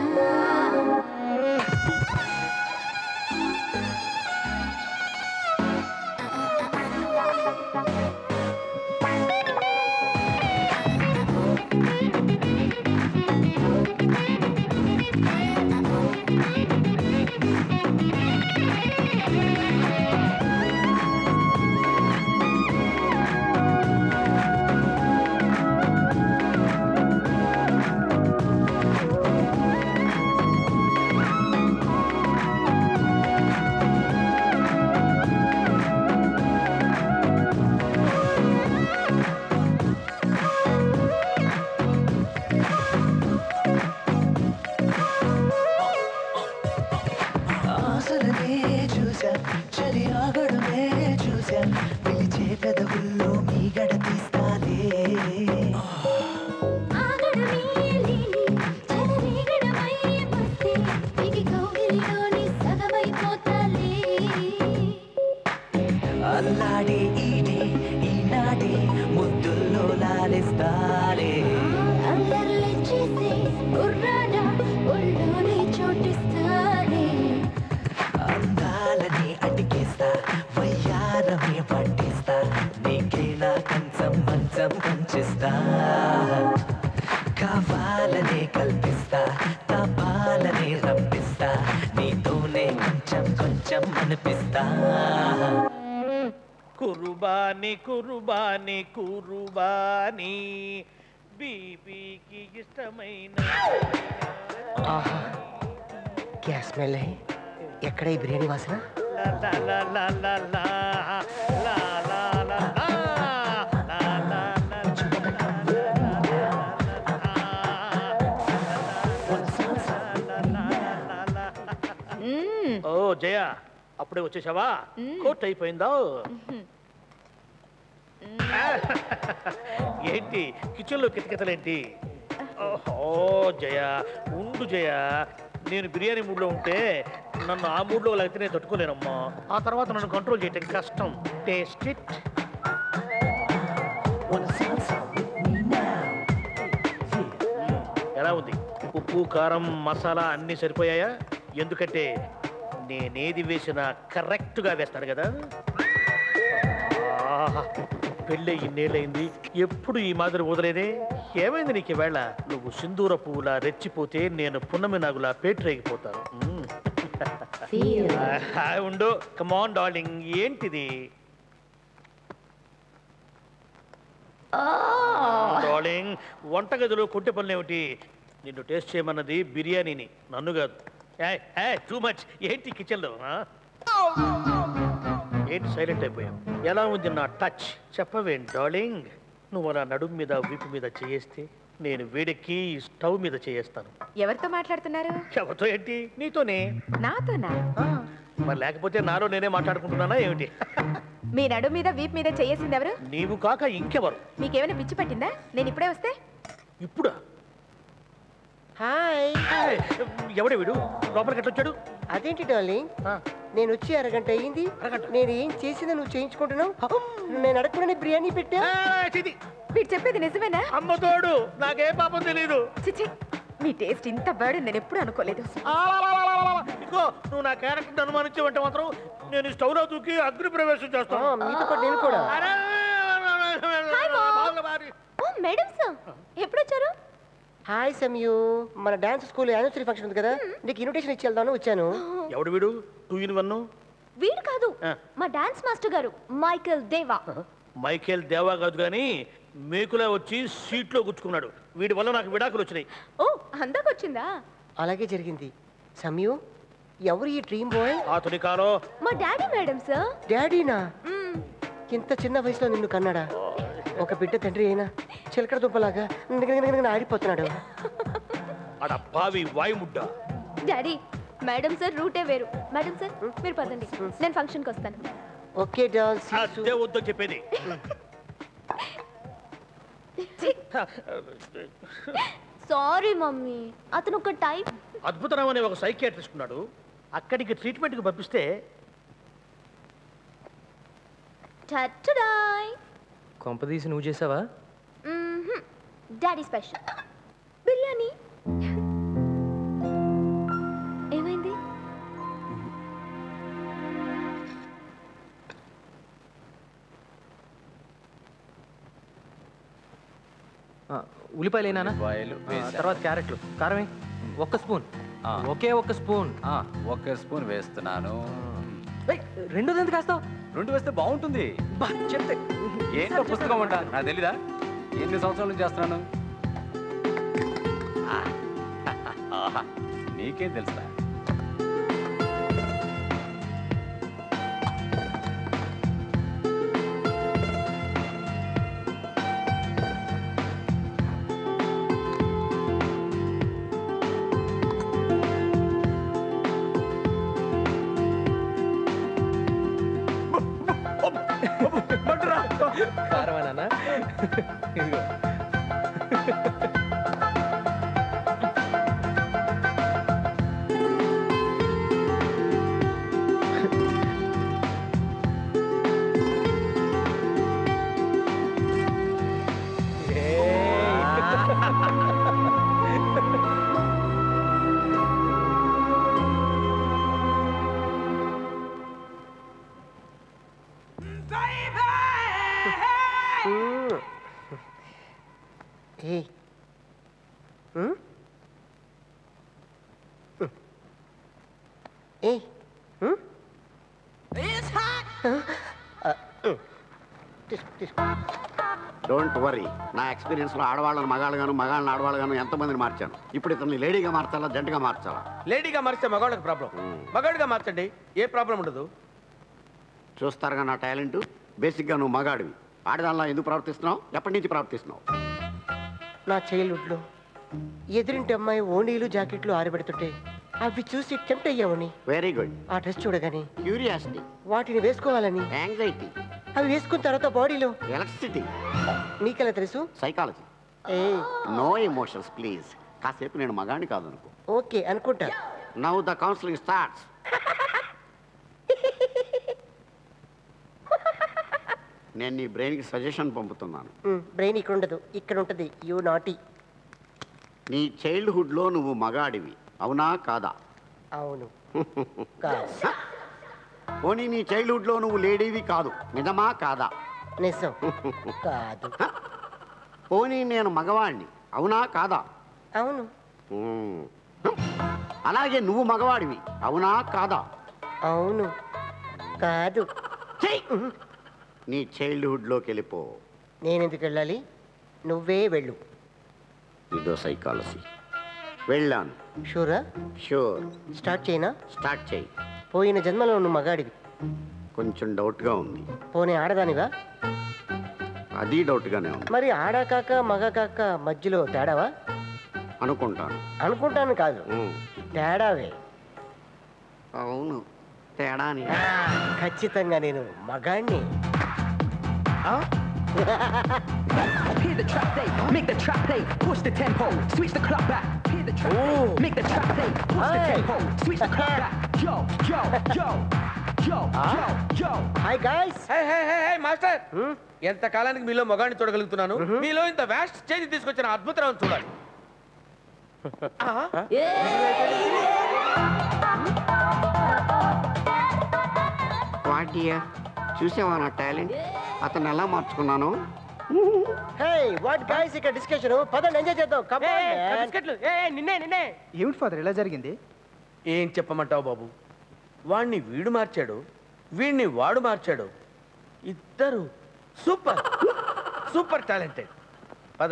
ఆశలనే చూసా చలి ఆగడమే చూసా పిలిచే పెదవుల్లో మీ గడ తీస్తాలే ఆగడమే లేని చెలరేగడమై వస్తే దిగి కౌగిలిలోని సగమైపోతాలే అల్లాడే ఈడే ఈనాడే ముద్దుల్లో లాలిస్తాలే అందరిలే చేసే సూచిస్తా కావాలనే కల్పిస్తా తపాలనే రప్పిస్తా నీతోనే కొంచెం కొంచెం అనిపిస్తా కురుబాని కురుబాని కురుబాని బీబీకి ఇష్టమైన ఆహా గ్యాస్ స్మెల్ ఎక్కడ ఈ బిర్యానీ వాసన లా లా లా లా లా లా లా లా లా లా లా లా ఓ జయ అప్పుడే వచ్చేసావా కోట్ అయిపోయిందా ఏంటి కిచెన్లో కితకితలేంటి ఓహో జయ ఉండు జయ నేను బిర్యానీ మూడ్లో ఉంటే నన్ను ఆ మూడ్లో లేకపోతే నేను తట్టుకోలేనమ్మా ఆ తర్వాత నన్ను కంట్రోల్ చేయటం కష్టం టేస్ట్ ఇట్ ఎలా ఉంది ఉప్పు కారం మసాలా అన్నీ సరిపోయాయా ఎందుకంటే నేనేది వేసినా కరెక్ట్గా వేస్తాను కదా ఆహా, పెళ్ళి ఇన్నేళ్ళైంది ఎప్పుడు ఈ మాదిరి వదిలేదే ఏమైంది నీకు ఈవేళ నువ్వు సింధూర పువ్వులా రెచ్చిపోతే నేను పున్నమి నాగులా పేటరేగిపోతాను మ్మ్. ఆ, ఉండు కమాన్ డార్లింగ్ ఏంటిది డార్లింగ్ వంటగదిలో కొట్టె పనులు ఏమిటి నిన్ను టేస్ట్ చేయమన్నది బిర్యానీని నన్ను కాదు టూ మచ్ ఏంటి కిచెన్లో ఏంటి సైలెంట్ అయిపోయావు ఎలా ఉంది నా టచ్ చెప్పవేం డార్లింగ్ నువ్వు అలా నడుము మీద వీపు మీద చేయేస్తే నేను వేడెక్కి ఈ స్టవ్ మీద చేయేస్తాను ఎవరితో మాట్లాడుతున్నారు ఎవరితో ఏంటి నీతోనే నాతోనా మరి లేకపోతే నాలో నేనే మాట్లాడుకుంటున్నానా ఏమిటి మీ నడు మీద వీప్ మీద చేసింది ఎవరు నీవు కాక ఇంకెవరు మీకేమైనా పిచ్చి పట్టిందా నేను ఇప్పుడే వస్తే ఇప్పుడా హాయ్ ఎవడే వీడు లోపలికి ఎట్లా వచ్చాడు అదేంటి డార్లింగ్ నేను వచ్చి అరగంట అయ్యింది నేను ఏం చేసిందో నువ్వు చేయించుకుంటున్నావు నేను అడగకుండా బిర్యానీ పెట్టా మీరు చెప్పేది నిజమేనా అమ్మతోడు నాకే పాపం తెలీదు చిచి మీ టేస్ట్ ఇంత బర్డ్ నేను ఎప్పుడు అనుకోలేదు ఇదిగో నువ్వు నా క్యారెక్టర్ అనుమానించావంటే మాత్రం నేను ఈ స్టవ్లో దూకి అగ్ని ప్రవేశం చేస్తాను మీతో పాటు నేను కూడా ఓ మేడం సార్ ఎప్పుడు వచ్చారు హాయ్ సమయు మన డాన్స్ స్కూల్ యానివర్సరీ ఫంక్షన్ ఉంది కదా నీకు ఇన్విటేషన్ ఇచ్చి వెళ్దామని వచ్చాను ఎవడు వీడు టూ ఇన్ వన్ వీడు కాదు మా డాన్స్ మాస్టర్ గారు మైకేల్ దేవా మైకేల్ దేవా కాదు కానీ మేకులా వచ్చి సీట్లో గుచ్చుకున్నాడు వీడి వల్ల నాకు విడాకులు వచ్చినాయి ఓ అందాకొచ్చిందా అలాగే జరిగింది సమయు ఎవరు ఈ డ్రీమ్ బాయ్ ఆ తొలికాలో మా డాడీ మేడం సార్ డాడీనా ఇంత చిన్న వయసులో నిన్ను కన్నాడా ఒక బిడ్డ తండ్రి అయినా చిలకడ దుంపలాగా నిగనిగనిగనిగని ఆడిపోతున్నాడు అడ బావి వాయుముడ్డ డాడీ మేడం సార్ రూటే వేరు మేడం సార్ మీరు పదండి నేను ఫంక్షన్కి వస్తాను ఓకే డాల్ అదే వద్దని చెప్పేది సారీ మమ్మీ అతను ఒక టైప్ అద్భుతరావు అనే ఒక సైకియాట్రిస్ట్ ఉన్నాడు అక్కడికి ట్రీట్మెంట్కి పంపిస్తే టట్టడాయ్ కొంపదీసి నువ్వు చేసావా డాడీ స్పెషల్ బిర్యానీ ఏమైంది ఆ, ఉల్లిపాయలు ఏనా ఉల్లిపాయలు వేశాను. తర్వాత క్యారెట్లు కారం వేయ్. ఒక్క స్పూన్ ఒకే ఒక్క స్పూన్ ఒక్క స్పూన్ వేస్తున్నాను ఏయ్, రెండోది ఎందుకు వేస్తావు రెండు వేస్తే బాగుంటుంది చెప్తే ఏంటో పుస్తకం అంట నాకు తెలీదా ఎన్ని సంవత్సరాల నుంచి చేస్తున్నాను ఆ, ఆహా, నీకేం తెలుసా కారమేనా ఇదిగో ఏ ఏ డోంట్ వరీ నా ఎక్స్పీరియన్స్లో ఆడవాళ్ళని మగాళ్ళగాను మగాళ్ళని ఆడవాళ్ళగాను ఎంతమందిని మార్చాను ఇప్పుడు ఇతన్ని లేడీగా మార్చాలా జంటగా మార్చాలా లేడీగా మారిస్తే మగవాళ్ళకి ప్రాబ్లం మగాడిగా మార్చండి ఏ ప్రాబ్లం ఉండదు చూస్తారుగా నా టాలెంట్ బేసిక్గా నువ్వు మగాడివి ఆడదానిలా ఎందుకు ప్రవర్తిస్తున్నావు ఎప్పటి నుంచి ప్రవర్తిస్తున్నావు నా చైల్డ్హుడ్లో ఎదురింటి అమ్మాయి ఓణీలు జాకెట్లు ఆరబెడుతుంటే అవి చూసి టెంప్ట్ అయ్యామని వెరీ గుడ్ ఆ డ్రెస్ చూడగానే క్యూరియాసిటీ వాటిని వేసుకోవాలని యాంగ్జైటీ అవి వేసుకున్న తర్వాత బాడీలో ఎలక్ట్రిసిటీ నీకెలా తెలుసు సైకాలజీ ఏ నో ఎమోషన్స్ ప్లీజ్ కాసేపు నేను మగాడిని కాదు అనుకో ఓకే అనుకుంటా నౌ ద కౌన్సిలింగ్ స్టార్ట్స్ నేను నీ బ్రెయిన్కి సజెషన్ పంపుతున్నాను బ్రెయిన్ ఇక్కడ ఉండదు ఇక్కడ ఉంటది యూ నాటీ నీ చైల్డ్హుడ్లో నువ్వు మగాడివి అవునా కాదా అవును కాదు పోనీ నీ చైల్డ్హుడ్లో నువ్వు లేడీవి కాదు నిజమా కాదా నిజం కాదు పోనీ నేను మగవాడిని అవునా కాదా అవును మ్మ్. అలాగే నువ్వు మగవాడివి అవునా కాదా అవును కాదు నీ చైల్డ్హుడ్లోకి వెళ్ళిపో నేనెందుకు వెళ్ళాలి నువ్వే వెళ్ళు ఇదో సైకాలజీ వెళ్ళాను షూరా షూర్ స్టార్ట్ చేయనా స్టార్ట్ చేయి పోయిన జన్మలో నువ్వు మగాడివి కొంచెం డౌట్గా ఉంది పోనీ ఆడదానివా అది డౌట్గానే ఉంది మరి ఆడా కాక మగ కాక మధ్యలో తేడావా అనుకుంటాను అనుకుంటాను కాదు మ్మ్. తేడావే అవును తేడాని ఖచ్చితంగా నేను మగాణ్ణి Hear the trap play, make the trap play, push the tempo, switch the clock back. Hear the trap play, make the trap play, push the tempo, switch the clock back. Yo, yo, yo, yo, yo, yo. Hi guys hey hey hey hey master ఎంత కాలానికి మీలో మగాడిని చూడగలుగుతున్నాను మీలో ఇంత vast change తీసుకొచ్చిన అద్భుతం చూడాలి వాటియా చూసావా నా టాలెంట్ అతను ఎలా మార్చుకున్నాను హే వాట్ గాయ్స్ ఇక్కడ డిస్కషన్ పదండి ఎంజాయ్ చేద్దాం కమ్ బిస్కెట్లు ఏ ఏ, నిన్నే నిన్నే ఏమిటి ఫాదర్ ఇలా జరిగింది ఏం చెప్పమంటావు బాబు వాణ్ణి వీడు మార్చాడు వీడిని వాడు మార్చాడు ఇద్దరు సూపర్ సూపర్ టాలెంటెడ్ పద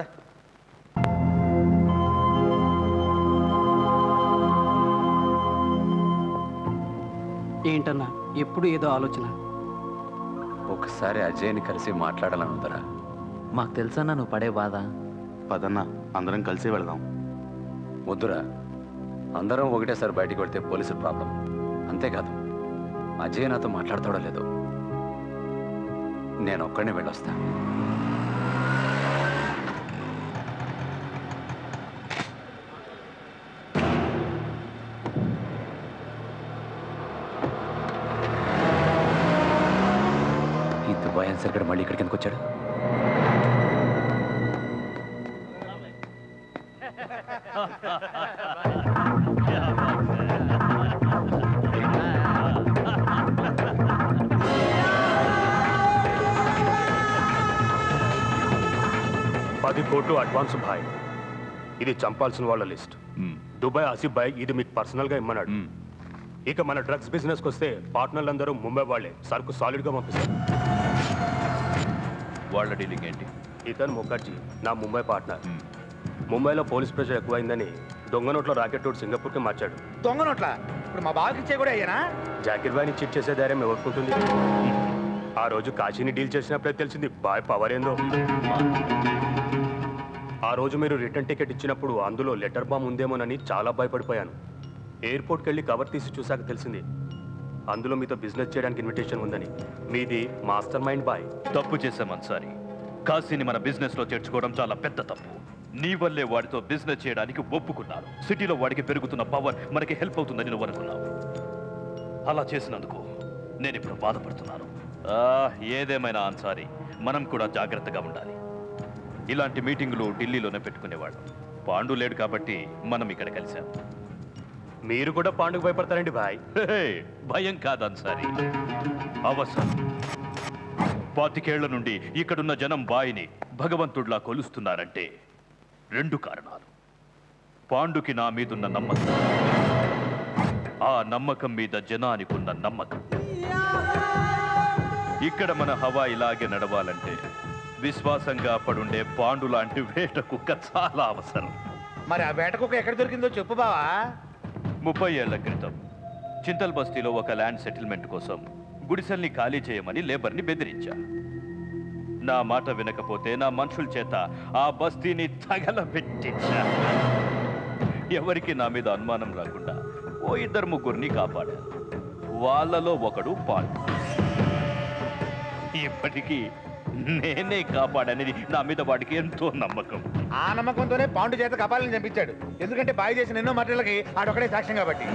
ఏంటన్నా ఎప్పుడు ఏదో ఆలోచన ఒకసారి అజయ్ని కలిసి మాట్లాడాలనుందరా మాకు తెలుసన్నా నువ్వు పడే బాధ పదన్నా అందరం కలిసి వెళదాం వద్దురా అందరం ఒకటేసారి బయటికి వెళ్తే పోలీసు ప్రాబ్లం అంతేకాదు అజయ్ నాతో మాట్లాడతాడో లేదో నేను ఒక్కడిని వెళ్ళొస్తా ఈ దుబాయ్ అన్సర్ గడు మళ్ళీ ఇక్కడికి ఎందుకు వచ్చాడు పది కోట్లు అడ్వాన్స్ భాయ్ ఇది చంపాల్సిన వాళ్ళ లిస్ట్ దుబాయ్ ఆసిఫ్ భాయ్ ఇది మీకు పర్సనల్ గా ఇమ్మన్నాడు ఇక మన డ్రగ్స్ బిజినెస్కి వస్తే పార్ట్నర్లందరూ ముంబై వాళ్ళే సరుకు సాలిడ్ గా పంపిస్తారు వాళ్ళ డీలింగ్ ఏంటి ఇతను ముఖర్జీ నా ముంబై పార్ట్నర్ ముంబైలో పోలీస్ ప్రెషర్ ఎక్కువైందని దొంగ నోట్లో రాకెట్ రోడ్ సింగపూర్కి మార్చాడు దొంగ నోట్ల ఇప్పుడు మా బావకి ఇచ్చే కూడా అయ్యానా జాకిర్ బాయ్ని చీట్ చేసే ధైర్యం ఎవరుకుంటుంది ఆ రోజు కాశీని డీల్ చేసినప్పుడే తెలిసింది బాయ్ పవర్ ఏందో ఆ రోజు మీరు రిటర్న్ టికెట్ ఇచ్చినప్పుడు అందులో లెటర్ బాంబ్ ఉందేమోనని చాలా భయపడిపోయాను ఎయిర్పోర్ట్కి వెళ్ళి కవర్ తీసి చూశాక తెలిసింది అందులో మీతో బిజినెస్ చేయడానికి ఇన్విటేషన్ ఉందని మీది మాస్టర్ మైండ్ బాయ్ తప్పు చేశాం అన్సారి కాశీని మన బిజినెస్ లో చేర్చుకోవడం చాలా పెద్ద తప్పు నీ వల్లే వాడితో బిజినెస్ చేయడానికి ఒప్పుకున్నారు సిటీలో వాడికి పెరుగుతున్న పవర్ మనకి హెల్ప్ అవుతుందని నువ్వు అనుకున్నావు అలా చేసినందుకు నేను ఇప్పుడు బాధపడుతున్నాను ఆ, ఏదేమైనా అన్సారి మనం కూడా జాగ్రత్తగా ఉండాలి ఇలాంటి మీటింగులు ఢిల్లీలోనే పెట్టుకునేవాళ్ళం పాండు లేడు కాబట్టి మనం ఇక్కడ కలిసాం మీరు కూడా పాండుకు భయపడతారండి బాయ్ హే, భయం కాదు అన్సారి అవసరం పాతికేళ్ల నుండి ఇక్కడున్న జనం బాయిని భగవంతుడిలా కొలుస్తున్నారంటే రెండు కారణాలు పాండుకి నా మీదున్న నమ్మకం ఆ నమ్మకం మీద జనానికి ఉన్న నమ్మకం ఇక్కడ మన హవా ఇలాగే నడవాలంటే విశ్వాసంగా పడుండే పాండు లాంటి వేట కుక్క చాలా అవసరం మరి ఆ వేట కుక్క ఎక్కడ దొరికిందో చెప్పు బావా ముప్పై ఏళ్ల క్రితం చింతల్ బస్తీలో ఒక ల్యాండ్ సెటిల్మెంట్ కోసం గుడిసెల్ని ఖాళీ చేయమని లేబర్ని బెదిరించా నా మాట వినకపోతే నా మనుషుల చేత ఆ బస్తీని తగలబెట్టించా ఎవరికి నా మీద అనుమానం రాకుండా ఓ ఇద్దరు ముగ్గురిని కాపాడా వాళ్ళలో ఒకడు పాండు ఇప్పటికీ నేనే కాపాడనేది నా మీద వాడికి ఎంతో నమ్మకం ఆ నమ్మకంతోనే పాండు చేత కపాలని చంపించాడు ఎందుకంటే బాయ్ చేసిన ఎన్నో మటలకి ఆడొక్కడే సాక్ష్యం కాబట్టి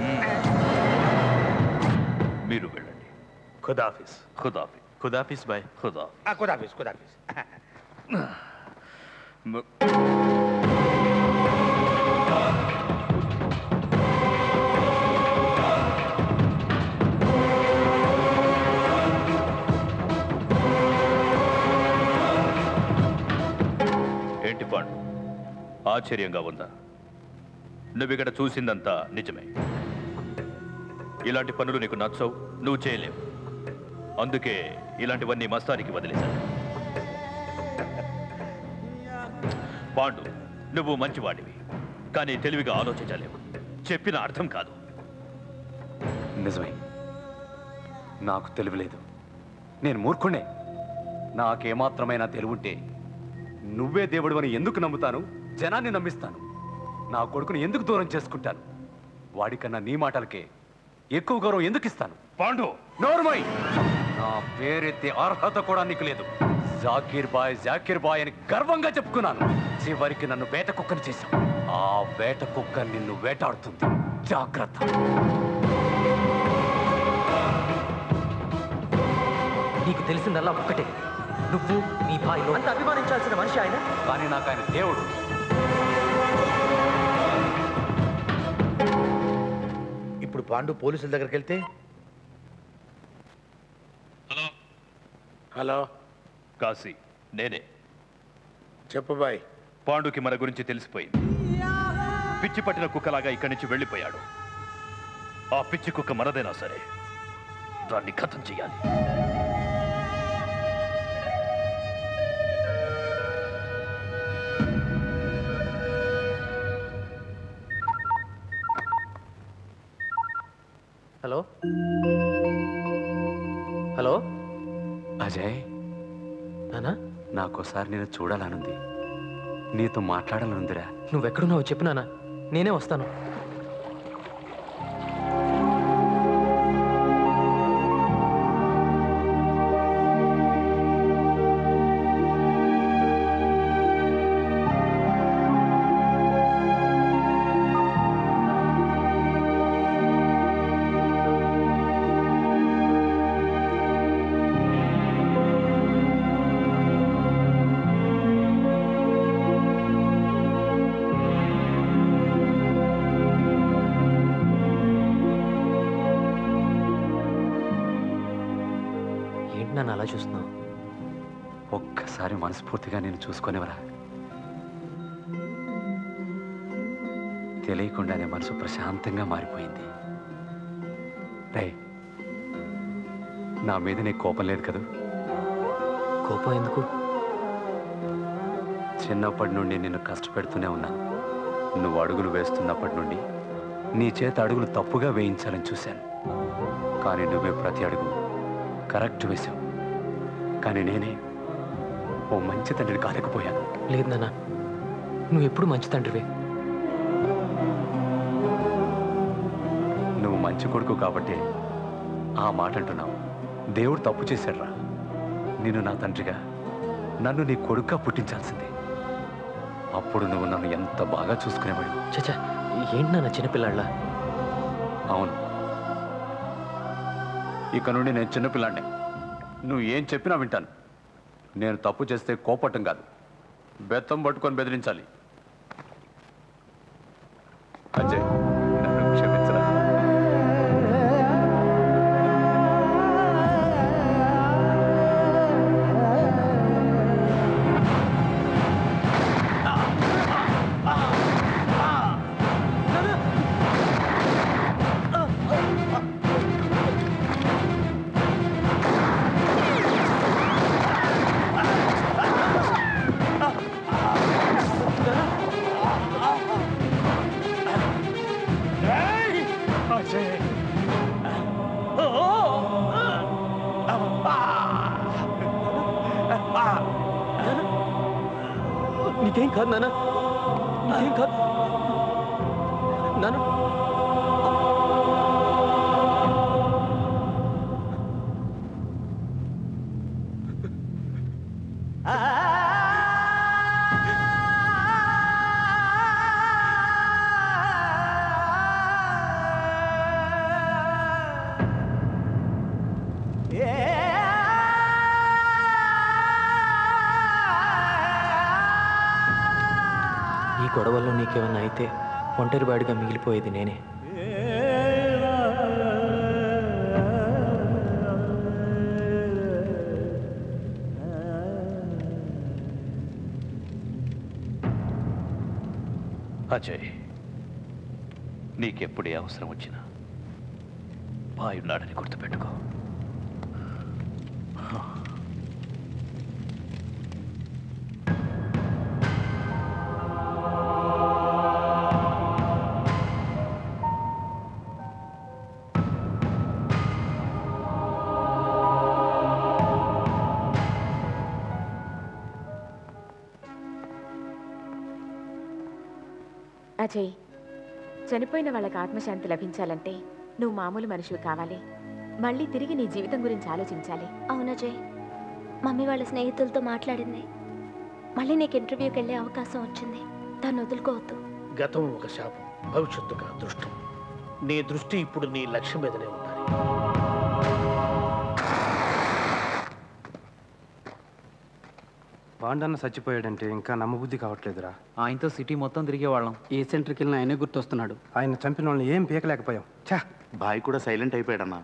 మీరు వెళ్ళండి ఖుదాఫిస్ ఖుదాఫిస్ ఖుదాఫిస్ బాయ్ ఖుదా ఆ, కుదాఫీస్ కుదాఫీస్ ఏంటి పాండు ఆశ్చర్యంగా ఉందా నువ్వు ఇక్కడ చూసిందంతా నిజమే ఇలాంటి పనులు నీకు నచ్చవు నువ్వు చేయలేవు అందుకే ఇలాంటివన్నీ మస్తానికి వదిలేశాను పాండు నువ్వు మంచివాడివి కానీ తెలివిగా ఆలోచించలేవు చెప్పిన అర్థం కాదు నిజమే నాకు తెలియలేదు నేను మూర్ఖుణ్ణే నాకేమాత్రమైనా తెలివుంటే నువ్వే దేవుడు అని ఎందుకు నమ్ముతాను జనాన్ని నమ్మిస్తాను నా కొడుకుని ఎందుకు దూరం చేసుకుంటాను వాడికన్నా నీ మాటలకే ఎక్కువ గౌరవం ఎందుకు ఇస్తాను పాండు నోర్మై నా పేరెత్తే అర్హత కూడా నీకు లేదు జాకీర్ బాయ్ జాకీర్ బాయ్ అని గర్వంగా చెప్పుకున్నాను చివరికి నన్ను వేట కుక్కని చేశావు ఆ వేట కుక్క నిన్ను వేటాడుతుంది జాగ్రత్త నీకు తెలిసిందల్లా ఒక్కటే నువ్వు నీ భాయ్ అంత అభిమానించాల్సిన మనిషి ఆయన కానీ నాకు ఆయన దేవుడు ఇప్పుడు పాండు పోలీసుల దగ్గరికి వెళ్తే హలో కాశీ నేనే చెప్పు బాయ్ పాండుకి మన గురించి తెలిసిపోయింది పిచ్చి పట్టిన కుక్కలాగా ఇక్కడి నుంచి వెళ్ళిపోయాడు ఆ పిచ్చి కుక్క మనదైనా సరే దాన్ని ఖతం చేయాలి హలో హలో అజయ్ నానా నాకోసారి నేను చూడాలనుంది నీతో మాట్లాడాలనుందిరా నువ్వెక్కడున్నావు చెప్పు నానా నేనే వస్తాను ఏంటి నాన్న అలా చూస్తున్నావు ఒక్కసారి మనస్ఫూర్తిగా నేను చూసుకునేవరా తెలియకుండానే మనసు ప్రశాంతంగా మారిపోయింది రే నా మీద నీకు కోపం లేదు కదూ కోపం ఎందుకు చిన్నప్పటి నుండి నిన్ను కష్టపెడుతూనే ఉన్నాను నువ్వు అడుగులు వేస్తున్నప్పటి నుండి నీ చేత అడుగులు తప్పుగా వేయించాలని చూశాను కానీ నువ్వే ప్రతి అడుగు కరెక్ట్ వేశావు కానీ నేనే ఓ మంచి తండ్రిని కాలేకపోయాను లేదు నాన్న నువ్వు ఎప్పుడు మంచి తండ్రివే నువ్వు మంచి కొడుకు కాబట్టి ఆ మాట అంటున్నావు దేవుడు తప్పు చేశాడురా నేను నా తండ్రిగా నన్ను నీ కొడుకుగా పుట్టించాల్సిందే అప్పుడు నువ్వు నన్ను ఎంత బాగా చూసుకునేవాడు చచ్చా ఏంటి నాన్న చిన్నపిల్లాళ్ళ అవును ఇక నుండి నేను చిన్నపిల్లాడిని నువ్వు ఏం చెప్పినా వింటాను నేను తప్పు చేస్తే కోపట్టం కాదు బెత్తం పట్టుకొని బెదిరించాలి అజయ్ నన్ను క్షమించరా Ah! నీకేం కాదు నాన్న నీకేం కాదు నాన్న ఈ గొడవల్లో నీకేమన్నా అయితే ఒంటరి బాడిగా మిగిలిపోయేది నేనే అజయ్ నీకెప్పుడు ఏ అవసరం వచ్చినా బాయున్నాడని గుర్తుపెట్టుకో అజయ్ చనిపోయిన వాళ్ళకి ఆత్మశాంతి లభించాలంటే నువ్వు మామూలు మనిషివి కావాలి మళ్ళీ తిరిగి నీ జీవితం గురించి ఆలోచించాలి అవునజయ్ మమ్మీ వాళ్ళ స్నేహితులతో మాట్లాడింది మళ్ళీ నీకు ఇంటర్వ్యూకి వెళ్ళే అవకాశం వచ్చింది దాన్ని వదులుకోవద్దు గతం ఒక శాపం భవిష్యత్తు ఒక అదృష్టం నీ దృష్టి ఇప్పుడు నీ లక్ష్యం మీదనే ఉండాలి పాండన్న చచ్చిపోయాడంటే ఇంకా నమ్మబుద్ధి కావట్లేదురా ఆయనతో సిటీ మొత్తం తిరిగేవాళ్ళం ఏ సెంటర్కి వెళ్ళినా ఆయనే గుర్తొస్తున్నాడు ఆయన చంపిన వాళ్ళని ఏం పీకలేకపోయాం ఛా బాయ్ కూడా సైలెంట్ అయిపోయాడన్నా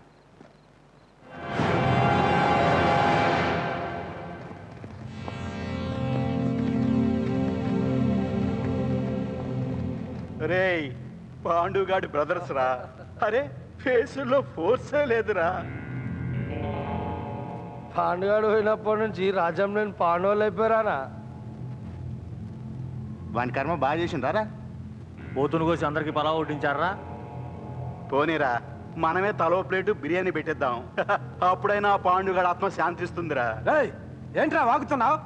రేయ్ పాండుగాడి బ్రదర్స్ రా అరే ఫేసులో ఫోర్సే లేదురా పాండుగాడు పోయినప్పటి నుంచి రాజ్యంలో పాండవులు అయిపోయారా వాని కర్మ బాగా చేసిండ్రా పోతును కోసి అందరికి పలా వడ్డించారా పోనీరా మనమే తలో ప్లేటు బిర్యానీ పెట్టేద్దాం అప్పుడైనా ఆ పాండుగాడు ఆత్మ శాంతిస్తుందిరా ఏంట్రా వాగుతున్నావు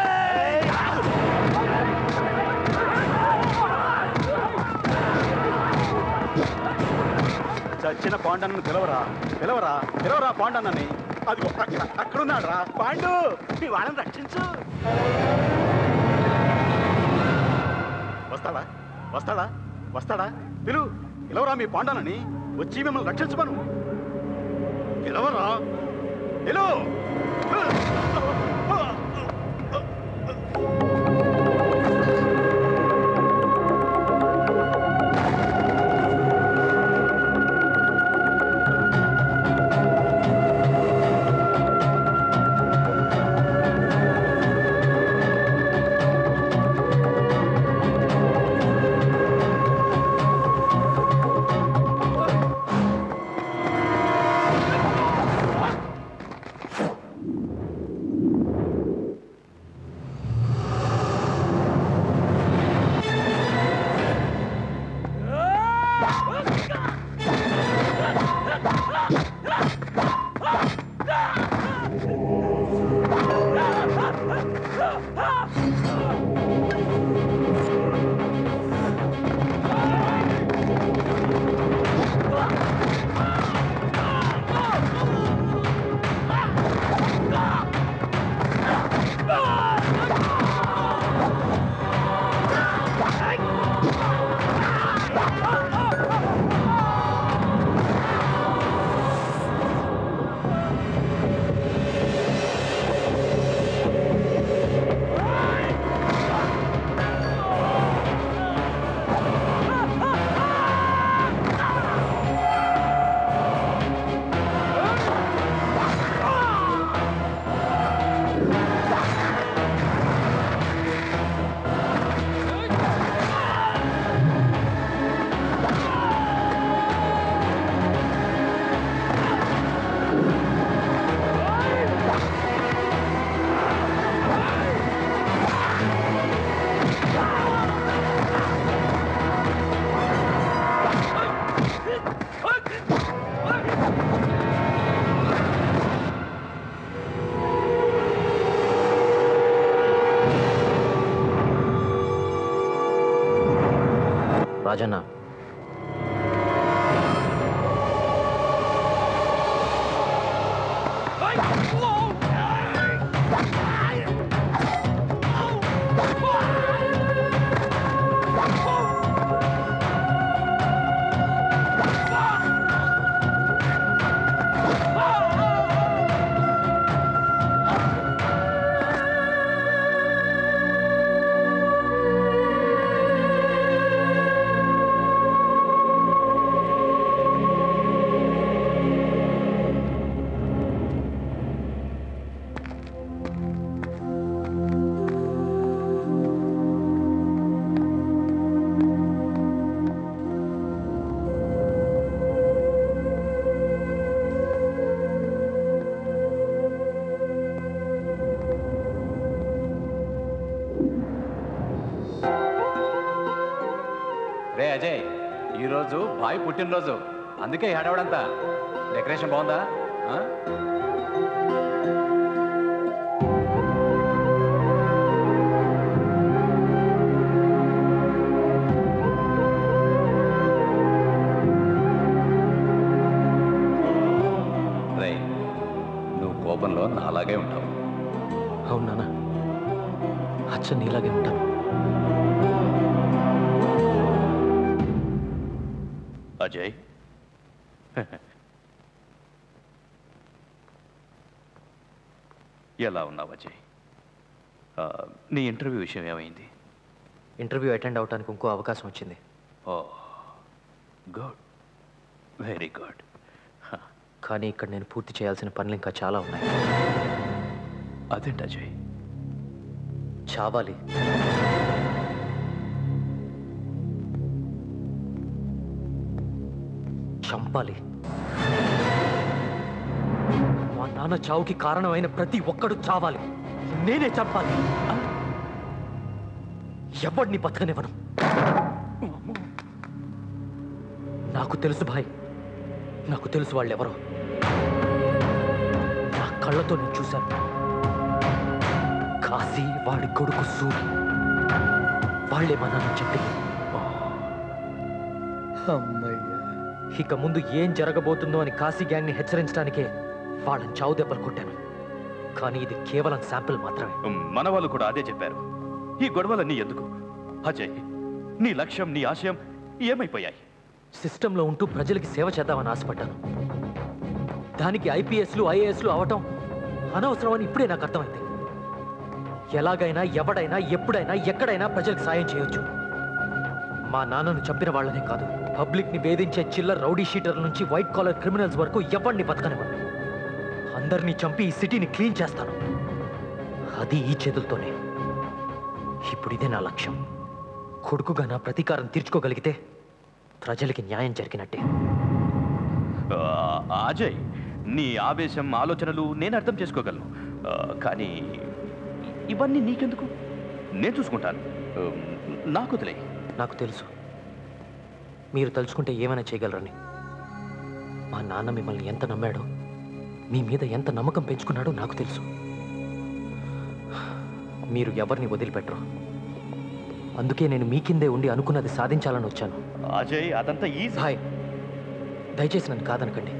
చచ్చిన పాండన్నను పిలవరా పిలవరా పిలవరా పాండన్నని అది అక్కడ అక్కడున్నాడు రా పాండు మీ వాళ్ళని రక్షించు వస్తాడా వస్తాడా వస్తాడా పిలు పిలవరా మీ పాండనని వచ్చి మిమ్మల్ని రక్షించమను పిలవరా పిలు రాజన్న రే అజయ్ ఈరోజు బాయ్ పుట్టినరోజు అందుకే ఈ హడావుడంతా డెకరేషన్ బాగుందా ఆ? రే నువ్వు కోపంలో నాలాగే ఉంటావు అవును నాన్న అచ్చ నీలాగే ఉంటాను అజయ్ ఎలా ఉన్నావు అజయ్ ఆ, నీ ఇంటర్వ్యూ విషయం ఏమైంది ఇంటర్వ్యూ అటెండ్ అవడానికి ఇంకో అవకాశం వచ్చింది ఓ గుడ్ వెరీ గుడ్ కానీ ఇక్కడ నేను పూర్తి చేయాల్సిన పనులు ఇంకా చాలా ఉన్నాయి అదేంటి అజయ్ చావాలి చంపాలి మా నాన్న చావుకి కారణమైన ప్రతి ఒక్కడు చావాలి నేనే చంపాలి ఎవడిని బతకనివ్వను నాకు తెలుసు భాయ్ నాకు తెలుసు వాళ్ళెవరో నా కళ్ళతో నేను చూశాను కాశీ వాడి కొడుకు సూరి వాళ్ళే మా నాన్న చెప్పింది ఇక ముందు ఏం జరగబోతుందో అని కాశీ గ్యాంగ్ని హెచ్చరించడానికే వాళ్ళని చావు దెబ్బలు కొట్టాను కానీ ఇది కేవలం శాంపిల్ మాత్రమే మన వాళ్ళు కూడా అదే చెప్పారు ఈ గొడవలన్నీ ఎందుకు అజయ్ నీ లక్ష్యం నీ ఆశయం ఏమైపోయాయి సిస్టంలో ఉంటూ ప్రజలకి సేవ చేద్దామని ఆశపడ్డాను దానికి ఐపీఎస్లు ఐఏఎస్లు అవటం అనవసరమని ఇప్పుడే నాకు అర్థమైంది ఎలాగైనా ఎవడైనా ఎప్పుడైనా ఎక్కడైనా ప్రజలకు సాయం చేయొచ్చు మా నాన్నను చంపిన వాళ్ళనే కాదు పబ్లిక్ ని వేధించే చిల్లర రౌడీ షీటర్ల నుంచి వైట్ కాలర్ క్రిమినల్స్ వరకు ఎవరిని బతకనివ్వను అందరినీ చంపి ఈ సిటీని క్లీన్ చేస్తాను అది ఈ చేతులతోనే ఇప్పుడు ఇదే నా లక్ష్యం కొడుకుగా నా ప్రతీకారం తీర్చుకోగలిగితే ప్రజలకి న్యాయం జరిగినట్టే ఆ, అజయ్ నీ ఆవేశం ఆలోచనలు నేను అర్థం చేసుకోగలను ఆ, కానీ ఇవన్నీ నీకెందుకు నేను చూసుకుంటాను ఆ, నాకు వదిలే నాకు తెలుసు మీరు తలుచుకుంటే ఏమైనా చేయగలరని మా నాన్న మిమ్మల్ని ఎంత నమ్మాడో మీ మీద ఎంత నమ్మకం పెంచుకున్నాడో నాకు తెలుసు మీరు ఎవరిని వదిలిపెట్టరు అందుకే నేను మీ కిందే ఉండి అనుకున్నది సాధించాలని వచ్చాను అజయ్ అదంతా ఈజీ భాయ్ దయచేసి నన్ను కాదనకండి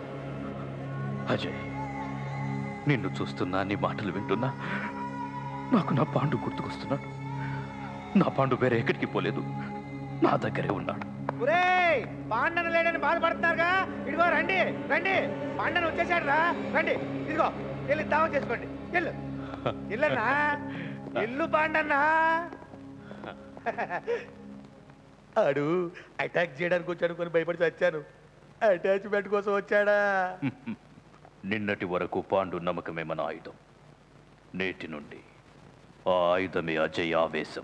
అజయ్ నిన్ను చూస్తున్నా నీ మాటలు వింటున్నా నాకు నా పాండు గుర్తుకొస్తున్నాడు నా పాండు వేరే ఎక్కడికి పోలేదు నా దగ్గరే ఉన్నాడు ఒరేయ్ పాండన లేడని బాధపడుతున్నారుగా ఇదిగో రండి రండి పాండన వచ్చేసాడు రా రండి ఇదిగో వెళ్ళి దావం చేసుకోండి వెళ్ళు ఇల్లన్నా ఇల్లు పాండన్నా ఆడు అటాక్ చేయడానికి వచ్చాడు కొని భయపడి వచ్చాను అటాచ్మెంట్ కోసం వచ్చాడా నిన్నటి వరకు పాండు నమ్మకమే మన ఆయుధం నేటి నుండి ఆ ఆయుధమే అజయ్ ఆవేశం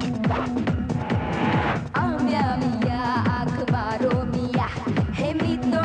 Ambia mia, akhbaro mia, he mito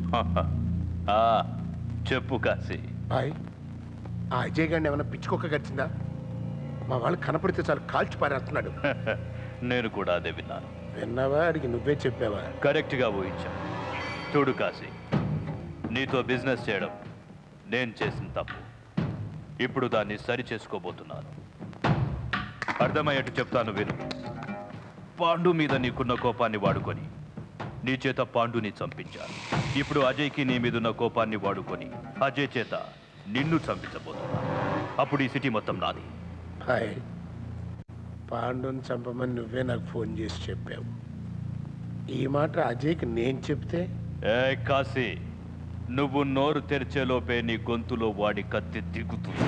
ఆ, చెప్పు కాశీ బాయ్ ఆ అజయ్ గారిని ఏమైనా పిచ్చుకొక్క గడిచిందా మా వాళ్ళు కనపడితే చాలు కాల్చి పారేస్తున్నాడు నేను కూడా అదే విన్నాను విన్నావా అడిగి నువ్వే చెప్పావా కరెక్ట్గా ఊహించా చూడు కాశీ నీతో బిజినెస్ చేయడం నేను చేసిన తప్పు ఇప్పుడు దాన్ని సరి చేసుకోబోతున్నాను అర్థమయ్యేట్టు చెప్తాను విను పాండు మీద నీకున్న కోపాన్ని వాడుకొని నీ చేత పాండుని చంపించాను ఇప్పుడు అజయ్కి నీ మీదున్న కోపాన్ని వాడుకొని అజయ్ చేత నిన్ను చంపించబోతున్నా అప్పుడు ఈ సిటీ మొత్తం నాది హాయ్ పాండుని చంపమని నువ్వే నాకు ఫోన్ చేసి చెప్పావు ఈ మాట అజయ్కి నేను చెప్తే ఏ కాశీ నువ్వు నోరు తెరిచేలోపే నీ గొంతులో వాడి కత్తి దిగుతుంది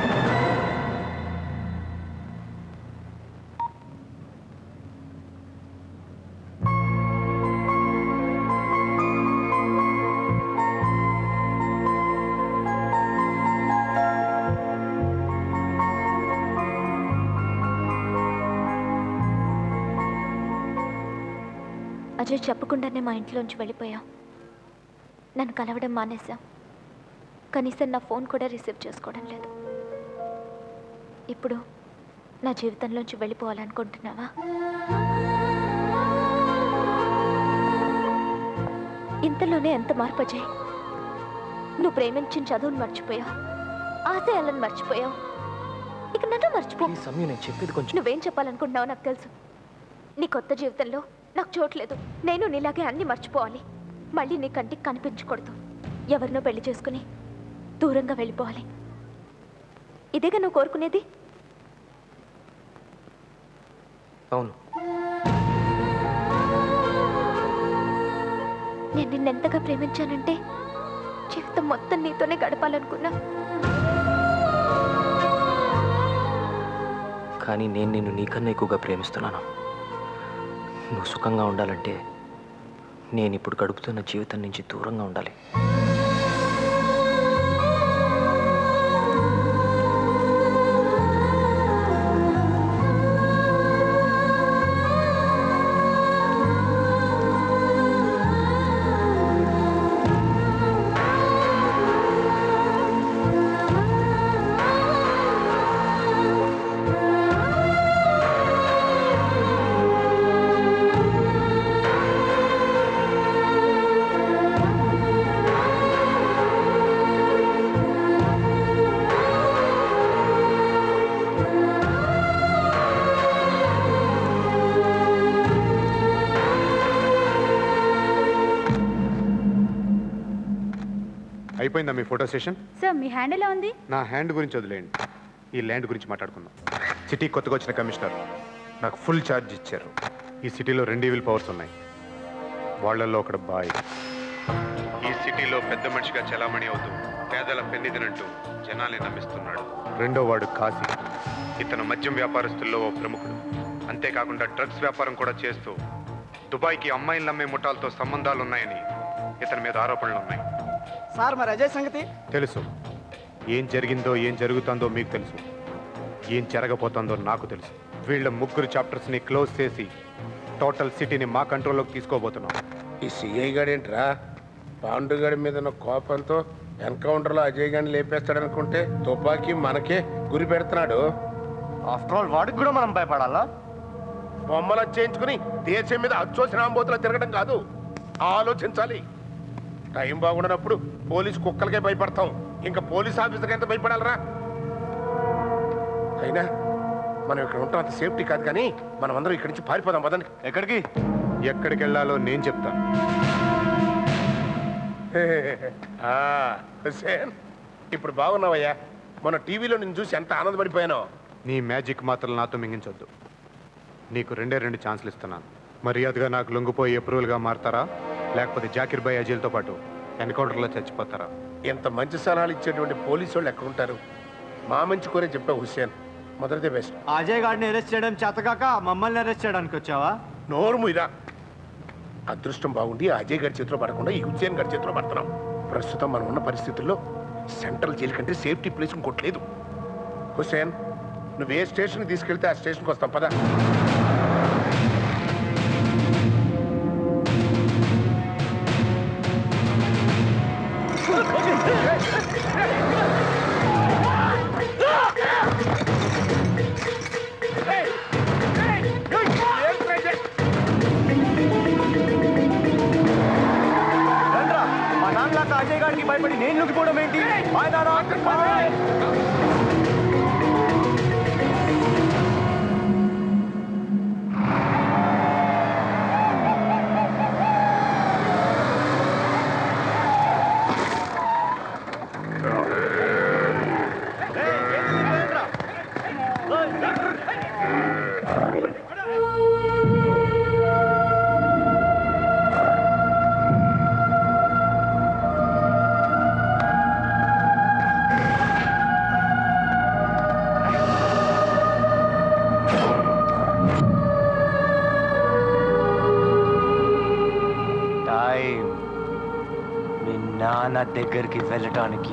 అజయ్ చెప్పకుండానే మా ఇంట్లోంచి వెళ్ళిపోయావు నన్ను కలవడం మానేశావు కనీసం నా ఫోన్ కూడా రిసీవ్ చేసుకోవడం లేదు ఇప్పుడు నా జీవితంలోంచి వెళ్ళిపోవాలనుకుంటున్నావా ఇంతలోనే ఎంత మార్పు అజయ్ నువ్వు ప్రేమించిన చదువును మర్చిపోయావు ఆశయాలను మర్చిపోయావు ఇక నన్ను మర్చిపో సమయం నేను చెప్పేది కొంచెం నువ్వేం చెప్పాలనుకుంటున్నావో నాకు తెలుసు నీ కొత్త జీవితంలో నాకు చోట్లేదు నేను నీలాగే అన్ని మర్చిపోవాలి మళ్ళీ నీ కంటికి కనిపించకూడదు ఎవరినో పెళ్లి చేసుకుని దూరంగా వెళ్ళిపోవాలి ఇదేగా నువ్వు కోరుకునేది అవును నేను నిన్నెంతగా ప్రేమించానంటే జీవితం మొత్తం నీతోనే గడపాలనుకున్నా కానీ నేను నిన్ను నీకన్నా ఎక్కువగా ప్రేమిస్తున్నాను నువ్వు సుఖంగా ఉండాలంటే నేను ఇప్పుడు గడుపుతున్న జీవితం నుంచి దూరంగా ఉండాలి అయిపోయిందా మీ ఫోటో సెషన్ సార్ మీ హ్యాండ్ ఎలా ఉంది నా హ్యాండ్ గురించి వదిలేయండి ఈ ల్యాండ్ గురించి మాట్లాడుకుందాం సిటీ కొత్తగా వచ్చిన కమిషనర్ నాకు ఫుల్ ఛార్జ్ ఇచ్చారు ఈ సిటీలో రెండు ఈవిల్ పవర్స్ ఉన్నాయి వాళ్ళల్లో ఒకడు బాయ్ ఈ సిటీలో పెద్ద మనిషిగా చలామణి అవుతూ పేదల పెన్నిదినంటూ జనాల్ని నమ్మిస్తున్నాడు రెండో వాడు కాశీ ఇతను మద్యం వ్యాపారస్తుల్లో ఓ ప్రముఖుడు అంతేకాకుండా డ్రగ్స్ వ్యాపారం కూడా చేస్తూ దుబాయ్కి అమ్మాయిలు నమ్మే ముఠాలతో సంబంధాలు ఉన్నాయని ఇతని మీద ఆరోపణలు ఉన్నాయి సార్ మరి అజయ్ సంగతి తెలుసు ఏం జరిగిందో ఏం జరుగుతుందో మీకు తెలుసు ఏం జరగబోతుందో నాకు తెలుసు వీళ్ళ ముగ్గురు చాప్టర్స్ని క్లోజ్ చేసి టోటల్ సిటీని మా కంట్రోల్లోకి తీసుకోబోతున్నాం ఈ సిఐ గాడేంట్రా పాండుగాడి మీద ఉన్న కోపంతో ఎన్కౌంటర్లో అజయ్ గారిని లేపేస్తాడనుకుంటే తుపాకీ మనకే గురి పెడుతున్నాడు ఆఫ్టర్ ఆల్ వాడికి కూడా మనం భయపడాలా బొమ్మలు చేయించుకుని దేశం మీద అచ్చోసిన ఆంబోతులు తిరగడం కాదు ఆలోచించాలి టైం బాగుండనప్పుడు పోలీసు కుక్కలకే భయపడతాం ఇంకా పోలీస్ ఆఫీసర్కి ఎంత భయపడాలరా అయినా మనం ఇక్కడ ఉంటాం అంత సేఫ్టీ కాదు కానీ మనం అందరం ఇక్కడి నుంచి పారిపోదాం పదండి ఎక్కడికి ఎక్కడికి వెళ్ళాలో నేను చెప్తాను ఆ, హుస్సేన్ ఇప్పుడు బాగున్నావయ్యా మన టీవీలో నేను చూసి ఎంత ఆనందపడిపోయానో నీ మ్యాజిక్ మాత్రం నాతో మింగించొద్దు నీకు రెండే రెండు ఛాన్సులు ఇస్తున్నాను మర్యాదగా నాకు లొంగిపోయి అప్రూవల్గా మారతారా లేకపోతే జాకిర్ బాయ్ అజీల్తో పాటు ఎన్కౌంటర్లో చచ్చిపోతారా ఎంత మంచి సలహాలు ఇచ్చేటువంటి పోలీసు వాళ్ళు ఎక్కడ ఉంటారు మా మంచి కోరే చెప్పావు హుస్సేన్ మొదటిదే బెస్ట్ అజయ్ గారిని అరెస్ట్ చేయడం చేతకాక మమ్మల్ని అరెస్ట్ చేయడానికి వచ్చావా నోరు ముయిరా అదృష్టం బాగుండి ఆ అజయ్ గారి చేతిలో పడకుండా ఈ హుస్సేన్ గారి చేతిలో పడుతున్నాం ప్రస్తుతం మనం ఉన్న పరిస్థితుల్లో సెంట్రల్ జైలు కంటే సేఫ్టీ ప్లేస్ ఇంకోట్లేదు హుస్సేన్ నువ్వు ఏ స్టేషన్కి తీసుకెళ్తే ఆ స్టేషన్కి వస్తాం పదా దాకా అజయ్ గారికి భయపడి నేను లొంగిపోవడం ఏంటి ఆయన రా- టైం మీ నాన్న దగ్గరికి వెళ్ళటానికి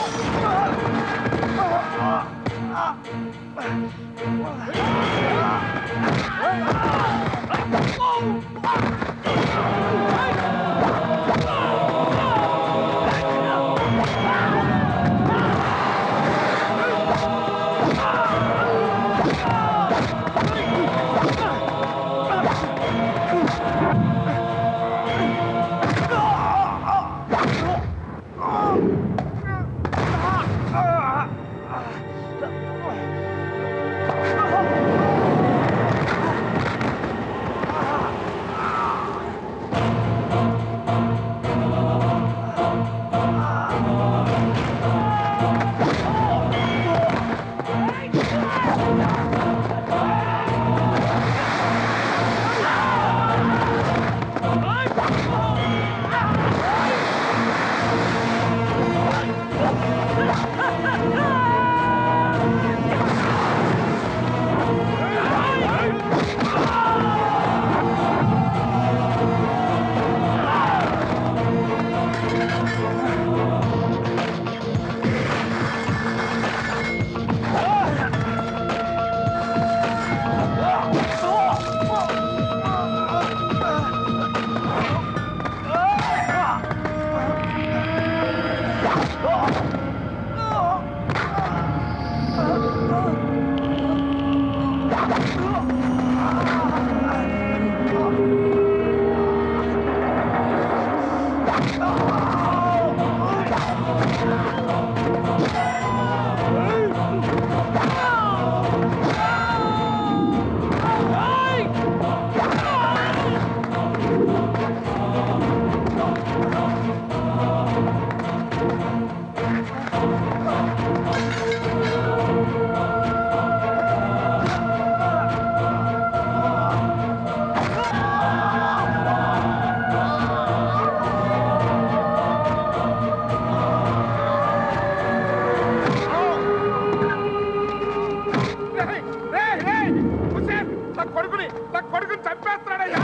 నా కొడుకుని నా కొడుకుని చంపేస్తున్నాడయ్యా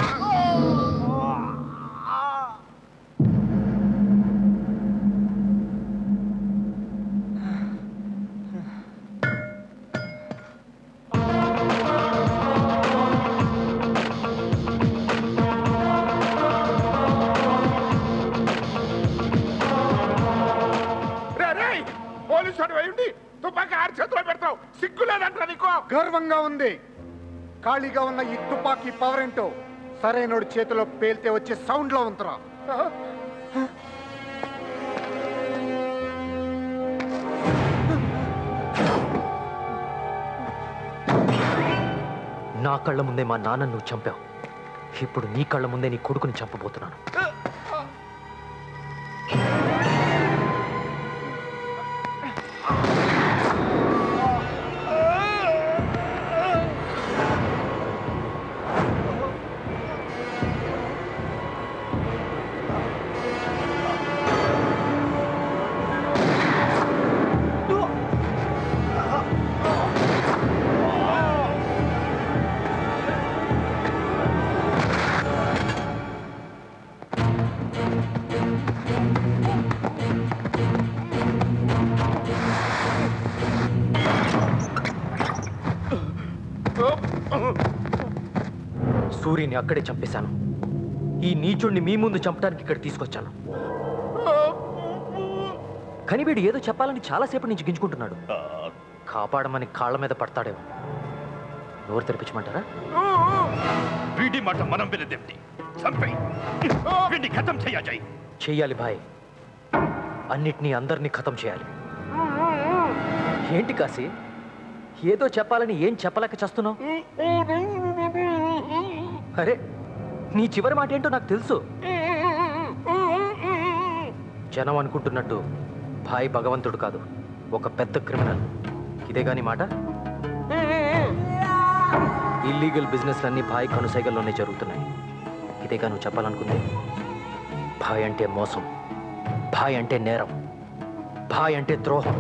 రే, రే, పోలీసు వాడు అయ్యుండి తుపాకీ ఆడి చేతిలో పెడతావు సిగ్గు లేదంటారా నీకు గర్వంగా ఉంది ఖాళీగా ఉన్న ఈ తుపాకీ పవర్ ఏంటో సరైనోడి చేతిలో పేల్తే వచ్చే సౌండ్ లో ఉంటరా నా కళ్ళ ముందే మా నాన్న నువ్వు చంపావు ఇప్పుడు నీ కళ్ళ ముందే నీ కొడుకుని చంపబోతున్నాను సూర్యుని అక్కడే చంపేశాను ఈ నీచుడిని మీ ముందు చంపడానికి ఇక్కడ తీసుకొచ్చాను కానీ వీడు ఏదో చెప్పాలని చాలాసేపటి నుంచి గింజుకుంటున్నాడు కాపాడమని కాళ్ళ మీద పడతాడేమో నోరు తెరిపించమంటారా వీడి మాట మనం వినదేమిటి చంపేయి వీడిని ఖతం చెయ్యాజాయి చెయ్యాలి భాయ్ అన్నిటినీ అందరినీ ఖతం చేయాలి ఏంటి కాశీ ఏదో చెప్పాలని ఏం చెప్పలేక చేస్తున్నావు అరే నీ చివరి మాట ఏంటో నాకు తెలుసు జనం అనుకుంటున్నట్టు భాయ్ భగవంతుడు కాదు ఒక పెద్ద క్రిమినల్ ఇదే గాని మాట ఇల్లీగల్ బిజినెస్ అన్ని భాయ్ కనుసైగల్లోనే జరుగుతున్నాయి ఇదేగా నువ్వు చెప్పాలనుకుంది భాయ్ అంటే మోసం భాయ్ అంటే నేరం భాయ్ అంటే ద్రోహం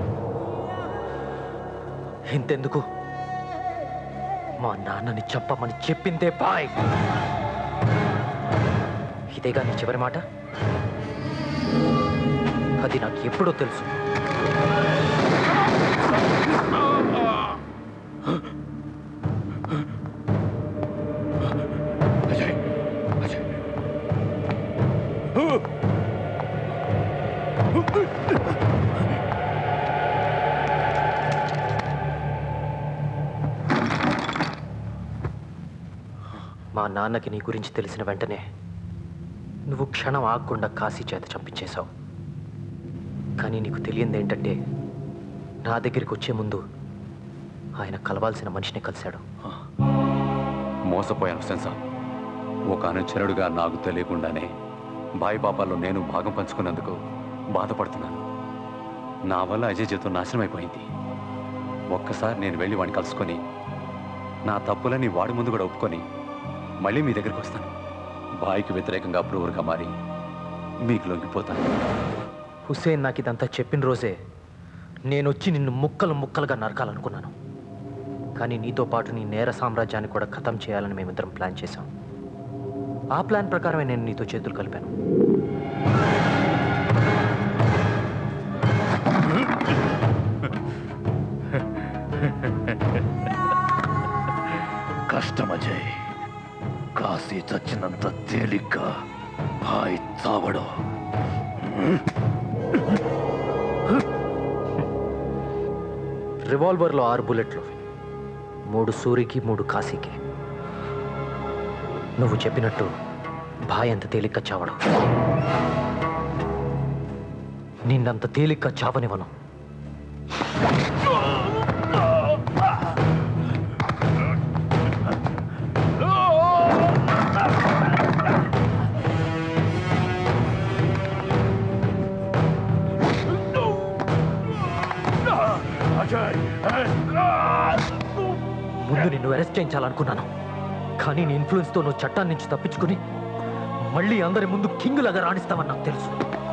ఇంతెందుకు మా నాన్నని చెప్పమని చెప్పిందే బాయ్ ఇదేగా నీ చివరి మాట అది నాకు ఎప్పుడో తెలుసు మా నాన్నకి నీ గురించి తెలిసిన వెంటనే నువ్వు క్షణం ఆగకుండా కాశీ చేత చంపించేశావు కానీ నీకు తెలియంది ఏంటంటే నా దగ్గరికి వచ్చే ముందు ఆయన కలవాల్సిన మనిషిని కలిశాడు మోసపోయాను సెన్సా ఒక అనుచరుడుగా నాకు తెలియకుండానే బాయి పాపాల్లో నేను భాగం పంచుకున్నందుకు బాధపడుతున్నాను నా వల్ల అజయ్ జీవితం నాశనం అయిపోయింది ఒక్కసారి నేను వెళ్ళి వాడిని కలుసుకొని నా తప్పులని వాడి ముందు కూడా ఒప్పుకొని మళ్ళీ మీ దగ్గరికి వస్తాను బాయికి వ్యతిరేకంగా అప్రూవర్గా మారి మీకు లొంగిపోతాను హుసేన్ నాకు ఇదంతా చెప్పిన రోజే నేను వచ్చి నిన్ను ముక్కలు ముక్కలుగా నరకాలనుకున్నాను కానీ నీతో పాటు నీ నేర సామ్రాజ్యాన్ని కూడా ఖతం చేయాలని మేమిద్దరం ప్లాన్ చేశాం ఆ ప్లాన్ ప్రకారమే నేను నీతో చేతులు కలిపాను కష్టం అజయ్ కాశీ చచ్చినంత తేలిగ్గా భాయ్ చావడం రివాల్వర్లో ఆరు బుల్లెట్లు మూడు సూరికి మూడు కాశీకి నువ్వు చెప్పినట్టు భాయ్ అంత తేలిక్క చావడం నిన్నంత తేలిక్క చావనివ్వను ముందు నిన్ను అరెస్ట్ చేయించాలనుకున్నాను కానీ నీ ఇన్ఫ్లుయెన్స్తో నువ్వు చట్టాన్ని నుంచి తప్పించుకుని మళ్ళీ అందరి ముందు కింగ్ లాగా రాణిస్తావని నాకు తెలుసు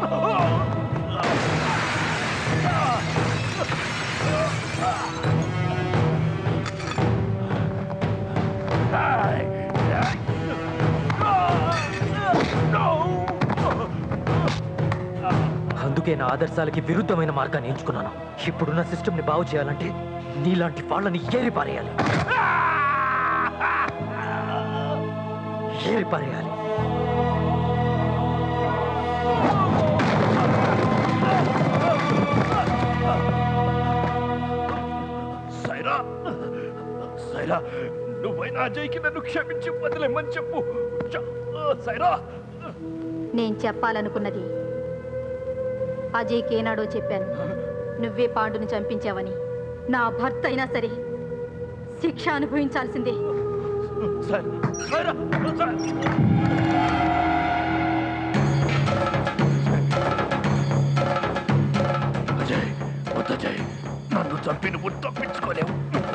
అందుకే నా ఆదర్శాలకి విరుద్ధమైన మార్గాన్ని ఎంచుకున్నాను ఇప్పుడున్న సిస్టమ్ని బాగు చేయాలంటే నీలాంటి వాళ్ళని ఏరి పారేయాలి ఏరి పారేయాలి సైరా సైరా నువ్వైనా అజయ్కి నన్ను క్షమించి వదిలేమని చెప్పు చ- సైరా నేను చెప్పాలనుకున్నది అజయ్కి ఏనాడో చెప్పాను నువ్వే పాండుని చంపించావని నా భర్త అయినా సరే శిక్ష అనుభవించాల్సిందే సైరా అజయ్ వద్దజయ్ నన్ను చంపి నువ్వు తప్పించుకోలేవు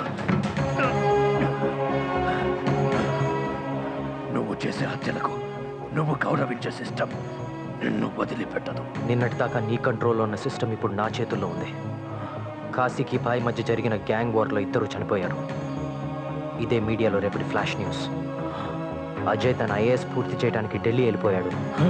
నువ్వు చేసే హత్యలకు నువ్వు గౌరవించే సిస్టమ్ నిన్ను వదిలిపెట్టదు నిన్నటిదాకా నీ కంట్రోల్లో ఉన్న సిస్టమ్ ఇప్పుడు నా చేతుల్లో ఉంది కాశీకి పాయ్ మధ్య జరిగిన గ్యాంగ్ వార్లో ఇద్దరు చనిపోయారు ఇదే మీడియాలో రేపటి ఫ్లాష్ న్యూస్ అజయ్ తన ఐఏఎస్ పూర్తి చేయడానికి ఢిల్లీ వెళ్ళిపోయాడు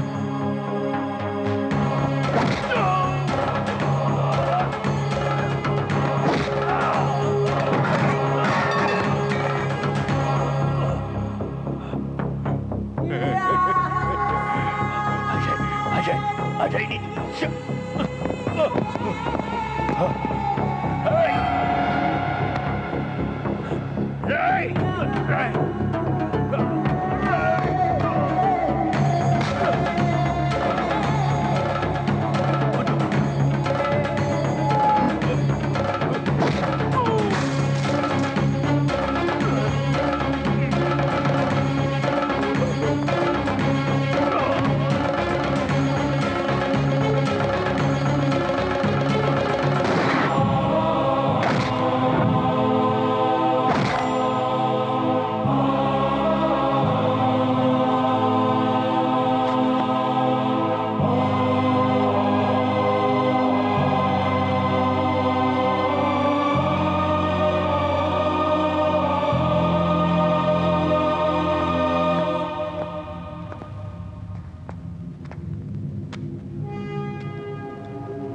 అజయ్ అజయ్ అజయ్ ని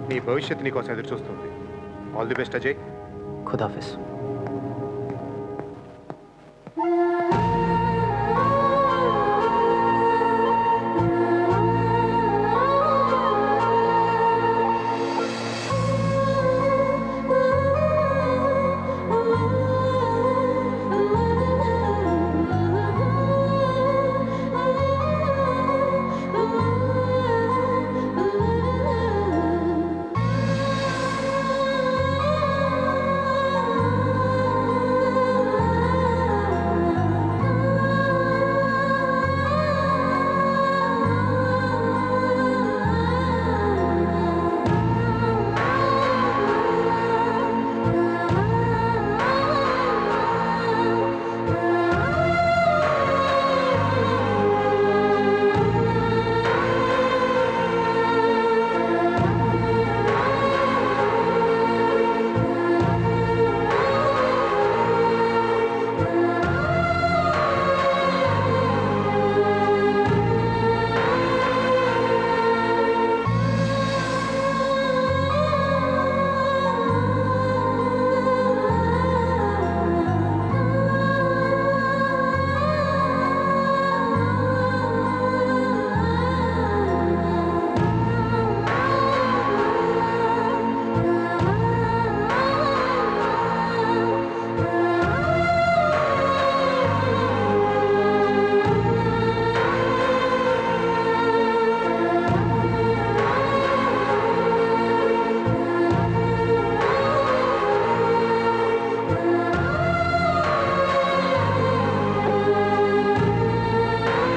నీ భవిష్యత్తు నీకోసం ఎదురు చూస్తుంది ఆల్ ది బెస్ట్ అజయ్ ఖుదాఫిస్